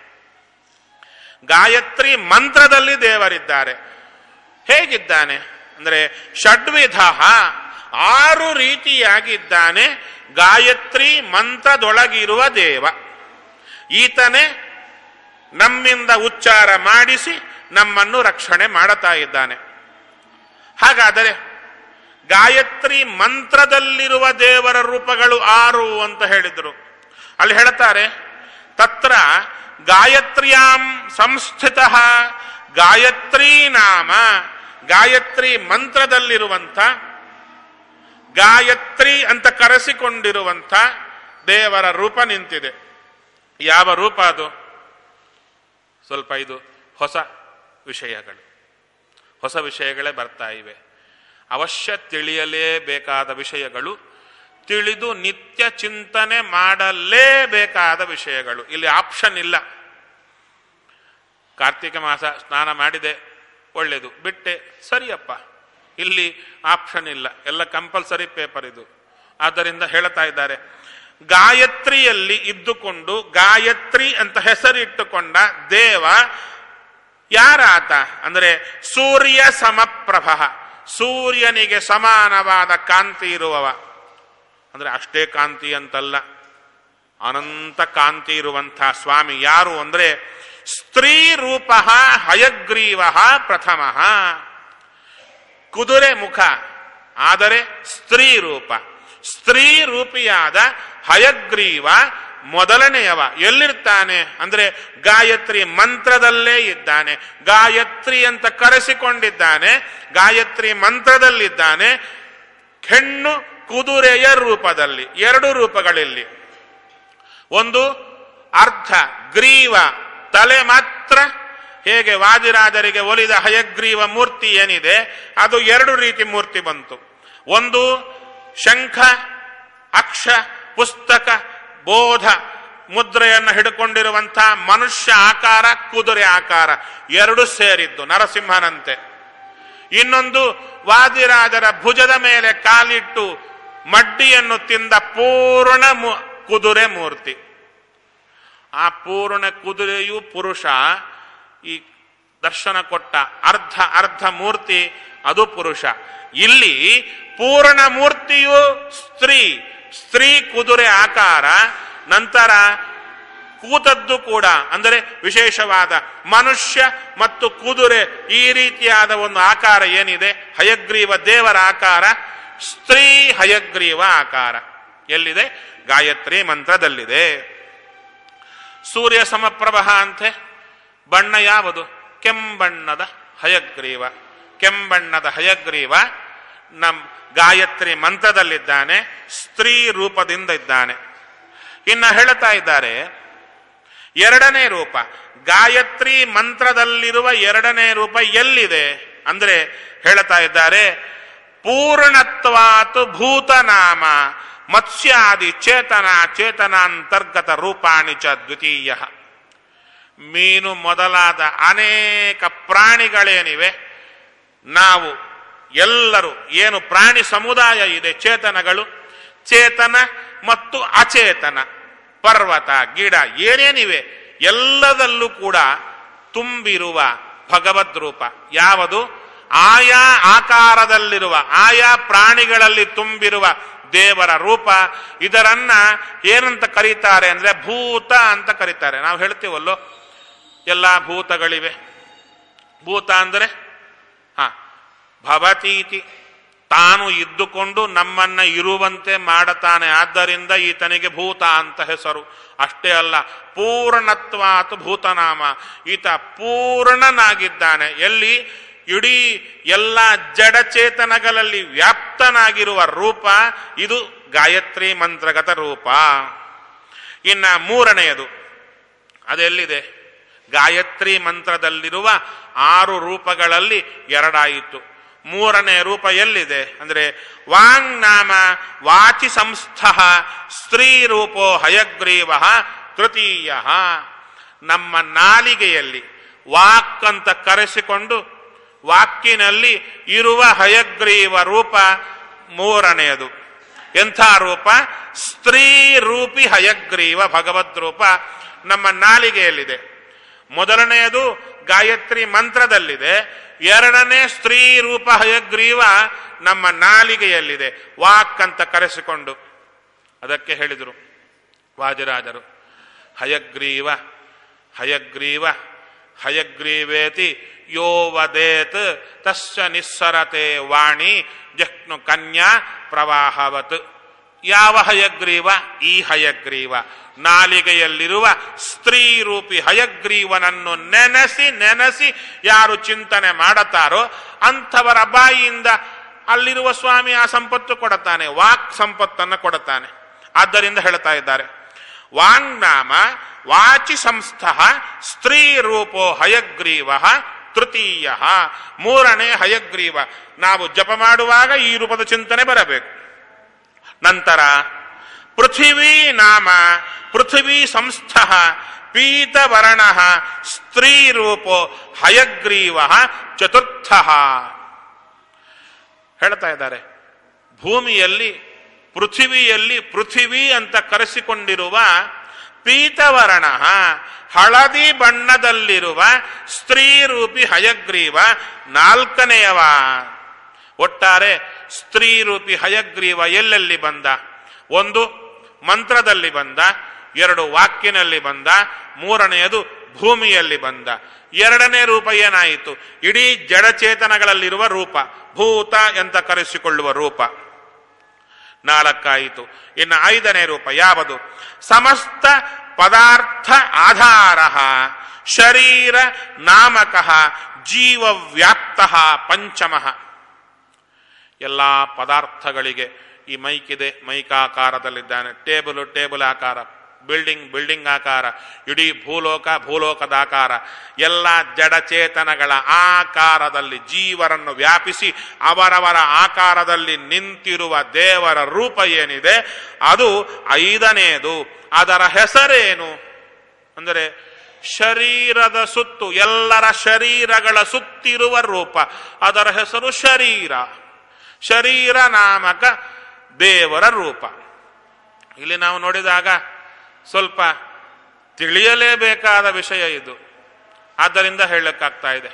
[SPEAKER 1] ಗಾಯತ್ರಿ ಮಂತ್ರದಲ್ಲಿ ದೇವರಿದ್ದಾರೆ ಹೇಗಿದ್ದಾನೆ ಅಂದ್ರೆ ಷಡ್ವಿಧ ಆರು ರೀತಿಯಾಗಿದ್ದಾನೆ ಗಾಯತ್ರಿ ಮಂತ್ರದೊಳಗಿರುವ ದೇವ ಈತನೇ ನಮ್ಮಿಂದ ಉಚ್ಚಾರ ಮಾಡಿಸಿ ನಮ್ಮನ್ನು ರಕ್ಷಣೆ ಮಾಡುತ್ತಾ ಇದ್ದಾನೆ ಹಾಗಾದರೆ ಗಾಯತ್ರಿ ಮಂತ್ರದಲ್ಲಿರುವ ದೇವರ ರೂಪಗಳು ಆರು ಅಂತ ಹೇಳಿದರು ಅಲ್ಲಿ ಹೇಳ್ತಾರೆ ತತ್ರ ಗಾಯತ್ರ್ಯಾಂ ಸಂಸ್ಥಿತ ಗಾಯತ್ರಿ ನಾಮ ಗಾಯತ್ರಿ ಮಂತ್ರದಲ್ಲಿರುವಂಥ ಗಾಯತ್ರಿ ಅಂತ ಕರೆಸಿಕೊಂಡಿರುವಂಥ ದೇವರ ರೂಪ ನಿಂತಿದೆ ಯಾವ ರೂಪ ಅದು ಸ್ವಲ್ಪ ಇದು ಹೊಸ ವಿಷಯಗಳು ಹೊಸ ವಿಷಯಗಳೇ ಬರ್ತಾ ಇವೆ ಅವಶ್ಯ ತಿಳಿಯಲೇಬೇಕಾದ ವಿಷಯಗಳು ತಿಳಿದು ನಿತ್ಯ ಚಿಂತನೆ ಮಾಡಲೇಬೇಕಾದ ವಿಷಯಗಳು ಇಲ್ಲಿ ಆಪ್ಷನ್ ಇಲ್ಲ ಕಾರ್ತಿಕ ಮಾಸ ಸ್ನಾನ ಮಾಡಿದೆ ಒಳ್ಳೇದು ಬಿಟ್ಟೆ ಸರಿಯಪ್ಪ ಇಲ್ಲಿ ಆಪ್ಷನ್ ಇಲ್ಲ ಎಲ್ಲ ಕಂಪಲ್ಸರಿ ಪೇಪರ್ ಇದು ಆದ್ದರಿಂದ ಹೇಳ್ತಾ ಇದ್ದಾರೆ ಗಾಯತ್ರಿಯಲ್ಲಿ ಇದ್ದುಕೊಂಡು ಗಾಯತ್ರಿ ಅಂತ ಹೆಸರಿಟ್ಟುಕೊಂಡ ದೇವ ಯಾರಾತ ಅಂದ್ರೆ ಸೂರ್ಯ ಸಮಪ್ರಭ ಸೂರ್ಯನಿಗೆ ಸಮಾನವಾದ ಕಾಂತಿ ಇರುವವ ಅಂದ್ರೆ ಅಷ್ಟೇ ಕಾಂತಿ ಅಂತಲ್ಲ ಅನಂತ ಕಾಂತಿ ಇರುವಂತಹ ಸ್ವಾಮಿ ಯಾರು ಅಂದ್ರೆ ಸ್ತ್ರೀ ರೂಪ ಹಯಗ್ರೀವ ಪ್ರಥಮ ಕುದುರೆ ಮುಖ ಆದರೆ ಸ್ತ್ರೀ ರೂಪ ಸ್ತ್ರೀ ರೂಪಿಯಾದ ಹಯಗ್ರೀವ ಮೊದಲನೆಯವ ಎಲ್ಲಿರ್ತಾನೆ ಅಂದ್ರೆ ಗಾಯತ್ರಿ ಮಂತ್ರದಲ್ಲೇ ಇದ್ದಾನೆ ಗಾಯತ್ರಿ ಅಂತ ಕರೆಸಿಕೊಂಡಿದ್ದಾನೆ ಗಾಯತ್ರಿ ಮಂತ್ರದಲ್ಲಿದ್ದಾನೆ ಹೆಣ್ಣು ಕುದುರೆಯ ರೂಪದಲ್ಲಿ ಎರಡು ರೂಪಗಳಿಲ್ಲಿ ಒಂದು ಅರ್ಧ ಗ್ರೀವ ತಲೆ ಮಾತ್ರ ಹೇಗೆ ವಾದಿರಾಜರಿಗೆ ಒಲಿದ ಹಯಗ್ರೀವ ಮೂರ್ತಿ ಏನಿದೆ ಅದು ಎರಡು ರೀತಿ ಮೂರ್ತಿ ಬಂತು ಒಂದು ಶಂಖ ಅಕ್ಷ ಪುಸ್ತಕ ಬೋಧ ಮುದ್ರೆಯನ್ನು ಹಿಡ್ಕೊಂಡಿರುವಂತಹ ಮನುಷ್ಯ ಆಕಾರ ಕುದುರೆ ಆಕಾರ ಎರಡು ಸೇರಿದ್ದು ನರಸಿಂಹನಂತೆ ಇನ್ನೊಂದು ವಾದಿರಾಜರ ಭುಜದ ಮೇಲೆ ಕಾಲಿಟ್ಟು ಮಡ್ಡಿಯನ್ನು ತಿಂದ ಪೂರ್ಣ ಮು- ಕುದುರೆ ಮೂರ್ತಿ ಆ ಪೂರ್ಣ ಕುದುರೆಯು ಪುರುಷ ಈ ದರ್ಶನ ಕೊಟ್ಟ ಅರ್ಧ ಅರ್ಧ ಮೂರ್ತಿ ಅದು ಪುರುಷ ಇಲ್ಲಿ ಪೂರ್ಣ ಮೂರ್ತಿಯು ಸ್ತ್ರೀ ಸ್ತ್ರೀ ಕುದುರೆ ಆಕಾರ ನಂತರ ಕೂತದ್ದು ಕೂಡ ಅಂದರೆ ವಿಶೇಷವಾದ ಮನುಷ್ಯ ಮತ್ತು ಕುದುರೆ ಈ ರೀತಿಯಾದ ಒಂದು ಆಕಾರ ಏನಿದೆ ಹಯಗ್ರೀವ ದೇವರ ಆಕಾರ ಸ್ತ್ರೀ ಹಯಗ್ರೀವ ಆಕಾರ ಎಲ್ಲಿದೆ ಗಾಯತ್ರಿ ಮಂತ್ರದಲ್ಲಿದೆ ಸೂರ್ಯ ಸಮಪ್ರಭ ಅಂತೆ ಬಣ್ಣ ಯಾವುದು ಕೆಂಬಣ್ಣದ ಹಯಗ್ರೀವ ಕೆಂಬಣ್ಣದ ಹಯಗ್ರೀವ ನಮ್ ಗಾಯತ್ರಿ ಮಂತ್ರದಲ್ಲಿದ್ದಾನೆ ಸ್ತ್ರೀ ರೂಪದಿಂದ ಇದ್ದಾನೆ ಇನ್ನ ಹೇಳ್ತಾ ಇದ್ದಾರೆ ಎರಡನೇ ರೂಪ ಗಾಯತ್ರಿ ಮಂತ್ರದಲ್ಲಿರುವ ಎರಡನೇ ರೂಪ ಎಲ್ಲಿದೆ ಅಂದ್ರೆ ಹೇಳ್ತಾ ಇದ್ದಾರೆ ಪೂರ್ಣತ್ವಾತು ಭೂತನಾಮ ಮತ್ಸ್ಯಾದಿ ಚೇತನ ಚೇತನಾಂತರ್ಗತ ರೂಪಾಣಿ ಚ ದ್ವಿತೀಯ ಮೀನು ಮೊದಲಾದ ಅನೇಕ ಪ್ರಾಣಿಗಳೇನಿವೆ ನಾವು ಎಲ್ಲರೂ ಏನು ಪ್ರಾಣಿ ಸಮುದಾಯ ಇದೆ ಚೇತನಗಳು ಚೇತನ ಮತ್ತು ಅಚೇತನ ಪರ್ವತ ಗಿಡ ಏನೇನಿವೆ ಎಲ್ಲದಲ್ಲೂ ಕೂಡ ತುಂಬಿರುವ ಭಗವದ್ ರೂಪ ಯಾವುದು ಆಯಾ ಆಕಾರದಲ್ಲಿರುವ ಆಯಾ ಪ್ರಾಣಿಗಳಲ್ಲಿ ತುಂಬಿರುವ ದೇವರ ರೂಪ ಇದರನ್ನ ಏನಂತ ಕರೀತಾರೆ ಅಂದ್ರೆ ಭೂತ ಅಂತ ಕರೀತಾರೆ ನಾವು ಹೇಳ್ತೀವಲ್ಲೋ ಎಲ್ಲ ಭೂತಗಳಿವೆ ಭೂತ ಅಂದರೆ ಹ ಭವತೀತಿ ತಾನು ಇದ್ದುಕೊಂಡು ನಮ್ಮನ್ನ ಇರುವಂತೆ ಮಾಡತಾನೆ ಆದ್ದರಿಂದ ಈತನಿಗೆ ಭೂತ ಅಂತ ಹೆಸರು ಅಷ್ಟೇ ಅಲ್ಲ ಪೂರ್ಣತ್ವಾತ್ ಭೂತನಾಮ ಈತ ಪೂರ್ಣನಾಗಿದ್ದಾನೆ ಎಲ್ಲಿ ಇಡೀ ಎಲ್ಲ ಜಡಚೇತನಗಳಲ್ಲಿ ವ್ಯಾಪ್ತನಾಗಿರುವ ರೂಪ ಇದು ಗಾಯತ್ರಿ ಮಂತ್ರಗತ ರೂಪ ಇನ್ನ ಮೂರನೆಯದು ಅದೆಲ್ಲಿದೆ ಗಾಯತ್ರಿ ಮಂತ್ರದಲ್ಲಿರುವ ಆರು ರೂಪಗಳಲ್ಲಿ ಎರಡಾಯಿತು ಮೂರನೇ ರೂಪ ಎಲ್ಲಿದೆ ಅಂದ್ರೆ ವಾಂಗ್ ನಾಮ ವಾಚಿ ಸಂಸ್ಥ ಸ್ತ್ರೀ ರೂಪೋ ಹಯಗ್ರೀವ ತೃತೀಯ ನಮ್ಮ ನಾಲಿಗೆಯಲ್ಲಿ ವಾಕ್ ಅಂತ ಕರೆಸಿಕೊಂಡು ವಾಕ್ಕಿನಲ್ಲಿ ಇರುವ ಹಯಗ್ರೀವ ರೂಪ ಮೂರನೆಯದು ಎಂಥ ರೂಪ ಸ್ತ್ರೀ ರೂಪಿ ಹಯಗ್ರೀವ ಭಗವದ್ ರೂಪ ನಮ್ಮ ನಾಲಿಗೆಯಲ್ಲಿದೆ ಮೊದಲನೆಯದು ಗಾಯತ್ರಿ ಮಂತ್ರದಲ್ಲಿದೆ ಎರಡನೇ ಸ್ತ್ರೀ ರೂಪ ಹಯಗ್ರೀವ ನಮ್ಮ ನಾಲಿಗೆಯಲ್ಲಿದೆ ವಾಕ್ ಅಂತ ಕರೆಸಿಕೊಂಡು ಅದಕ್ಕೆ ಹೇಳಿದರು ವಾದಿರಾಜರು ಹಯಗ್ರೀವ ಹಯಗ್ರೀವ ಹಯಗ್ರೀವೇತಿ ಯೋ ವದೇತ್ ತಸ್ಯ ನಿಸ್ಸರತೆ ವಾಣಿ ಜಹ್ನು ಕನ್ಯಾ ಪ್ರವಾಹವತ್ ಯಾವ ಹಯಗ್ರೀವ ಈ ಹಯಗ್ರೀವ ನಾಲಿಗೆಯಲ್ಲಿರುವ ಸ್ತ್ರೀ ರೂಪಿ ಹಯಗ್ರೀವನನ್ನು ನೆನೆಸಿ ನೆನೆಸಿ ಯಾರು ಚಿಂತನೆ ಮಾಡತಾರೋ ಅಂಥವರ ಬಾಯಿಯಿಂದ ಅಲ್ಲಿರುವ ಸ್ವಾಮಿ ಆ ಸಂಪತ್ತು ಕೊಡುತ್ತಾನೆ ವಾಕ್ ಸಂಪತ್ತನ್ನು ಕೊಡುತ್ತಾನೆ ಆದ್ದರಿಂದ ಹೇಳ್ತಾ ಇದ್ದಾರೆ ವಾಂಗ್ನಾಮ ವಾಚಿ ಸಂಸ್ಥ ಸ್ತ್ರೀ ರೂಪೋ ಹಯಗ್ರೀವ ತೃತೀಯ ಮೂರನೇ ಹಯಗ್ರೀವ ನಾವು ಜಪ ಮಾಡುವಾಗ ಈ ರೂಪದ ಚಿಂತನೆ ಬರಬೇಕು ನಂತರ ಪೃಥಿವೀ ನಾಮ ಪೃಥಿವೀ ಸಂಸ್ಥ ಪೀತವರ್ಣ ಸ್ತ್ರೀ ರೂಪೋ ಹಯಗ್ರೀವ ಚತುರ್ಥ ಹೇಳ್ತಾ ಇದ್ದಾರೆ ಭೂಮಿಯಲ್ಲಿ ಪೃಥಿವಿಯಲ್ಲಿ ಪೃಥಿವಿ ಅಂತ ಕರೆಸಿಕೊಂಡಿರುವ ಪೀತವರ್ಣ ಹಳದಿ ಬಣ್ಣದಲ್ಲಿರುವ ಸ್ತ್ರೀ ರೂಪಿ ಹಯಗ್ರೀವ ನಾಲ್ಕನೆಯವ ಒಟ್ಟಾರೆ ಸ್ತ್ರೀ ರೂಪಿ ಹಯಗ್ರೀವ ಎಲ್ಲೆಲ್ಲಿ ಬಂದ ಒಂದು ಮಂತ್ರದಲ್ಲಿ ಬಂದ ಎರಡು ವಾಕ್ಯನಲ್ಲಿ ಬಂದ ಮೂರನೆಯದು ಭೂಮಿಯಲ್ಲಿ ಬಂದ ಎರಡನೇ ರೂಪ ಏನಾಯಿತು ಇಡೀ ಜಡಚೇತನಗಳಲ್ಲಿರುವ ರೂಪ ಭೂತ ಅಂತ ಕರೆಸಿಕೊಳ್ಳುವ ರೂಪ ನಾಲ್ಕಾಯಿತು ಇನ್ನು ಐದನೇ ರೂಪ ಯಾವುದು ಸಮಸ್ತ ಪದಾರ್ಥ ಆಧಾರ ಶರೀರ ನಾಮಕ ಜೀವವ್ಯಾಪ್ತ ಪಂಚಮಃ ಎಲ್ಲ ಪದಾರ್ಥಗಳಿಗೆ ಈ ಮೈಕ್ ಇದೆ ಮೈಕ್ ಆಕಾರದಲ್ಲಿದ್ದಾನೆ ಟೇಬಲ್ ಟೇಬಲ್ ಆಕಾರ ಬಿಲ್ಡಿಂಗ್ ಬಿಲ್ಡಿಂಗ್ ಆಕಾರ ಇಡೀ ಭೂಲೋಕ ಭೂಲೋಕದ ಆಕಾರ ಎಲ್ಲ ಜಡಚೇತನಗಳ ಆಕಾರದಲ್ಲಿ ಜೀವರನ್ನು ವ್ಯಾಪಿಸಿ ಅವರವರ ಆಕಾರದಲ್ಲಿ ನಿಂತಿರುವ ದೇವರ ರೂಪ ಏನಿದೆ ಅದು ಐದನೇದು ಅದರ ಹೆಸರೇನು ಅಂದರೆ ಶರೀರದ ಸುತ್ತು ಎಲ್ಲರ ಶರೀರಗಳ ಸುತ್ತಿರುವ ರೂಪ ಅದರ ಹೆಸರು ಶರೀರ ಶರೀರ ನಾಮಕ ದೇವರ ರೂಪ ಇಲ್ಲಿ ನಾವು ನೋಡಿದಾಗ ಸ್ವಲ್ಪ ತಿಳಿಯಲೇಬೇಕಾದ ವಿಷಯ ಇದು ಆದ್ದರಿಂದ ಹೇಳಕ್ಕಾಗ್ತಾ ಇದೆ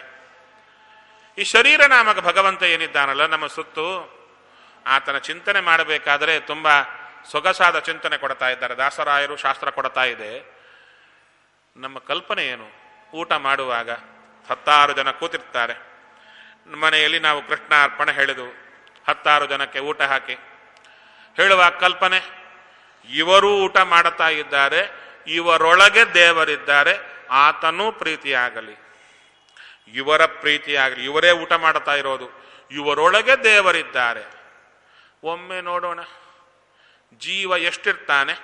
[SPEAKER 1] ಈ ಶರೀರ ನಾಮಕ ಭಗವಂತ ಏನಿದ್ದಾನಲ್ಲ ನಮ್ಮ ಸುತ್ತು ಆತನ ಚಿಂತನೆ ಮಾಡಬೇಕಾದರೆ ತುಂಬಾ ಸೊಗಸಾದ ಚಿಂತನೆ ಕೊಡ್ತಾ ಇದ್ದಾರೆ ದಾಸರಾಯರು ಶಾಸ್ತ್ರ ಕೊಡ್ತಾ ಇದೆ ನಮ್ಮ ಕಲ್ಪನೆ ಏನು ಊಟ ಮಾಡುವಾಗ ಹತ್ತಾರು ಜನ ಕೂತಿರ್ತಾರೆ ಮನೆಯಲ್ಲಿ ನಾವು ಕೃಷ್ಣ ಅರ್ಪಣೆ ಹೇಳಿದೆವು ಹತ್ತಾರು ಜನಕ್ಕೆ ಊಟ ಹಾಕಿ ಹೇಳುವ ಕಲ್ಪನೆ ಇವರು ಊಟ ಮಾಡುತ್ತಾ ಇದ್ದಾರೆ ಇವರೊಳಗೆ ದೇವರಿದ್ದಾರೆ ಆತನೂ ಪ್ರೀತಿಯಾಗಲಿ ಇವರ ಪ್ರೀತಿಯಾಗಲಿ ಇವರೇ ಊಟ ಮಾಡುತ್ತಾ ಇರೋದು ಇವರೊಳಗೆ ದೇವರಿದ್ದಾರೆ ಒಮ್ಮೆ ನೋಡೋಣ ಜೀವ ಎಷ್ಟಿರ್ತಾನೆ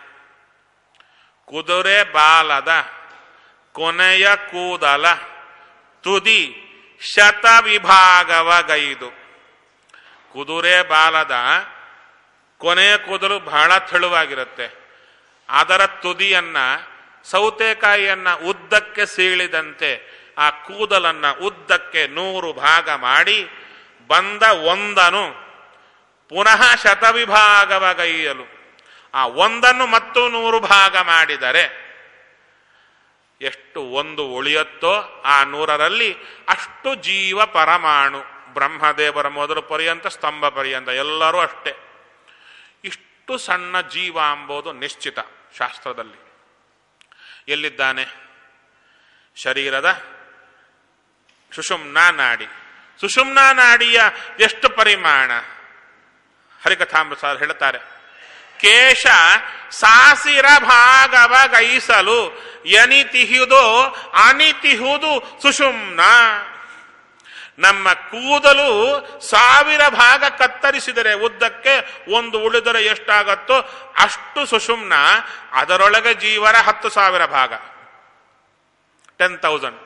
[SPEAKER 1] ಕುದುರೆ ಬಾಲದ ಕೊನೆಯ ಕೂದಲ ತುದಿ ಶತ ವಿಭಾಗವಗೈದು ಕುದುರೆ ಬಾಲದ ಕೊನೆಯ ಕೂದಲು ಬಹಳ ತೆಳುವಾಗಿರುತ್ತೆ ಅದರ ತುದಿಯನ್ನ ಸೌತೆಕಾಯಿಯನ್ನ ಉದ್ದಕ್ಕೆ ಸೀಳಿದಂತೆ ಆ ಕೂದಲನ್ನ ಉದ್ದಕ್ಕೆ ನೂರು ಭಾಗ ಮಾಡಿ ಬಂದ ಒಂದನು ಪುನಃ ಶತವಿಭಾಗವಗೈಯಲು ಆ ಒಂದನ್ನು ಮತ್ತು ನೂರು ಭಾಗ ಮಾಡಿದರೆ ಎಷ್ಟು ಒಂದು ಉಳಿಯುತ್ತೋ ಆ ನೂರರಲ್ಲಿ ಅಷ್ಟು ಜೀವ ಪರಮಾಣು ಬ್ರಹ್ಮದೇವರ ಮೊದಲು ಪರ್ಯಂತ ಸ್ತಂಭ ಪರ್ಯಂತ ಎಲ್ಲರೂ ಅಷ್ಟೇ ಇಷ್ಟು ಸಣ್ಣ ಜೀವ ಎಂಬುದು ನಿಶ್ಚಿತ ಶಾಸ್ತ್ರದಲ್ಲಿ ಎಲ್ಲಿದ್ದಾನೆ ಶರೀರದ ಸುಷುಮ್ನಾ ನಾಡಿ ಸುಷುಮ್ನಾ ನಾಡಿಯ ಎಷ್ಟು ಪರಿಮಾಣ ಹರಿಕಥಾಮೃತ ಹೇಳ್ತಾರೆ ಕೇಶ ಸಾಸಿರ ಭಾಗವ ಗೈಸಲು ಎನಿತಿಹುದೋ ಅನಿತಿಹುದು ಸುಷುಮ್ನ ನಮ್ಮ ಕೂದಲು ಸಾವಿರ ಭಾಗ ಕತ್ತರಿಸಿದರೆ ಉದ್ದಕ್ಕೆ ಒಂದು ಉಳಿದರೆ ಎಷ್ಟಾಗತ್ತೋ ಅಷ್ಟು ಸುಷುಮ್ನ ಅದರೊಳಗೆ ಜೀವರ ಹತ್ತು ಸಾವಿರ ಭಾಗ ಟೆನ್ ತೌಸಂಡ್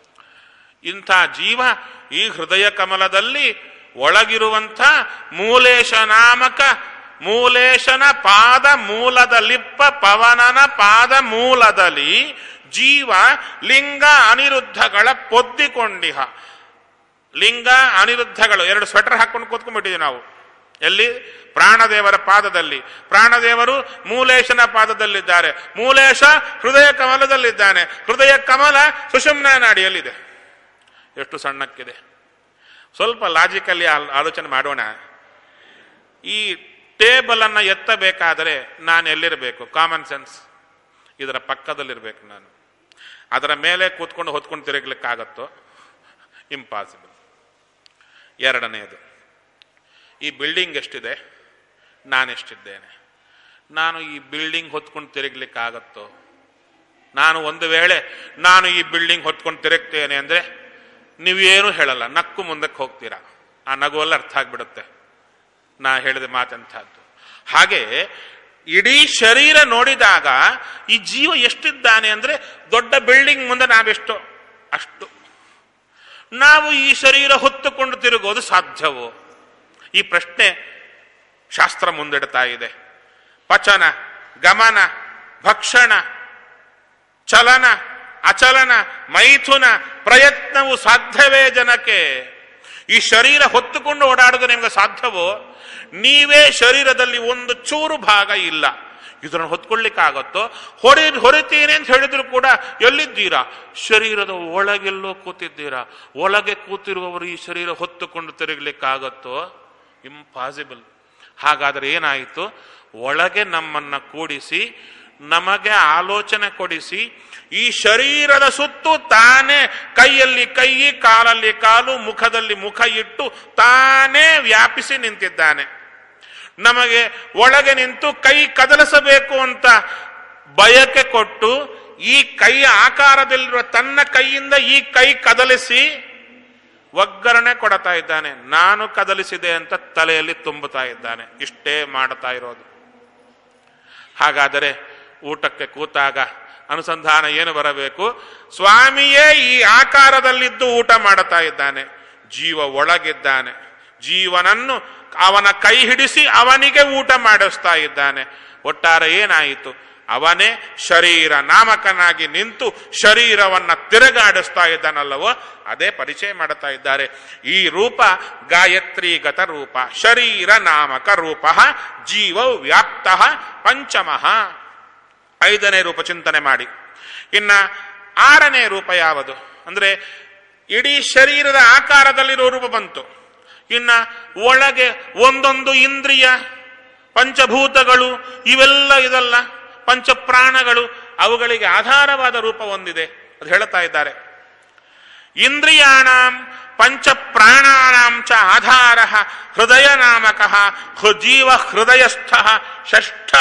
[SPEAKER 1] ಇಂಥ ಜೀವ ಈ ಹೃದಯ ಕಮಲದಲ್ಲಿ ಒಳಗಿರುವಂಥ ಮೂಲೇಶ ನಾಮಕ ಮೂಲೇಶನ ಪಾದ ಮೂಲದಲ್ಲಿಪ್ಪ ಪವನನ ಪಾದ ಮೂಲದಲ್ಲಿ ಜೀವ ಲಿಂಗ ಅನಿರುದ್ಧಗಳ ಪೊದ್ದಿಕೊಂಡಿಹ ಲಿಂಗ ಅನಿರುದ್ಧಗಳು ಎರಡು ಸ್ವೆಟರ್ ಹಾಕೊಂಡು ಕೂತ್ಕೊಂಡ್ಬಿಟ್ಟಿದ್ದೀವಿ ನಾವು ಎಲ್ಲಿ ಪ್ರಾಣದೇವರ ಪಾದದಲ್ಲಿ ಪ್ರಾಣದೇವರು ಮೂಲೇಶನ ಪಾದದಲ್ಲಿದ್ದಾರೆ ಮೂಲೇಶ ಹೃದಯ ಕಮಲದಲ್ಲಿದ್ದಾನೆ ಹೃದಯ ಕಮಲ ಸುಷುಮ್ನ ನಾಡಿಯಲ್ಲಿದೆ ಎಷ್ಟು ಸಣ್ಣಕ್ಕಿದೆ ಸ್ವಲ್ಪ ಲಾಜಿಕಲ್ಲಿ ಆಲೋಚನೆ ಮಾಡೋಣ ಈ ಟೇಬಲ್ ಅನ್ನ ಎತ್ತಬೇಕಾದರೆ ನಾನು ಎಲ್ಲಿರಬೇಕು ಕಾಮನ್ ಸೆನ್ಸ್ ಇದರ ಪಕ್ಕದಲ್ಲಿರ್ಬೇಕು ನಾನು ಅದರ ಮೇಲೆ ಕೂತ್ಕೊಂಡು ಹೊತ್ಕೊಂಡು ತಿರುಗ್ಲಿಕ್ಕಾಗತ್ತೋ ಇಂಪಾಸಿಬಲ್ ಎರಡನೆಯದು ಈ ಬಿಲ್ಡಿಂಗ್ ಎಷ್ಟಿದೆ ನಾನೆಷ್ಟಿದ್ದೇನೆ ನಾನು ಈ ಬಿಲ್ಡಿಂಗ್ ಹೊತ್ಕೊಂಡು ತಿರುಗ್ಲಿಕ್ಕಾಗತ್ತೋ ನಾನು ಒಂದು ವೇಳೆ ನಾನು ಈ ಬಿಲ್ಡಿಂಗ್ ಹೊತ್ಕೊಂಡು ತಿರುಗ್ತೇನೆ ಅಂದ್ರೆ ನೀವೇನು ಹೇಳಲ್ಲ ನಕ್ಕು ಮುಂದಕ್ಕೆ ಹೋಗ್ತೀರಾ ಆ ನಗುವಲ್ಲಿ ಅರ್ಥ ಆಗ್ಬಿಡುತ್ತೆ ನಾ ಹೇಳಿದ ಮಾತೆಂಥದ್ದು ಹಾಗೆ ಇಡೀ ಶರೀರ ನೋಡಿದಾಗ ಈ ಜೀವ ಎಷ್ಟಿದ್ದಾನೆ ಅಂದ್ರೆ ದೊಡ್ಡ ಬಿಲ್ಡಿಂಗ್ ಮುಂದೆ ನಾವೆಷ್ಟು ಅಷ್ಟು ನಾವು ಈ ಶರೀರ ಹೊತ್ತುಕೊಂಡು ತಿರುಗೋದು ಸಾಧ್ಯವೋ ಈ ಪ್ರಶ್ನೆ ಶಾಸ್ತ್ರ ಮುಂದಿಡ್ತಾ ಇದೆ ಪಚನ ಗಮನ ಭಕ್ಷಣ ಚಲನ ಅಚಲನ ಮೈಥುನ ಪ್ರಯತ್ನವು ಸಾಧ್ಯವೇ ಜನಕ್ಕೆ ಈ ಶರೀರ ಹೊತ್ತುಕೊಂಡು ಓಡಾಡೋದು ನಿಮ್ಗೆ ಸಾಧ್ಯವೋ ನೀವೇ ಶರೀರದಲ್ಲಿ ಒಂದು ಚೂರು ಭಾಗ ಇಲ್ಲ ಇದನ್ನು ಹೊತ್ಕೊಳ್ಳಿಕ್ಕಾಗತ್ತೋ ಹೊಡಿ ಹೊರಿತೀನಿ ಅಂತ ಹೇಳಿದ್ರು ಕೂಡ ಎಲ್ಲಿದ್ದೀರಾ ಶರೀರದ ಒಳಗೆಲ್ಲೋ ಕೂತಿದ್ದೀರಾ ಒಳಗೆ ಕೂತಿರುವವರು ಈ ಶರೀರ ಹೊತ್ತುಕೊಂಡು ತಿರುಗಲಿಕ್ಕಾಗತ್ತೋ ಇಂಪಾಸಿಬಲ್ ಹಾಗಾದ್ರೆ ಏನಾಯಿತು ಒಳಗೆ ನಮ್ಮನ್ನ ಕೂಡಿಸಿ ನಮಗೆ ಆಲೋಚನೆ ಕೊಡಿಸಿ ಈ ಶರೀರದ ಸುತ್ತು ತಾನೇ ಕೈಯಲ್ಲಿ ಕೈ ಕಾಲಲ್ಲಿ ಕಾಲು ಮುಖದಲ್ಲಿ ಮುಖ ಇಟ್ಟು ತಾನೇ ವ್ಯಾಪಿಸಿ ನಿಂತಿದ್ದಾನೆ ನಮಗೆ ಒಳಗೆ ನಿಂತು ಕೈ ಕದಲಿಸಬೇಕು ಅಂತ ಬಯಕೆ ಕೊಟ್ಟು ಈ ಕೈಯ ಆಕಾರದಲ್ಲಿರುವ ತನ್ನ ಕೈಯಿಂದ ಈ ಕೈ ಕದಲಿಸಿ ಒಗ್ಗರಣೆ ಕೊಡ್ತಾ ಇದ್ದಾನೆ ನಾನು ಕದಲಿಸಿದೆ ಅಂತ ತಲೆಯಲ್ಲಿ ತುಂಬುತ್ತಾ ಇದ್ದಾನೆ ಇಷ್ಟೇ ಮಾಡ್ತಾ ಇರೋದು ಹಾಗಾದರೆ ಊಟಕ್ಕೆ ಕೂತಾಗ ಅನುಸಂಧಾನ ಏನು ಬರಬೇಕು ಸ್ವಾಮಿಯೇ ಈ ಆಕಾರದಲ್ಲಿದ್ದು ಊಟ ಮಾಡುತ್ತಾ ಇದ್ದಾನೆ ಜೀವ ಒಳಗಿದ್ದಾನೆ ಜೀವನನ್ನು ಅವನ ಕೈ ಹಿಡಿಸಿ ಅವನಿಗೆ ಊಟ ಮಾಡಿಸ್ತಾ ಇದ್ದಾನೆ ಒಟ್ಟಾರೆ ಏನಾಯಿತು ಅವನೇ ಶರೀರ ನಾಮಕನಾಗಿ ನಿಂತು ಶರೀರವನ್ನ ತಿರುಗಾಡಿಸ್ತಾ ಇದ್ದಾನಲ್ಲವೋ ಅದೇ ಪರಿಚಯ ಮಾಡುತ್ತಾ ಇದ್ದಾರೆ ಈ ರೂಪ ಗಾಯತ್ರೀಗತ ರೂಪ ಶರೀರ ನಾಮಕ ರೂಪ ಜೀವ ವ್ಯಾಪ್ತ ಪಂಚಮಃ ಐದನೇ ರೂಪ ಚಿಂತನೆ ಮಾಡಿ ಇನ್ನ ಆರನೇ ರೂಪ ಯಾವುದು ಅಂದ್ರೆ ಇಡೀ ಶರೀರದ ಆಕಾರದಲ್ಲಿರೋ ರೂಪ ಬಂತು ಇನ್ನ ಒಳಗೆ ಒಂದೊಂದು ಇಂದ್ರಿಯ ಪಂಚಭೂತಗಳು ಇವೆಲ್ಲ ಇದಲ್ಲ ಪಂಚಪ್ರಾಣಗಳು ಅವುಗಳಿಗೆ ಆಧಾರವಾದ ರೂಪ ಒಂದಿದೆ ಅದು ಹೇಳ್ತಾ ಇದ್ದಾರೆ ಇಂದ್ರಿಯಾಣಾಂ ಪಂಚಪ್ರಾಣಾನಾಂ ಚ ಆಧಾರ ಹೃದಯ ನಾಮಕ ಜೀವ ಹೃದಯಸ್ಥ ಷಷ್ಠ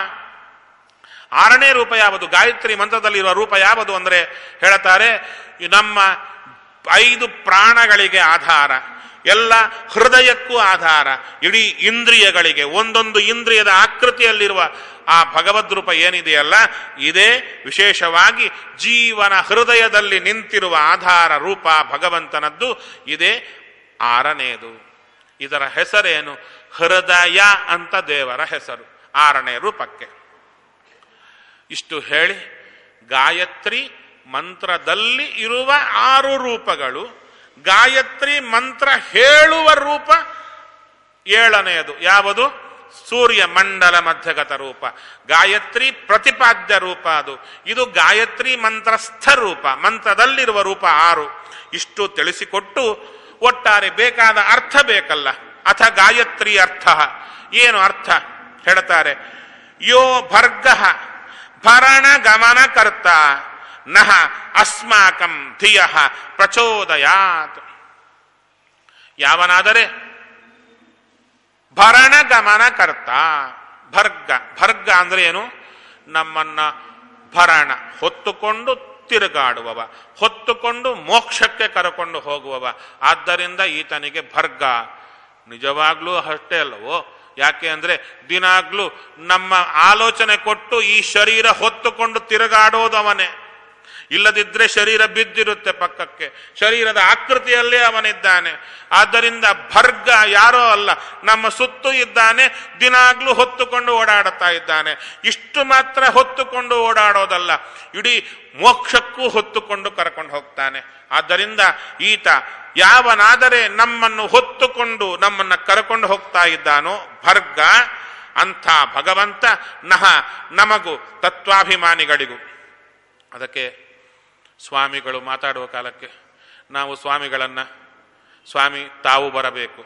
[SPEAKER 1] ಆರನೇ ರೂಪ ಯಾವುದು ಗಾಯತ್ರಿ ಮಂತ್ರದಲ್ಲಿರುವ ರೂಪ ಯಾವುದು ಅಂದ್ರೆ ಹೇಳ್ತಾರೆ ಈ ನಮ್ಮ ಐದು ಪ್ರಾಣಗಳಿಗೆ ಆಧಾರ ಎಲ್ಲ ಹೃದಯಕ್ಕೂ ಆಧಾರ ಇಡೀ ಇಂದ್ರಿಯಗಳಿಗೆ ಒಂದೊಂದು ಇಂದ್ರಿಯದ ಆಕೃತಿಯಲ್ಲಿರುವ ಆ ಭಗವದ್ ರೂಪ ಏನಿದೆಯಲ್ಲ ಇದೇ ವಿಶೇಷವಾಗಿ ಜೀವನ ಹೃದಯದಲ್ಲಿ ನಿಂತಿರುವ ಆಧಾರ ರೂಪ ಭಗವಂತನದ್ದು ಇದೇ ಆರನೇದು ಇದರ ಹೆಸರೇನು ಹೃದಯ ಅಂತ ದೇವರ ಹೆಸರು ಆರನೇ ರೂಪಕ್ಕೆ ಇಷ್ಟು ಹೇಳಿ ಗಾಯತ್ರಿ ಮಂತ್ರದಲ್ಲಿ ಇರುವ ಆರು ರೂಪಗಳು ಗಾಯತ್ರಿ ಮಂತ್ರ ಹೇಳುವ ರೂಪ ಏಳನೆಯದು ಯಾವುದು ಸೂರ್ಯ ಮಂಡಲ ಮಧ್ಯಗತ ರೂಪ ಗಾಯತ್ರಿ ಪ್ರತಿಪಾದ್ಯ ರೂಪ ಅದು ಇದು ಗಾಯತ್ರಿ ಮಂತ್ರಸ್ಥ ರೂಪ ಮಂತ್ರದಲ್ಲಿರುವ ರೂಪ ಆರು ಇಷ್ಟು ತಿಳಿಸಿಕೊಟ್ಟು ಒಟ್ಟಾರೆ ಬೇಕಾದ ಅರ್ಥ ಬೇಕಲ್ಲ ಅಥ ಗಾಯತ್ರಿ ಅರ್ಥ ಏನು ಅರ್ಥ ಹೇಳ್ತಾರೆ ಯೋ ಭರ್ಗ ಭರಣ ಗಮನಕರ್ತ ನಹ ಅಸ್ಮಾಕಂ ಧಿಯ ಪ್ರಚೋದಯಾತ್ ಯಾವನಾದರೆ ಭರಣ ಗಮನಕರ್ತ ಭರ್ಗ ಭರ್ಗ ಅಂದ್ರೆ ಏನು ನಮ್ಮನ್ನ ಭರಣ ಹೊತ್ತುಕೊಂಡು ತಿರುಗಾಡುವವ ಹೊತ್ತುಕೊಂಡು ಮೋಕ್ಷಕ್ಕೆ ಕರಕೊಂಡು ಹೋಗುವವ ಆದ್ದರಿಂದ ಈತನಿಗೆ ಭರ್ಗ ನಿಜವಾಗ್ಲೂ ಅಷ್ಟೇ ಅಲ್ಲವೋ ಯಾಕೆ ಅಂದ್ರೆ ದಿನಾಗ್ಲೂ ನಮ್ಮ ಆಲೋಚನೆ ಕೊಟ್ಟು ಈ ಶರೀರ ಹೊತ್ತುಕೊಂಡು ತಿರುಗಾಡೋದು ಅವನೇ ಇಲ್ಲದಿದ್ರೆ ಶರೀರ ಬಿದ್ದಿರುತ್ತೆ ಪಕ್ಕಕ್ಕೆ ಶರೀರದ ಆಕೃತಿಯಲ್ಲೇ ಅವನಿದ್ದಾನೆ ಆದ್ದರಿಂದ ಭರ್ಗ ಯಾರೋ ಅಲ್ಲ ನಮ್ಮ ಸುತ್ತು ಇದ್ದಾನೆ ದಿನಾಗ್ಲೂ ಹೊತ್ತುಕೊಂಡು ಓಡಾಡುತ್ತಾ ಇದ್ದಾನೆ ಇಷ್ಟು ಮಾತ್ರ ಹೊತ್ತುಕೊಂಡು ಓಡಾಡೋದಲ್ಲ ಇಡೀ ಮೋಕ್ಷಕ್ಕೂ ಹೊತ್ತುಕೊಂಡು ಕರ್ಕೊಂಡು ಹೋಗ್ತಾನೆ ಆದ್ದರಿಂದ ಈತ ಯಾವನಾದರೆ ನಮ್ಮನ್ನು ಹೊತ್ತುಕೊಂಡು ನಮ್ಮನ್ನ ಕರ್ಕೊಂಡು ಹೋಗ್ತಾ ಇದ್ದಾನೋ ಭರ್ಗ ಅಂಥ ಭಗವಂತ ನಹ ನಮಗೂ ತತ್ವಾಭಿಮಾನಿಗಳಿಗೂ ಅದಕ್ಕೆ ಸ್ವಾಮಿಗಳು ಮಾತಾಡುವ ಕಾಲಕ್ಕೆ ನಾವು ಸ್ವಾಮಿಗಳನ್ನ ಸ್ವಾಮಿ ತಾವು ಬರಬೇಕು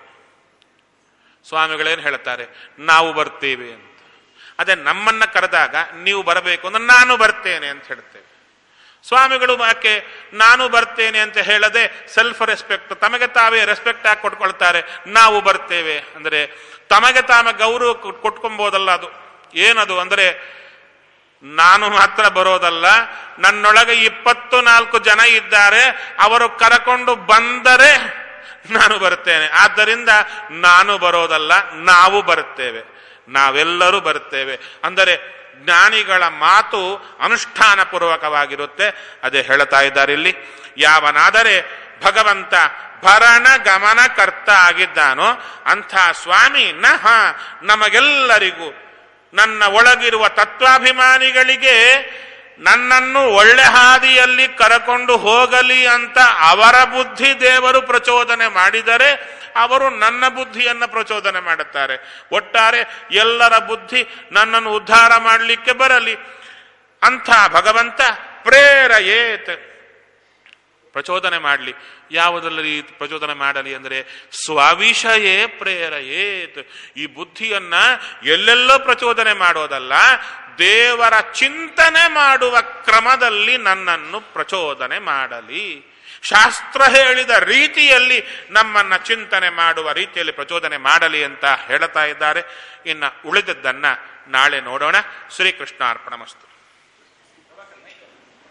[SPEAKER 1] ಸ್ವಾಮಿಗಳೇನು ಹೇಳ್ತಾರೆ ನಾವು ಬರ್ತೀವಿ ಅಂತ ಅದೇ ನಮ್ಮನ್ನ ಕರೆದಾಗ ನೀವು ಬರಬೇಕು ಅಂದ್ರೆ ನಾನು ಬರ್ತೇನೆ ಅಂತ ಹೇಳ್ತೇವೆ ಸ್ವಾಮಿಗಳು ಯಾಕೆ ನಾನು ಬರ್ತೇನೆ ಅಂತ ಹೇಳದೆ ಸೆಲ್ಫ್ ರೆಸ್ಪೆಕ್ಟ್ ತಮಗೆ ತಾವೇ ರೆಸ್ಪೆಕ್ಟ್ ಆಗಿ ಕೊಟ್ಕೊಳ್ತಾರೆ ನಾವು ಬರ್ತೇವೆ ಅಂದ್ರೆ ತಮಗೆ ತಾಮ ಗೌರವ ಕೊಟ್ಕೊಂಬೋದಲ್ಲ ಅದು ಏನದು ಅಂದ್ರೆ ನಾನು ಮಾತ್ರ ಬರೋದಲ್ಲ ನನ್ನೊಳಗೆ ಇಪ್ಪತ್ತು ನಾಲ್ಕು ಜನ ಇದ್ದಾರೆ ಅವರು ಕರಕೊಂಡು ಬಂದರೆ ನಾನು ಬರ್ತೇನೆ ಆದ್ದರಿಂದ ನಾನು ಬರೋದಲ್ಲ ನಾವು ಬರುತ್ತೇವೆ ನಾವೆಲ್ಲರೂ ಬರುತ್ತೇವೆ ಅಂದರೆ ಜ್ಞಾನಿಗಳ ಮಾತು ಅನುಷ್ಠಾನ ಪೂರ್ವಕವಾಗಿರುತ್ತೆ ಅದೇ ಹೇಳ್ತಾ ಇದ್ದಾರೆ ಇಲ್ಲಿ ಯಾವನಾದರೆ ಭಗವಂತ ಭರಣ ಗಮನಕರ್ತ ಆಗಿದ್ದಾನೋ ಅಂಥ ಸ್ವಾಮಿ ನಹ ನಮಗೆಲ್ಲರಿಗೂ ನನ್ನ ಒಳಗಿರುವ ತತ್ವಾಭಿಮಾನಿಗಳಿಗೆ ನನ್ನನ್ನು ಒಳ್ಳೆ ಹಾದಿಯಲ್ಲಿ ಕರಕೊಂಡು ಹೋಗಲಿ ಅಂತ ಅವರ ಬುದ್ಧಿ ದೇವರು ಪ್ರಚೋದನೆ ಮಾಡಿದರೆ ಅವರು ನನ್ನ ಬುದ್ಧಿಯನ್ನು ಪ್ರಚೋದನೆ ಮಾಡುತ್ತಾರೆ ಒಟ್ಟಾರೆ ಎಲ್ಲರ ಬುದ್ಧಿ ನನ್ನನ್ನು ಉದ್ಧಾರ ಮಾಡಲಿಕ್ಕೆ ಬರಲಿ ಅಂಥ ಭಗವಂತ ಪ್ರೇರಯೇತ್ ಪ್ರಚೋದನೆ ಮಾಡಲಿ ಯಾವುದರಲ್ಲಿ ಪ್ರಚೋದನೆ ಮಾಡಲಿ ಅಂದರೆ ಸ್ವವಿಷಯೇ ಪ್ರೇರಯೇತ್ ಈ ಬುದ್ಧಿಯನ್ನ ಎಲ್ಲೆಲ್ಲೋ ಪ್ರಚೋದನೆ ಮಾಡೋದಲ್ಲ ದೇವರ ಚಿಂತನೆ ಮಾಡುವ ಕ್ರಮದಲ್ಲಿ ನನ್ನನ್ನು ಪ್ರಚೋದನೆ ಮಾಡಲಿ ಶಾಸ್ತ್ರ ಹೇಳಿದ ರೀತಿಯಲ್ಲಿ ನಮ್ಮನ್ನ ಚಿಂತನೆ ಮಾಡುವ ರೀತಿಯಲ್ಲಿ ಪ್ರಚೋದನೆ ಮಾಡಲಿ ಅಂತ ಹೇಳ್ತಾ ಇದ್ದಾರೆ ಇನ್ನು ಉಳಿದದ್ದನ್ನ ನಾಳೆ ನೋಡೋಣ ಶ್ರೀಕೃಷ್ಣ ಅರ್ಪಣ ಮಸ್ತು